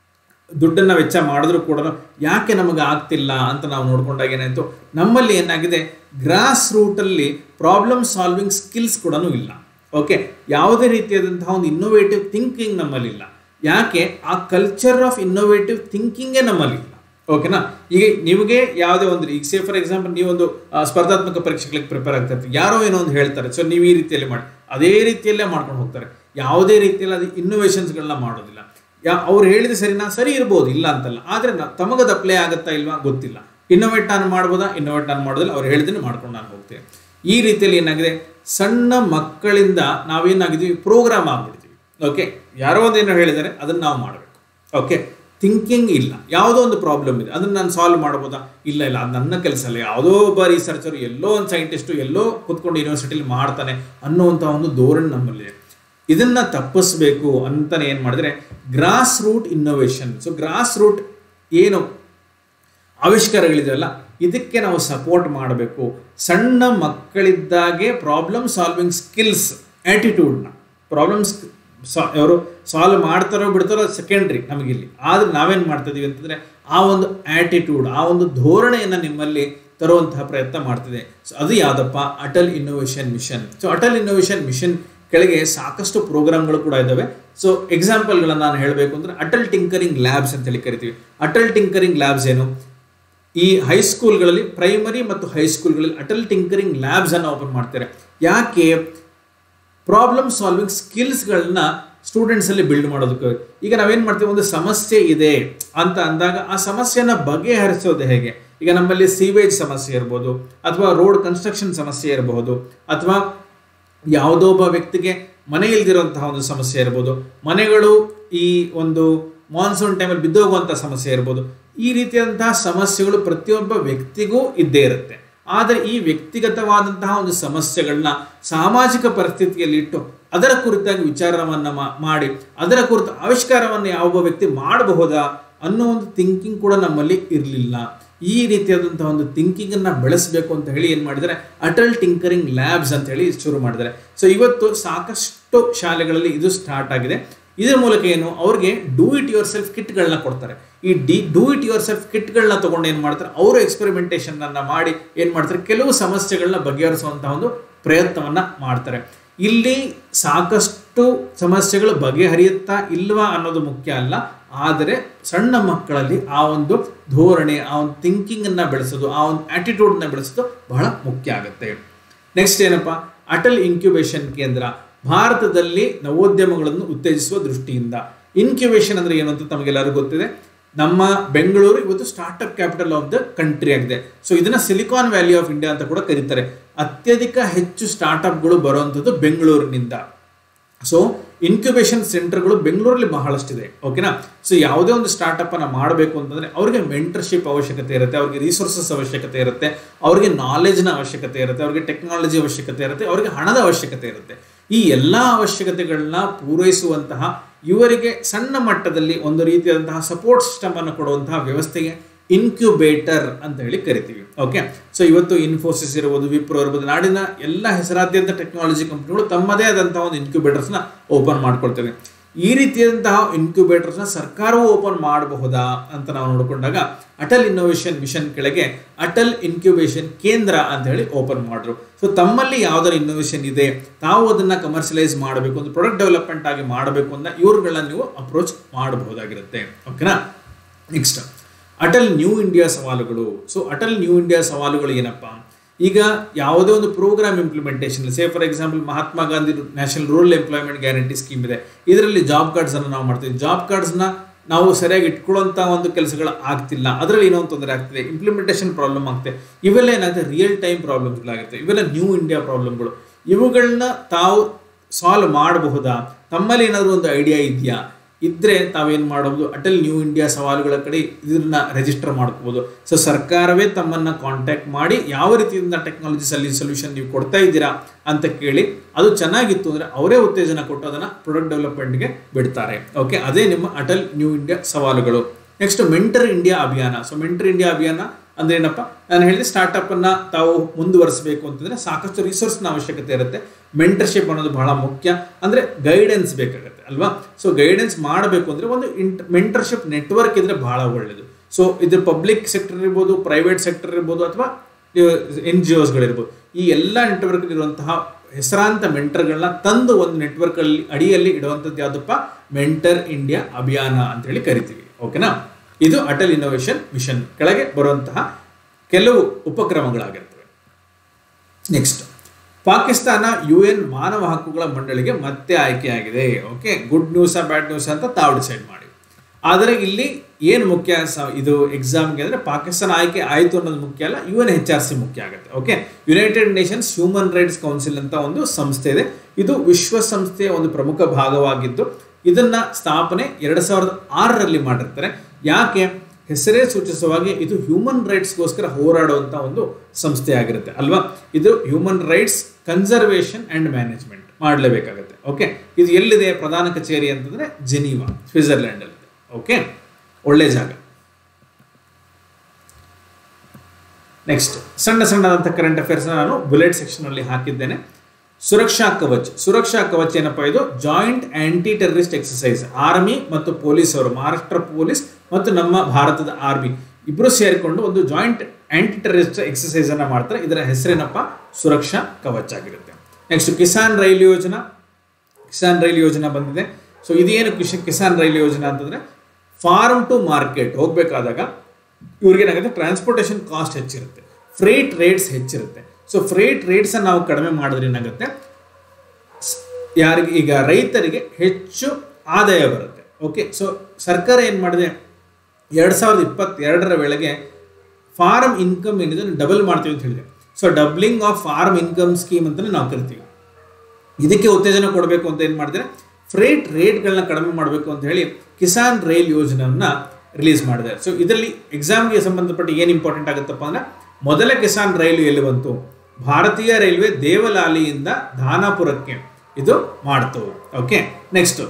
Speaker 1: ದುಡ್ಡನ್ನು ವೆಚ್ಚ ಮಾಡಿದ್ರು ಕೂಡ ಯಾಕೆ ನಮಗೆ ಆಗ್ತಿಲ್ಲ ಅಂತ ನಾವು ನೋಡ್ಕೊಂಡಾಗ ಏನಾಯಿತು ನಮ್ಮಲ್ಲಿ ಏನಾಗಿದೆ ಗ್ರಾಸ್ ರೂಟಲ್ಲಿ ಪ್ರಾಬ್ಲಮ್ ಸಾಲ್ವಿಂಗ್ ಸ್ಕಿಲ್ಸ್ ಕೂಡ ಇಲ್ಲ ಓಕೆ ಯಾವುದೇ ರೀತಿಯಾದಂತಹ ಒಂದು ಇನ್ನೋವೇಟಿವ್ ಥಿಂಕಿಂಗ್ ನಮ್ಮಲ್ಲಿಲ್ಲ ಯಾಕೆ ಆ ಕಲ್ಚರ್ ಆಫ್ ಇನ್ನೋವೇಟಿವ್ ಥಿಂಕಿಂಗೇ ನಮ್ಮಲ್ಲಿಲ್ಲ ಓಕೆನಾ ಈಗ ನಿಮಗೆ ಯಾವುದೇ ಒಂದು ಈಗ ಸೇ ಫಾರ್ ಎಕ್ಸಾಂಪಲ್ ನೀವೊಂದು ಆ, ಸ್ಪರ್ಧಾತ್ಮಕ ಪರೀಕ್ಷೆಗಳಿಗೆ ಪ್ರಿಪೇರ್ ಆಗ್ತಾ ಇರ್ತೀವಿ ಯಾರೋ ಏನೋ ಒಂದು ಹೇಳ್ತಾರೆ ಸೊ ನೀವು ಈ ರೀತಿಯಲ್ಲಿ ಮಾಡಿ ಅದೇ ರೀತಿಯಲ್ಲೇ ಮಾಡ್ಕೊಂಡು ಹೋಗ್ತಾರೆ ಯಾವುದೇ ರೀತಿಯಲ್ಲಿ ಅದು ಇನ್ನೋವೇಷನ್ಸ್ಗಳನ್ನ ಮಾಡೋದಿಲ್ಲ ಯಾ ಅವ್ರು ಹೇಳಿದ ಸರಿನಾ ಸರಿ ಇರ್ಬೋದು ಇಲ್ಲ ಅಂತಲ್ಲ ಆದರೆ ನ- ತಮಗದು ಅಪ್ಲೈ ಆಗುತ್ತಾ ಇಲ್ವಾ ಗೊತ್ತಿಲ್ಲ ಇನ್ನೋವೇಟ್ ನಾನು ಮಾಡ್ಬೋದಾ ಇನ್ನೋವೇಟ್ ನಾನು ಮಾಡೋದಿಲ್ಲ ಅವ್ರು ಹೇಳಿದ್ದನ್ನು ಮಾಡ್ಕೊಂಡು ನಾನು ಹೋಗ್ತೇನೆ ಈ ರೀತಿಯಲ್ಲಿ ಏನಾಗಿದೆ ಸಣ್ಣ ಮಕ್ಕಳಿಂದ ನಾವೇನಾಗಿದ್ದೀವಿ ಪ್ರೋಗ್ರಾಮ್ ಆಗ್ಬಿಡ್ತೀವಿ ಓಕೆ ಯಾರೋ ಒಂದು ಏನೋ ಹೇಳಿದ್ದಾರೆ ಅದನ್ನು ನಾವು ಮಾಡಬೇಕು ಓಕೆ ಥಿಂಕಿಂಗ್ ಇಲ್ಲ ಯಾವುದೋ ಒಂದು ಪ್ರಾಬ್ಲಮ್ ಇದೆ ಅದನ್ನು ನಾನು ಸಾಲ್ವ್ ಮಾಡ್ಬೋದಾ ಇಲ್ಲ ಇಲ್ಲ ಅದು ನನ್ನ ಕೆಲಸ ಅಲ್ಲ ಯಾವುದೋ ಒಬ್ಬ ರಿಸರ್ಚರ್ ಎಲ್ಲೋ ಒಂದು ಸೈಂಟಿಸ್ಟು ಎಲ್ಲೋ ಕೂತ್ಕೊಂಡು ಯೂನಿವರ್ಸಿಟಿಲಿ ಮಾಡ್ತಾನೆ ಅನ್ನುವಂಥ ಒಂದು ಧೋರಣೆ ನಮ್ಮಲ್ಲಿದೆ ಇದನ್ನ ತಪ್ಪಿಸ್ಬೇಕು ಅಂತಾನೆ ಏನು ಮಾಡಿದ್ರೆ grass root innovation so grass root ಏನು ಆವಿಷ್ಕಾರಗಳಿದೆಯಲ್ಲ ಇದಕ್ಕೆ ನಾವು ಸಪೋರ್ಟ್ ಮಾಡಬೇಕು ಸಣ್ಣ ಮಕ್ಕಳಿದ್ದಾಗೆ ಪ್ರಾಬ್ಲಮ್ ಸಾಲ್ವಿಂಗ್ ಸ್ಕಿಲ್ಸ್ ಆ್ಯಟಿಟ್ಯೂಡ್ನ ಪ್ರಾಬ್ಲಮ್ಸ್ ಅವರು ಸಾಲ್ವ್ ಮಾಡ್ತಾರೋ ಬಿಡ್ತಾರೋ ಸೆಕೆಂಡ್ರಿ ನಮಗಿಲ್ಲಿ ಆದ್ರೆ ನಾವೇನು ಮಾಡ್ತಾ ಇದೀವಿ ಅಂತಂದರೆ ಆ ಒಂದು ಆ್ಯಟಿಟ್ಯೂಡ್ ಆ ಒಂದು ಧೋರಣೆಯನ್ನು ನಿಮ್ಮಲ್ಲಿ ತರುವಂತಹ ಪ್ರಯತ್ನ ಮಾಡ್ತಿದೆ ಸೊ ಅದು ಯಾವುದಪ್ಪ Atal innovation mission so Atal innovation mission ಕೆಳಗೆ ಸಾಕಷ್ಟು ಪ್ರೋಗ್ರಾಮ್ಗಳು ಕೂಡ ಇದ್ದಾವೆ ಸೊ ಎಕ್ಸಾಂಪಲ್ಗಳನ್ನು ನಾನು ಹೇಳಬೇಕು ಅಂದರೆ ಅಟಲ್ ಟಿಂಕರಿಂಗ್ ಲ್ಯಾಬ್ಸ್ ಅಂತ ಹೇಳಿ ಕರಿತೀವಿ ಅಟಲ್ ಟಿಂಕರಿಂಗ್ ಲ್ಯಾಬ್ಸ್ ಏನು ಈ ಹೈಸ್ಕೂಲ್ಗಳಲ್ಲಿ ಪ್ರೈಮರಿ ಮತ್ತು ಹೈಸ್ಕೂಲ್ಗಳಲ್ಲಿ ಅಟಲ್ ಟಿಂಕರಿಂಗ್ ಲ್ಯಾಬ್ಸ್ ಅನ್ನು ಓಪನ್ ಮಾಡ್ತಾರೆ ಯಾಕೆ ಪ್ರಾಬ್ಲಮ್ ಸಾಲ್ವಿಂಗ್ ಸ್ಕಿಲ್ಸ್ಗಳನ್ನ ಸ್ಟೂಡೆಂಟ್ಸಲ್ಲಿ ಬಿಲ್ಡ್ ಮಾಡೋದಕ್ಕೆ ಈಗ ನಾವೇನು ಮಾಡ್ತೀವಿ ಒಂದು ಸಮಸ್ಯೆ ಇದೆ ಅಂತ ಅಂದಾಗ ಆ ಸಮಸ್ಯೆನ ಬಗೆಹರಿಸೋದು ಹೇಗೆ ಈಗ ನಮ್ಮಲ್ಲಿ ಸೀವೇಜ್ ಸಮಸ್ಯೆ ಇರ್ಬೋದು ಅಥವಾ ರೋಡ್ ಕನ್ಸ್ಟ್ರಕ್ಷನ್ ಸಮಸ್ಯೆ ಇರಬಹುದು ಅಥವಾ ಯಾವುದೋ ಒಬ್ಬ ವ್ಯಕ್ತಿಗೆ ಮನೆ ಇಲ್ದಿರುವಂತಹ ಒಂದು ಸಮಸ್ಯೆ ಇರ್ಬೋದು ಮನೆಗಳು ಈ ಒಂದು ಮಾನ್ಸೂನ್ ಟೈಮಲ್ಲಿ ಬಿದ್ದೋಗುವಂಥ ಸಮಸ್ಯೆ ಇರ್ಬೋದು ಈ ರೀತಿಯಾದಂತಹ ಸಮಸ್ಯೆಗಳು ಪ್ರತಿಯೊಬ್ಬ ವ್ಯಕ್ತಿಗೂ ಇದ್ದೇ ಇರುತ್ತೆ ಆದರೆ ಈ ವ್ಯಕ್ತಿಗತವಾದಂತಹ ಒಂದು ಸಮಸ್ಯೆಗಳನ್ನ ಸಾಮಾಜಿಕ ಪರಿಸ್ಥಿತಿಯಲ್ಲಿ ಇಟ್ಟು ಅದರ ಕುರಿತಾಗಿ ವಿಚಾರವನ್ನು ಮಾ- ಮಾಡಿ ಅದರ ಕುರಿತು ಆವಿಷ್ಕಾರವನ್ನು ಯಾವೊಬ್ಬ ವ್ಯಕ್ತಿ ಮಾಡಬಹುದಾ ಅನ್ನೋ ಒಂದು ಥಿಂಕಿಂಗ್ ಕೂಡ ನಮ್ಮಲ್ಲಿ ಇರಲಿಲ್ಲ ಈ ರೀತಿಯಾದಂತಹ ಒಂದು ಥಿಂಕಿಂಗ್ ಅನ್ನ ಬೆಳೆಸಬೇಕು ಅಂತ ಹೇಳಿ ಏನು ಮಾಡಿದ್ದಾರೆ ಅಟಲ್ ಟಿಂಕರಿಂಗ್ ಲ್ಯಾಬ್ಸ್ ಅಂತ ಹೇಳಿ ಶುರು ಮಾಡಿದ್ದಾರೆ ಸೊ ಇವತ್ತು ಸಾಕಷ್ಟು ಶಾಲೆಗಳಲ್ಲಿ ಇದು ಸ್ಟಾರ್ಟ್ ಆಗಿದೆ ಇದರ ಮೂಲಕ ಏನು ಅವ್ರಿಗೆ ಡೂ ಇಟ್ ಯುವರ್ ಸೆಲ್ಫ್ ಕಿಟ್ಗಳನ್ನ ಕೊಡ್ತಾರೆ ಈ ಡಿ ಡೂ ಇಟ್ ಯುವರ್ ಸೆಲ್ಫ್ ಕಿಟ್ಗಳನ್ನ ತಗೊಂಡು ಏನು ಮಾಡ್ತಾರೆ ಅವರು ಎಕ್ಸ್ಪೆರಿಮೆಂಟೇಷನ್ ಅನ್ನ ಮಾಡಿ ಏನು ಮಾಡ್ತಾರೆ ಕೆಲವು ಸಮಸ್ಯೆಗಳನ್ನ ಬಗೆಹರಿಸುವಂತಹ ಒಂದು ಪ್ರಯತ್ನವನ್ನ ಮಾಡ್ತಾರೆ ಇಲ್ಲಿ ಸಾಕಷ್ಟು ಸಮಸ್ಯೆಗಳು ಬಗೆಹರಿಯುತ್ತಾ ಇಲ್ವಾ ಅನ್ನೋದು ಮುಖ್ಯ ಅಲ್ಲ ಆದರೆ ಸಣ್ಣ ಮಕ್ಕಳಲ್ಲಿ ಆ ಒಂದು ಧೋರಣೆ ಆ ಒಂದು ಥಿಂಕಿಂಗ್ ಅನ್ನ ಬೆಳೆಸೋದು ಆ ಒಂದು ಆಟಿಟ್ಯೂಡ್ ನ ಬೆಳೆಸೋದು ಬಹಳ ಮುಖ್ಯ ಆಗುತ್ತೆ ನೆಕ್ಸ್ಟ್ ಏನಪ್ಪಾ ಅಟಲ್ ಇನ್ಕ್ಯುಬೇಷನ್ ಕೇಂದ್ರ ಭಾರತದಲ್ಲಿ ನವೋದ್ಯಮಗಳನ್ನು ಉತ್ತೇಜಿಸುವ ದೃಷ್ಟಿಯಿಂದ ಇನ್ಕ್ಯುಬೇಷನ್ ಅಂದ್ರೆ ಏನು ಅಂತ ತಮಗೆಲ್ಲರಿಗೂ ಗೊತ್ತಿದೆ ನಮ್ಮ ಬೆಂಗಳೂರು ಇವತ್ತು startup capital of the country ಆಗಿದೆ ಸೊ ಇದನ್ನ ಸಿಲಿಕಾನ್ ವ್ಯಾಲಿ ಆಫ್ ಇಂಡಿಯಾ ಅಂತ ಕೂಡ ಕರೀತಾರೆ ಅತ್ಯಧಿಕ ಹೆಚ್ಚು ಸ್ಟಾರ್ಟ್ಅಪ್ಗಳು ಬರುವಂಥದ್ದು ಬೆಂಗಳೂರಿನಿಂದ ಸೊ ಇನ್ಕ್ಯುಬೇಷನ್ ಸೆಂಟರ್ಗಳು ಬೆಂಗಳೂರಲ್ಲಿ ಬಹಳಷ್ಟಿದೆ ಓಕೆನಾ ಸೊ ಯಾವುದೇ ಒಂದು ಸ್ಟಾರ್ಟಪ್ ಅನ್ನ ಮಾಡಬೇಕು ಅಂತಂದ್ರೆ ಅವ್ರಿಗೆ ಮೆಂಟರ್ಶಿಪ್ ಅವಶ್ಯಕತೆ ಇರುತ್ತೆ ಅವ್ರಿಗೆ ರಿಸೋರ್ಸಸ್ ಅವಶ್ಯಕತೆ ಇರುತ್ತೆ ಅವ್ರಿಗೆ ನಾಲೆಜ್ನ ಅವಶ್ಯಕತೆ ಇರುತ್ತೆ ಅವ್ರಿಗೆ ಟೆಕ್ನಾಲಜಿ ಅವಶ್ಯಕತೆ ಇರುತ್ತೆ ಅವ್ರಿಗೆ ಹಣದ ಅವಶ್ಯಕತೆ ಇರುತ್ತೆ ಈ ಎಲ್ಲ ಅವಶ್ಯಕತೆಗಳನ್ನ ಪೂರೈಸುವಂತಹ ಇವರಿಗೆ ಸಣ್ಣ ಮಟ್ಟದಲ್ಲಿ ಒಂದು ರೀತಿಯಾದಂತಹ ಸಪೋರ್ಟ್ ಸಿಸ್ಟಮ್ ಅನ್ನು ಕೊಡುವಂತಹ ವ್ಯವಸ್ಥೆಗೆ ಇನ್ಕ್ಯುಬೇಟರ್ ಅಂತ ಹೇಳಿ ಕರಿತೀವಿ ಓಕೆ ಸೊ ಇವತ್ತು ಇನ್ಫೋಸಿಸ್ ಇರ್ಬೋದು ವಿಪ್ರೋ ಇರ್ಬೋದು ನಾಡಿನ ಎಲ್ಲ ಹೆಸರಾದ್ಯಂತ ಟೆಕ್ನಾಲಜಿ ಕಂಪ್ನಿಗಳು ತಮ್ಮದೇ ಆದಂತಹ ಒಂದು ಇನ್ಕ್ಯುಬೇಟರ್ಸ್ನ ಓಪನ್ ಮಾಡ್ಕೊಳ್ತೇವೆ ಈ ರೀತಿಯಾದಂತಹ ಇನ್ಕ್ಯುಬೇಟರ್ಸ್ನ ಸರ್ಕಾರವು ಓಪನ್ ಮಾಡಬಹುದಾ ಅಂತ ನಾವು ನೋಡಿಕೊಂಡಾಗ ಅಟಲ್ ಇನ್ನೋವೇಷನ್ ಮಿಷನ್ ಕೆಳಗೆ ಅಟಲ್ ಇನ್ಕ್ಯುಬೇಷನ್ ಕೇಂದ್ರ ಅಂತ ಹೇಳಿ ಓಪನ್ ಮಾಡಿದ್ರು ಸೊ ತಮ್ಮಲ್ಲಿ ಯಾವ್ದಾರ ಇನ್ನೋವೇಷನ್ ಇದೆ ತಾವು ಅದನ್ನ ಕಮರ್ಷಿಯಲೈಸ್ ಮಾಡಬೇಕು ಒಂದು ಪ್ರಾಡಕ್ಟ್ ಡೆವಲಪ್ಮೆಂಟ್ ಆಗಿ ಮಾಡಬೇಕು ಅಂತ ಇವ್ರುಗಳನ್ನ ನೀವು ಅಪ್ರೋಚ್ ಮಾಡಬಹುದಾಗಿರುತ್ತೆ ಓಕೆನಾ ನೆಕ್ಸ್ಟ್ ಅಟಲ್ ನ್ಯೂ ಇಂಡಿಯಾ ಸವಾಲುಗಳು ಸೊ ಅಟಲ್ ನ್ಯೂ ಇಂಡಿಯಾ ಸವಾಲುಗಳು ಏನಪ್ಪ ಈಗ ಯಾವುದೇ ಒಂದು programme implementation say for example Mahatma Gandhi national rural employment guarantee scheme ಇದೆ ಇದರಲ್ಲಿ ಜಾಬ್ ಕಾರ್ಡ್ಸ್ ಅನ್ನು ನಾವು ಮಾಡ್ತೀವಿ ಜಾಬ್ ಕಾರ್ಡ್ಸ್ನ ನಾವು ಸರಿಯಾಗಿ ಇಟ್ಕೊಳ್ಳುವಂಥ ಒಂದು ಕೆಲಸಗಳು ಆಗ್ತಿಲ್ಲ ಅದರಲ್ಲಿ ಏನೋ ಒಂದು ತೊಂದರೆ ಆಗ್ತಿದೆ ಇಂಪ್ಲಿಮೆಂಟೇಷನ್ ಪ್ರಾಬ್ಲಮ್ ಆಗ್ತದೆ ಇವೆಲ್ಲ ಏನಾಗುತ್ತೆ ರಿಯಲ್ ಟೈಮ್ ಪ್ರಾಬ್ಲಮ್ಸ್ಗಳಾಗುತ್ತೆ ಇವೆಲ್ಲ ನ್ಯೂ ಇಂಡಿಯಾ ಪ್ರಾಬ್ಲಮ್ಗಳು ಇವುಗಳನ್ನ ತಾವು ಸಾಲ್ವ್ ಮಾಡಬಹುದಾ ತಮ್ಮಲ್ಲಿ ಏನಾದರೂ ಒಂದು ಐಡಿಯಾ ಇದೆಯಾ ಇದ್ರೆ ತಾವೇನು ಮಾಡಬಹುದು ಅಟಲ್ ನ್ಯೂ ಇಂಡಿಯಾ ಸವಾಲುಗಳ ಕಡೆ ಇದನ್ನ ರಿಜಿಸ್ಟರ್ ಮಾಡ್ಕೋಬಹುದು ಸೊ ಸರ್ಕಾರವೇ ತಮ್ಮನ್ನ ಕಾಂಟ್ಯಾಕ್ಟ್ ಮಾಡಿ ಯಾವ ರೀತಿಯಿಂದ ಟೆಕ್ನಾಲಜಿ ಸಲ್ಲಿ ಸೊಲ್ಯೂಷನ್ ನೀವು ಕೊಡ್ತಾ ಇದ್ದೀರಾ ಅಂತ ಕೇಳಿ ಅದು ಚೆನ್ನಾಗಿತ್ತು ಅಂದ್ರೆ ಅವರೇ ಉತ್ತೇಜನ ಕೊಟ್ಟು ಅದನ್ನ ಪ್ರಾಡಕ್ಟ್ ಡೆವಲಪ್ಮೆಂಟ್ಗೆ ಬಿಡ್ತಾರೆ ಓಕೆ ಅದೇ ನಿಮ್ಮ ಅಟಲ್ ನ್ಯೂ ಇಂಡಿಯಾ ಸವಾಲುಗಳು ನೆಕ್ಸ್ಟ್ ಮೆಂಟರ್ ಇಂಡಿಯಾ ಅಭಿಯಾನ ಸೊ ಮೆಂಟರ್ ಇಂಡಿಯಾ ಅಭಿಯಾನ ಅಂದ್ರೆ ಏನಪ್ಪ ನಾನು ಹೇಳಿದೆ ಸ್ಟಾರ್ಟ್ಅಪ್ ಅನ್ನ ತಾವು ಮುಂದುವರಿಸಬೇಕು ಅಂತಂದ್ರೆ ಸಾಕಷ್ಟು ರಿಸೋರ್ಸ್ನ ಅವಶ್ಯಕತೆ ಇರುತ್ತೆ ಮೆಂಟರ್ಶಿಪ್ ಅನ್ನೋದು ಬಹಳ ಮುಖ್ಯ ಅಂದ್ರೆ ಗೈಡೆನ್ಸ್ ಬೇಕಾಗುತ್ತೆ ಅಲ್ವಾ ಸೊ ಗೈಡೆನ್ಸ್ ಮಾಡಬೇಕು ಅಂದರೆ ಒಂದು ಇಂಟ್ ಮೆಂಟರ್ಶಿಪ್ ನೆಟ್ವರ್ಕ್ ಇದ್ರೆ ಬಹಳ ಒಳ್ಳೆಯದು ಸೊ ಇದು ಪಬ್ಲಿಕ್ ಸೆಕ್ಟರ್ ಇರ್ಬೋದು ಪ್ರೈವೇಟ್ ಸೆಕ್ಟರ್ ಇರ್ಬೋದು ಅಥವಾ ಎನ್ ಜಿ ಒಸ್ಗಳಿರ್ಬೋದು ಈ ಎಲ್ಲ ನೆಟ್ವರ್ಕ್ ಇರುವಂತಹ ಹೆಸರಾಂತ ಮೆಂಟರ್ಗಳನ್ನ ತಂದು ಒಂದು ನೆಟ್ವರ್ಕ್ ಅಲ್ಲಿ ಅಡಿಯಲ್ಲಿ ಇಡುವಂಥದ್ದು ಯಾವುದಪ್ಪ ಮೆಂಟರ್ ಇಂಡಿಯಾ ಅಭಿಯಾನ ಅಂತ ಹೇಳಿ ಕರಿತೀವಿ ಓಕೆನಾ ಇದು ಅಟಲ್ ಇನ್ನೋವೇಷನ್ ಮಿಷನ್ ಕೆಳಗೆ ಬರುವಂತಹ ಕೆಲವು ಉಪಕ್ರಮಗಳಾಗಿರ್ತವೆ ನೆಕ್ಸ್ಟ್ ಪಾಕಿಸ್ತಾನ ಯು ಎನ್ ಮಾನವ ಹಕ್ಕುಗಳ ಮಂಡಳಿಗೆ ಮತ್ತೆ ಆಯ್ಕೆಯಾಗಿದೆ okay good news bad news ಅಂತ ತಾವು ಡಿಸೈಡ್ ಮಾಡಿ ಆದರೆ ಇಲ್ಲಿ ಏನು ಮುಖ್ಯ ಸ- ಇದು ಎಕ್ಸಾಮ್ಗೆ ಅಂದರೆ ಪಾಕಿಸ್ತಾನ ಆಯ್ಕೆ ಆಯಿತು ಅನ್ನೋದು ಮುಖ್ಯ ಅಲ್ಲ U N H R C ಮುಖ್ಯ ಆಗುತ್ತೆ okay United Nations human rights council ಅಂತ ಒಂದು ಸಂಸ್ಥೆ ಇದೆ ಇದು ವಿಶ್ವಸಂಸ್ಥೆಯ ಒಂದು ಪ್ರಮುಖ ಭಾಗವಾಗಿದ್ದು ಇದನ್ನ ಸ್ಥಾಪನೆ ಎರಡು ಸಾವಿರದ ಆರರಲ್ಲಿ ಮಾಡಿರ್ತಾರೆ ಯಾಕೆ ಹೆಸರೇ ಸೂಚಿಸುವಾಗೆ ಇದು ಹ್ಯೂಮನ್ ರೈಟ್ಸ್ಗೋಸ್ಕರ ಹೋರಾಡುವಂಥ ಒಂದು ಸಂಸ್ಥೆ ಆಗಿರುತ್ತೆ ಅಲ್ವಾ ಇದು human rights conservation and management ಮಾಡಲೇಬೇಕಾಗುತ್ತೆ ಓಕೆ ಇದು ಎಲ್ಲಿದೆ ಪ್ರಧಾನ ಕಚೇರಿ ಅಂತಂದ್ರೆ ಜೆನೀವಾ ಸ್ವಿಟ್ಜರ್ಲ್ಯಾಂಡ್ ಅಲ್ಲಿ ಓಕೆ ಒಳ್ಳೆ ಜಾಗ ನೆಕ್ಸ್ಟ್ ಸಣ್ಣ ಸಣ್ಣದಂಥ ಕರೆಂಟ್ ಅಫೇರ್ಸ್ ನಾನು ಬುಲೆಟ್ ಸೆಕ್ಷನ್ ಅಲ್ಲಿ ಹಾಕಿದ್ದೇನೆ ಸುರಕ್ಷಾ ಕವಚ್ ಸುರಕ್ಷಾ ಕವಚ್ ಏನಪ್ಪಾ ಇದು joint anti terrorist exercise army ಮತ್ತು ಪೊಲೀಸ್ ಅವರು ಮಹಾರಾಷ್ಟ್ರ ಪೊಲೀಸ್ ಮತ್ತು ನಮ್ಮ ಭಾರತದ ಆರ್ಮಿ ಇಬ್ಬರು ಸೇರಿಕೊಂಡು ಒಂದು ಜಾಯಿಂಟ್ ಆಂಟಿ ಟೆರರಿಸ್ಟ್ ಎಕ್ಸಸೈಸ್ ಅನ್ನ ಮಾಡ್ತಾರೆ ಇದರ ಹೆಸರೇನಪ್ಪ ಸುರಕ್ಷಾ ಕವಚ್ ಆಗಿರುತ್ತೆ ನೆಕ್ಸ್ಟ್ ಕಿಸಾನ್ ರೈಲು ಯೋಜನಾ ಕಿಸಾನ್ ರೈಲು ಯೋಜನಾ ಬಂದಿದೆ ಸೊ ಇದೇನು ಕಿಶ ಕಿಸಾನ್ ರೈಲು ಯೋಜನಾ ಅಂತಂದ್ರೆ ಫಾರ್ಮ್ ಟು ಮಾರ್ಕೆಟ್ ಹೋಗ್ಬೇಕಾದಾಗ ಇವ್ರಿಗೆ ಏನಾಗುತ್ತೆ ಟ್ರಾನ್ಸ್ಪೋರ್ಟೇಷನ್ ಕಾಸ್ಟ್ ಹೆಚ್ಚಿರುತ್ತೆ ಫ್ರೇಟ್ ರೇಟ್ಸ್ ಹೆಚ್ಚಿರುತ್ತೆ ಸೊ ಫ್ರೇಟ್ ರೇಟ್ಸ್ ನಾವು ಕಡಿಮೆ ಮಾಡಿದ್ರೆ ಏನಾಗುತ್ತೆ ಸ್- ಯಾರಿಗೆ ಈಗ ರೈತರಿಗೆ ಹೆಚ್ಚು ಆದಾಯ ಬರುತ್ತೆ ಓಕೆ ಸೊ ಸರ್ಕಾರ ಏನು ಮಾಡಿದೆ ಎರಡು ಸಾವಿರದ ಇಪ್ಪತ್ತೆರಡರ ವೇಳೆಗೆ ಫಾರ್ಮ್ ಇನ್ಕಮ್ ಏನಿದೆ ಡಬಲ್ ಮಾಡ್ತೀವಿ ಅಂತ ಹೇಳಿದೆ so doubling of farm income scheme ಅಂತಲೇ ನಾವು ಕರಿತೀವಿ ಇದಕ್ಕೆ ಉತ್ತೇಜನ ಕೊಡಬೇಕು ಅಂತ ಏನು ಮಾಡಿದ್ರೆ ಫ್ರೇಟ್ ರೇಟ್ಗಳನ್ನ ಕಡಿಮೆ ಮಾಡಬೇಕು ಅಂತ ಹೇಳಿ ಕಿಸಾನ್ ರೈಲ್ ಯೋಜನೆಯನ್ನ ರಿಲೀಸ್ ಮಾಡಿದ್ದಾರೆ ಸೊ ಇದರಲ್ಲಿ ಎಕ್ಸಾಮ್ಗೆ ಸಂಬಂಧಪಟ್ಟ ಏನು ಇಂಪಾರ್ಟೆಂಟ್ ಆಗುತ್ತಪ್ಪ ಅಂದ್ರೆ ಮೊದಲ ಕಿಸಾನ್ ರೈಲು ಎಲ್ಲಿ ಬಂತು ಭಾರತೀಯ ರೈಲ್ವೆ ದೇವಲಾಲಿಯಿಂದ ಧಾನಾಪುರಕ್ಕೆ ಇದು ಮಾಡ್ತು ಓಕೆ ನೆಕ್ಸ್ಟ್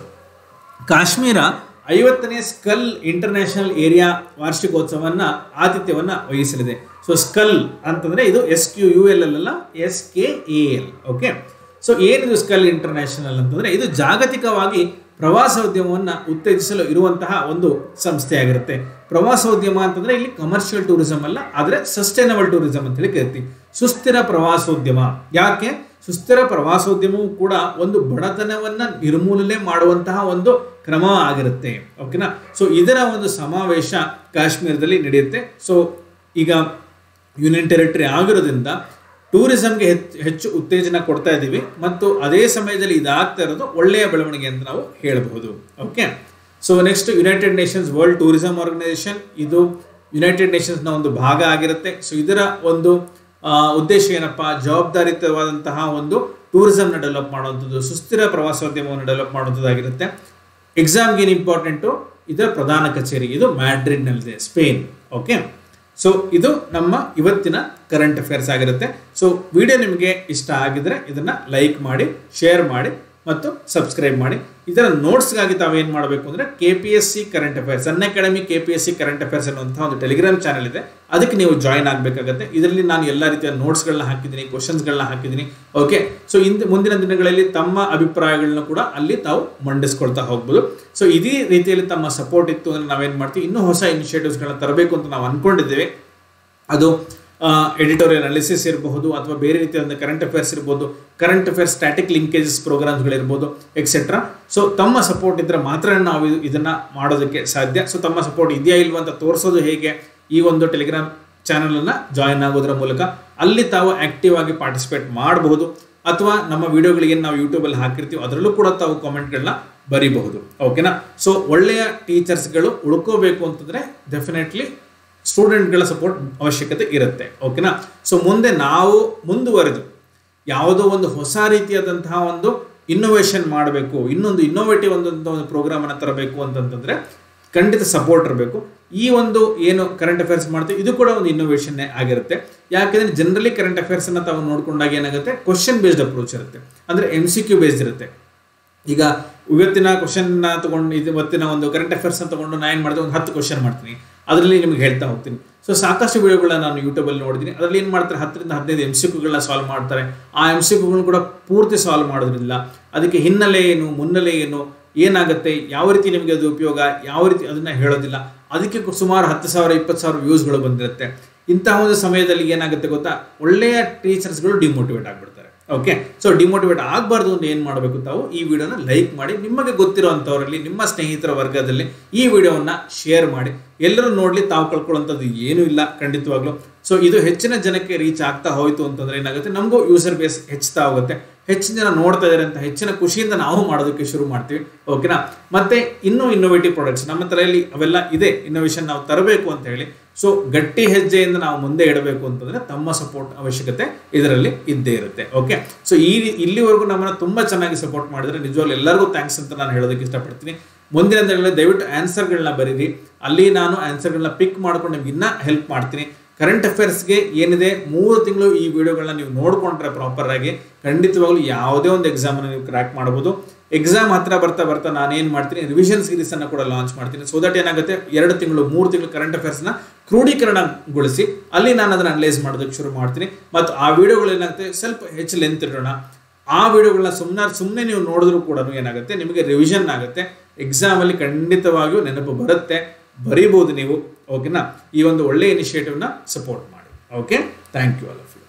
Speaker 1: ಕಾಶ್ಮೀರ ಐವತ್ತನೇ ಸ್ಕಲ್ ಇಂಟರ್ನ್ಯಾಷನಲ್ ಏರಿಯಾ ವಾರ್ಷಿಕೋತ್ಸವನ್ನ ಆತಿಥ್ಯವನ್ನ ವಹಿಸಲಿದೆ ಸೊ ಸ್ಕಲ್ ಅಂತಂದ್ರೆ ಇದು S Q U L L ಅಲ್ಲ S K A L okay so ಏನಿದು ಸ್ಕಲ್ ಇಂಟರ್ನ್ಯಾಷನಲ್ ಅಂತಂದ್ರೆ ಇದು ಜಾಗತಿಕವಾಗಿ ಪ್ರವಾಸೋದ್ಯಮವನ್ನು ಉತ್ತೇಜಿಸಲು ಇರುವಂತಹ ಒಂದು ಸಂಸ್ಥೆ ಆಗಿರುತ್ತೆ ಪ್ರವಾಸೋದ್ಯಮ ಅಂತಂದ್ರೆ ಇಲ್ಲಿ ಕಮರ್ಷಿಯಲ್ ಟೂರಿಸಂ ಅಲ್ಲ ಆದರೆ ಸಸ್ಟೈನಬಲ್ ಟೂರಿಸಂ ಅಂತ ಹೇಳಿ ಕರಿತೀವಿ ಸುಸ್ಥಿರ ಪ್ರವಾಸೋದ್ಯಮ ಯಾಕೆ ಸುಸ್ಥಿರ ಪ್ರವಾಸೋದ್ಯಮವು ಕೂಡ ಒಂದು ಬಡತನವನ್ನ ನಿರ್ಮೂಲನೆ ಮಾಡುವಂತಹ ಒಂದು ಕ್ರಮ ಆಗಿರುತ್ತೆ ಓಕೆನಾ ಸೊ ಇದರ ಒಂದು ಸಮಾವೇಶ ಕಾಶ್ಮೀರದಲ್ಲಿ ನಡೆಯುತ್ತೆ ಸೊ ಈಗ ಯೂನಿಯನ್ ಟೆರಿಟರಿ ಆಗಿರೋದ್ರಿಂದ ಟೂರಿಸಂಗೆ ಹೆಚ್ಚು ಹೆಚ್ಚು ಉತ್ತೇಜನ ಕೊಡ್ತಾ ಇದ್ದೀವಿ ಮತ್ತು ಅದೇ ಸಮಯದಲ್ಲಿ ಇದಾಗ್ತಾ ಇರೋದು ಒಳ್ಳೆಯ ಬೆಳವಣಿಗೆ ಅಂತ ನಾವು ಹೇಳಬಹುದು okay so next United Nations world tourism organisation ಇದು ಯುನೈಟೆಡ್ ನೇಷನ್ಸ್ನ ಒಂದು ಭಾಗ ಆಗಿರುತ್ತೆ ಸೊ ಇದರ ಒಂದು ಆ, ಉದ್ದೇಶ ಏನಪ್ಪ ಜವಾಬ್ದಾರಿತವಾದಂತಹ ಒಂದು ಟೂರಿಸಂನ ಡೆವಲಪ್ ಮಾಡುವಂಥದ್ದು ಸುಸ್ಥಿರ ಪ್ರವಾಸೋದ್ಯಮವನ್ನು ಡೆವಲಪ್ ಮಾಡುವಂಥದ್ದಾಗಿರುತ್ತೆ ಎಕ್ಸಾಮ್ಗೆ ಏನು ಇಂಪಾರ್ಟೆಂಟು ಇದರ ಪ್ರಧಾನ ಕಚೇರಿ ಇದು ಮ್ಯಾಡ್ರಿಡ್ನಲ್ಲಿದೆ ಸ್ಪೇನ್ ಓಕೆ ಸೊ ಇದು ನಮ್ಮ ಇವತ್ತಿನ ಕರೆಂಟ್ ಅಫೇರ್ಸ್ ಆಗಿರುತ್ತೆ ಸೊ ವಿಡಿಯೋ ನಿಮಗೆ ಇಷ್ಟ ಆಗಿದ್ರೆ ಇದನ್ನ ಲೈಕ್ ಮಾಡಿ ಶೇರ್ ಮಾಡಿ ಮತ್ತು ಸಬ್ಸ್ಕ್ರೈಬ್ ಮಾಡಿ ಇದರ ನೋಟ್ಸ್ಗಾಗಿ ತಾವೇನು ಮಾಡಬೇಕು ಅಂದರೆ K P S C current affairs ಅನ್ academy K P S C current affairs ಅನ್ನುವಂಥ ಒಂದು ಟೆಲಿಗ್ರಾಮ್ ಚಾನಲ್ ಇದೆ ಅದಕ್ಕೆ ನೀವು ಜಾಯಿನ್ ಆಗಬೇಕಾಗತ್ತೆ ಇದರಲ್ಲಿ ನಾನು ಎಲ್ಲ ರೀತಿಯ ನೋಟ್ಸ್ಗಳನ್ನ ಹಾಕಿದ್ದೀನಿ ಕ್ವಶನ್ಸ್ಗಳನ್ನ ಹಾಕಿದ್ದೀನಿ ಓಕೆ ಸೊ ಇಂದ ಮುಂದಿನ ದಿನಗಳಲ್ಲಿ ತಮ್ಮ ಅಭಿಪ್ರಾಯಗಳನ್ನ ಕೂಡ ಅಲ್ಲಿ ತಾವು ಮಂಡಿಸ್ಕೊಳ್ತಾ ಹೋಗ್ಬೋದು ಸೊ ಇದೇ ರೀತಿಯಲ್ಲಿ ತಮ್ಮ ಸಪೋರ್ಟ್ ಇತ್ತು ಅಂದರೆ ನಾವೇನು ಮಾಡ್ತೀವಿ ಇನ್ನೂ ಹೊಸ ಇನಿಷಿಯೇಟಿವ್ಸ್ಗಳನ್ನ ತರಬೇಕು ಅಂತ ನಾವು ಅಂದ್ಕೊಂಡಿದ್ದೇವೆ ಅದು ಎಡಿಟೋರಿಯಲ್ ಅನಾಲಿಸಿಸ್ ಇರಬಹುದು ಅಥವಾ ಬೇರೆ ರೀತಿಯ ಒಂದು ಕರೆಂಟ್ ಅಫೇರ್ಸ್ ಇರ್ಬೋದು ಕರೆಂಟ್ ಅಫೇರ್ಸ್ ಸ್ಟ್ಯಾಟಿಕ್ ಲಿಂಕೇಜಸ್ ಪ್ರೋಗ್ರಾಮ್ಸ್ಗಳಿರ್ಬೋದು ಎಕ್ಸೆಟ್ರಾ ಸೊ ತಮ್ಮ ಸಪೋರ್ಟ್ ಇದ್ದರೆ ಮಾತ್ರ ನಾವು ಇದು- ಇದನ್ನ ಮಾಡೋದಕ್ಕೆ ಸಾಧ್ಯ ಸೊ ತಮ್ಮ ಸಪೋರ್ಟ್ ಇದೆಯಾ ಇಲ್ವಾ ಅಂತ ತೋರಿಸೋದು ಹೇಗೆ ಈ ಒಂದು ಟೆಲಿಗ್ರಾಮ್ ಚಾನಲನ್ನು ಜಾಯಿನ್ ಆಗೋದ್ರ ಮೂಲಕ ಅಲ್ಲಿ ತಾವು ಆಕ್ಟಿವ್ ಆಗಿ ಪಾರ್ಟಿಸಿಪೇಟ್ ಮಾಡಬಹುದು ಅಥವಾ ನಮ್ಮ ವಿಡಿಯೋಗಳಿಗೆ ನಾವು ಯೂಟ್ಯೂಬಲ್ಲಿ ಹಾಕಿರ್ತೀವಿ ಅದರಲ್ಲೂ ಕೂಡ ತಾವು ಕಾಮೆಂಟ್ಗಳನ್ನ ಬರೀಬಹುದು ಓಕೆನಾ ಸೊ ಒಳ್ಳೆಯ ಟೀಚರ್ಸ್ಗಳು ಉಳ್ಕೋಬೇಕು ಅಂತಂದ್ರೆ ಡೆಫಿನೆಟ್ಲಿ ಸ್ಟೂಡೆಂಟ್ಗಳ ಸಪೋರ್ಟ್ ಅವಶ್ಯಕತೆ ಇರುತ್ತೆ ಓಕೆನಾ ಸೊ ಮುಂದೆ ನಾವು ಮುಂದುವರೆದು ಯಾವುದೋ ಒಂದು ಹೊಸ ರೀತಿಯಾದಂತಹ ಒಂದು ಇನ್ನೋವೇಷನ್ ಮಾಡಬೇಕು ಇನ್ನೊಂದು ಇನ್ನೋವೇಟಿವ್ ಒಂದು ಒಂದು ಪ್ರೋಗ್ರಾಮನ್ನು ತರಬೇಕು ಅಂತಂತಂದ್ರೆ ಖಂಡಿತ ಸಪೋರ್ಟ್ ಇರಬೇಕು ಈ ಒಂದು ಏನು ಕರೆಂಟ್ ಅಫೇರ್ಸ್ ಮಾಡ್ತೀವಿ ಇದು ಕೂಡ ಒಂದು ಇನ್ನೋವೇಷನ್ನೇ ಆಗಿರುತ್ತೆ ಯಾಕೆಂದ್ರೆ ಜನರಲಿ ಕರೆಂಟ್ ಅಫೇರ್ಸನ್ನು ತಾವು ನೋಡ್ಕೊಂಡಾಗ ಏನಾಗುತ್ತೆ ಕ್ವಶನ್ ಬೇಸ್ಡ್ ಅಪ್ರೋಚ್ ಇರುತ್ತೆ ಅಂದರೆ ಎಮ್ ಸಿ ಕ್ಯೂ ಬೇಸ್ಡ್ ಇರುತ್ತೆ ಈಗ ಇವತ್ತಿನ ಕ್ವಶನ್ ತಗೊಂಡು ಇದು ಇವತ್ತಿನ ಒಂದು ಕರೆಂಟ್ ಅಫೇರ್ಸ್ ತಗೊಂಡು ನಾನು ಏನು ಮಾಡಿದೆ ಒಂದು ಹತ್ತು ಕ್ವಶನ್ ಮಾಡ್ತೀನಿ ಅದರಲ್ಲಿ ನಿಮ್ಗೆ ಹೇಳ್ತಾ ಹೋಗ್ತೀನಿ ಸೊ ಸಾಕಷ್ಟು ವಿಡಿಯೋಗಳನ್ನ ನಾನು ಯೂಟ್ಯೂಬಲ್ಲಿ ನೋಡಿದ್ದೀನಿ ಅದರಲ್ಲಿ ಏನು ಮಾಡ್ತಾರೆ ಹತ್ತರಿಂದ ಹದಿನೈದು ಎಮ್ ಸಿ ಕ್ಯೂಗಳನ್ನ ಸಾಲ್ವ್ ಮಾಡ್ತಾರೆ ಆ ಎಮ್ ಸಿ ಕ್ಯೂಗಳನ್ನ ಕೂಡ ಪೂರ್ತಿ ಸಾಲ್ವ್ ಮಾಡೋದ್ರಿಲ್ಲ ಅದಕ್ಕೆ ಹಿನ್ನೆಲೆ ಏನು ಮುನ್ನೆಲೆ ಏನು ಏನಾಗುತ್ತೆ ಯಾವ ರೀತಿ ನಿಮಗೆ ಅದು ಉಪಯೋಗ ಯಾವ ರೀತಿ ಅದನ್ನ ಹೇಳೋದಿಲ್ಲ ಅದಕ್ಕೆ ಸುಮಾರು ಹತ್ತು ಸಾವಿರ ಇಪ್ಪತ್ತು ಸಾವಿರ ವ್ಯೂಸ್ಗಳು ಬಂದಿರುತ್ತೆ ಇಂತಹ ಒಂದು ಸಮಯದಲ್ಲಿ ಏನಾಗುತ್ತೆ ಗೊತ್ತಾ ಒಳ್ಳೆಯ ಟೀಚರ್ಸ್ಗಳು ಡಿಮೋಟಿವೇಟ್ ಆಗ್ಬಿಡ್ತಾರೆ ಓಕೆ ಸೊ ಡಿಮೋಟಿವೇಟ್ ಆಗಬಾರ್ದು ಅಂತ ಏನು ಮಾಡಬೇಕು ತಾವು ಈ ವಿಡಿಯೋನ ಲೈಕ್ ಮಾಡಿ ನಿಮಗೆ ಗೊತ್ತಿರೋವಂಥವರಲ್ಲಿ ನಿಮ್ಮ ಸ್ನೇಹಿತರ ವರ್ಗದಲ್ಲಿ ಈ ವಿಡಿಯೋವನ್ನ ಶೇರ್ ಮಾಡಿ ಎಲ್ಲರೂ ನೋಡಲಿ ತಾವು ಕಳ್ಕೊಳ್ಳೋಂಥದ್ದು ಏನೂ ಇಲ್ಲ ಖಂಡಿತವಾಗ್ಲೂ ಸೊ ಇದು ಹೆಚ್ಚಿನ ಜನಕ್ಕೆ ರೀಚ್ ಆಗ್ತಾ ಹೋಯಿತು ಅಂತಂದ್ರೆ ಏನಾಗುತ್ತೆ ನಮಗೂ ಯೂಸರ್ ಬೇಸ್ ಹೆಚ್ಚುತ್ತಾ ಹೋಗುತ್ತೆ ಹೆಚ್ಚಿನ ಜನ ನೋಡ್ತಾ ಇದ್ದಾರೆ ಅಂತ ಹೆಚ್ಚಿನ ಖುಷಿಯಿಂದ ನಾವು ಮಾಡೋದಕ್ಕೆ ಶುರು ಮಾಡ್ತೀವಿ ಓಕೆನಾ ಮತ್ತೆ ಇನ್ನೂ ಇನ್ನೋವೇಟಿವ್ ಪ್ರಾಡಕ್ಟ್ಸ್ ನಮ್ಮ ತಲೆಯಲ್ಲಿ ಅವೆಲ್ಲ ಇದೆ ಇನ್ನೋವೇಷನ್ ನಾವು ತರಬೇಕು ಅಂತ ಹೇಳಿ ಸೊ ಗಟ್ಟಿ ಹೆಜ್ಜೆಯಿಂದ ನಾವು ಮುಂದೆ ಇಡಬೇಕು ಅಂತಂದ್ರೆ ತಮ್ಮ ಸಪೋರ್ಟ್ ಅವಶ್ಯಕತೆ ಇದರಲ್ಲಿ ಇದ್ದೇ ಇರುತ್ತೆ ಓಕೆ ಸೊ ಈ ಇಲ್ಲಿವರೆಗೂ ನಮ್ಮನ್ನ ತುಂಬಾ ಚೆನ್ನಾಗಿ ಸಪೋರ್ಟ್ ಮಾಡಿದ್ರೆ ನಿಜವಾಗ್ಲೂ ಎಲ್ಲರಿಗೂ ಥ್ಯಾಂಕ್ಸ್ ಅಂತ ನಾನು ಹೇಳೋದಕ್ಕೆ ಇಷ್ಟಪಡ್ತೀನಿ ಮುಂದಿನ ದಿನಗಳಲ್ಲಿ ದಯವಿಟ್ಟು ಆನ್ಸರ್ಗಳನ್ನ ಬರೀರಿ ಅಲ್ಲಿ ನಾನು ಆನ್ಸರ್ಗಳನ್ನ ಪಿಕ್ ಮಾಡ್ಕೊಂಡು ನಿಮ್ಗೆ ಇನ್ನೂ ಹೆಲ್ಪ್ ಮಾಡ್ತೀನಿ ಕರೆಂಟ್ ಅಫೇರ್ಸ್ಗೆ ಏನಿದೆ ಮೂರು ತಿಂಗಳು ಈ ವಿಡಿಯೋಗಳನ್ನ ನೀವು ನೋಡ್ಕೊಂಡ್ರೆ ಪ್ರಾಪರ್ ಆಗಿ ಖಂಡಿತವಾಗ್ಲೂ ಯಾವುದೇ ಒಂದು ಎಕ್ಸಾಮನ್ನು ನೀವು ಕ್ರ್ಯಾಕ್ ಮಾಡ್ಬೋದು ಎಕ್ಸಾಮ್ ಹತ್ರ ಬರ್ತಾ ಬರ್ತಾ ನಾನು ಏನು ಮಾಡ್ತೀನಿ ರಿವಿಷನ್ ಸೀರೀಸ್ ಅನ್ನ ಕೂಡ ಲಾಂಚ್ ಮಾಡ್ತೀನಿ ಸೊ ದಟ್ ಏನಾಗುತ್ತೆ ಎರಡು ತಿಂಗಳು ಮೂರು ತಿಂಗಳು ಕರೆಂಟ್ ಅಫೇರ್ಸ್ನ ಕ್ರೋಢೀಕರಣಗೊಳಿಸಿ ಅಲ್ಲಿ ನಾನು ಅದನ್ನ ಅನಲೈಸ್ ಮಾಡೋದಕ್ಕೆ ಶುರು ಮಾಡ್ತೀನಿ ಮತ್ತು ಆ ವಿಡಿಯೋಗಳು ಏನಾಗುತ್ತೆ ಸ್ವಲ್ಪ ಹೆಚ್ಚು ಲೆಂತ್ ಇಡೋಣ ಆ ವಿಡಿಯೋಗಳನ್ನ ಸುಮ್ಮನೆ ಸುಮ್ಮನೆ ನೀವು ನೋಡಿದ್ರು ಕೂಡ ಏನಾಗುತ್ತೆ ನಿಮಗೆ ರಿವಿಷನ್ ಆಗುತ್ತೆ ಎಕ್ಸಾಮಲ್ಲಿ ಖಂಡಿತವಾಗಿಯೂ ನೆನಪು ಬರುತ್ತೆ ಬರೀಬಹುದು ನೀವು ಓಕೆನಾ ಈ ಒಂದು ಒಳ್ಳೆ ಇನಿಷಿಯೇಟಿವ್ನ ಸಪೋರ್ಟ್ ಮಾಡಿ okay thank you all of you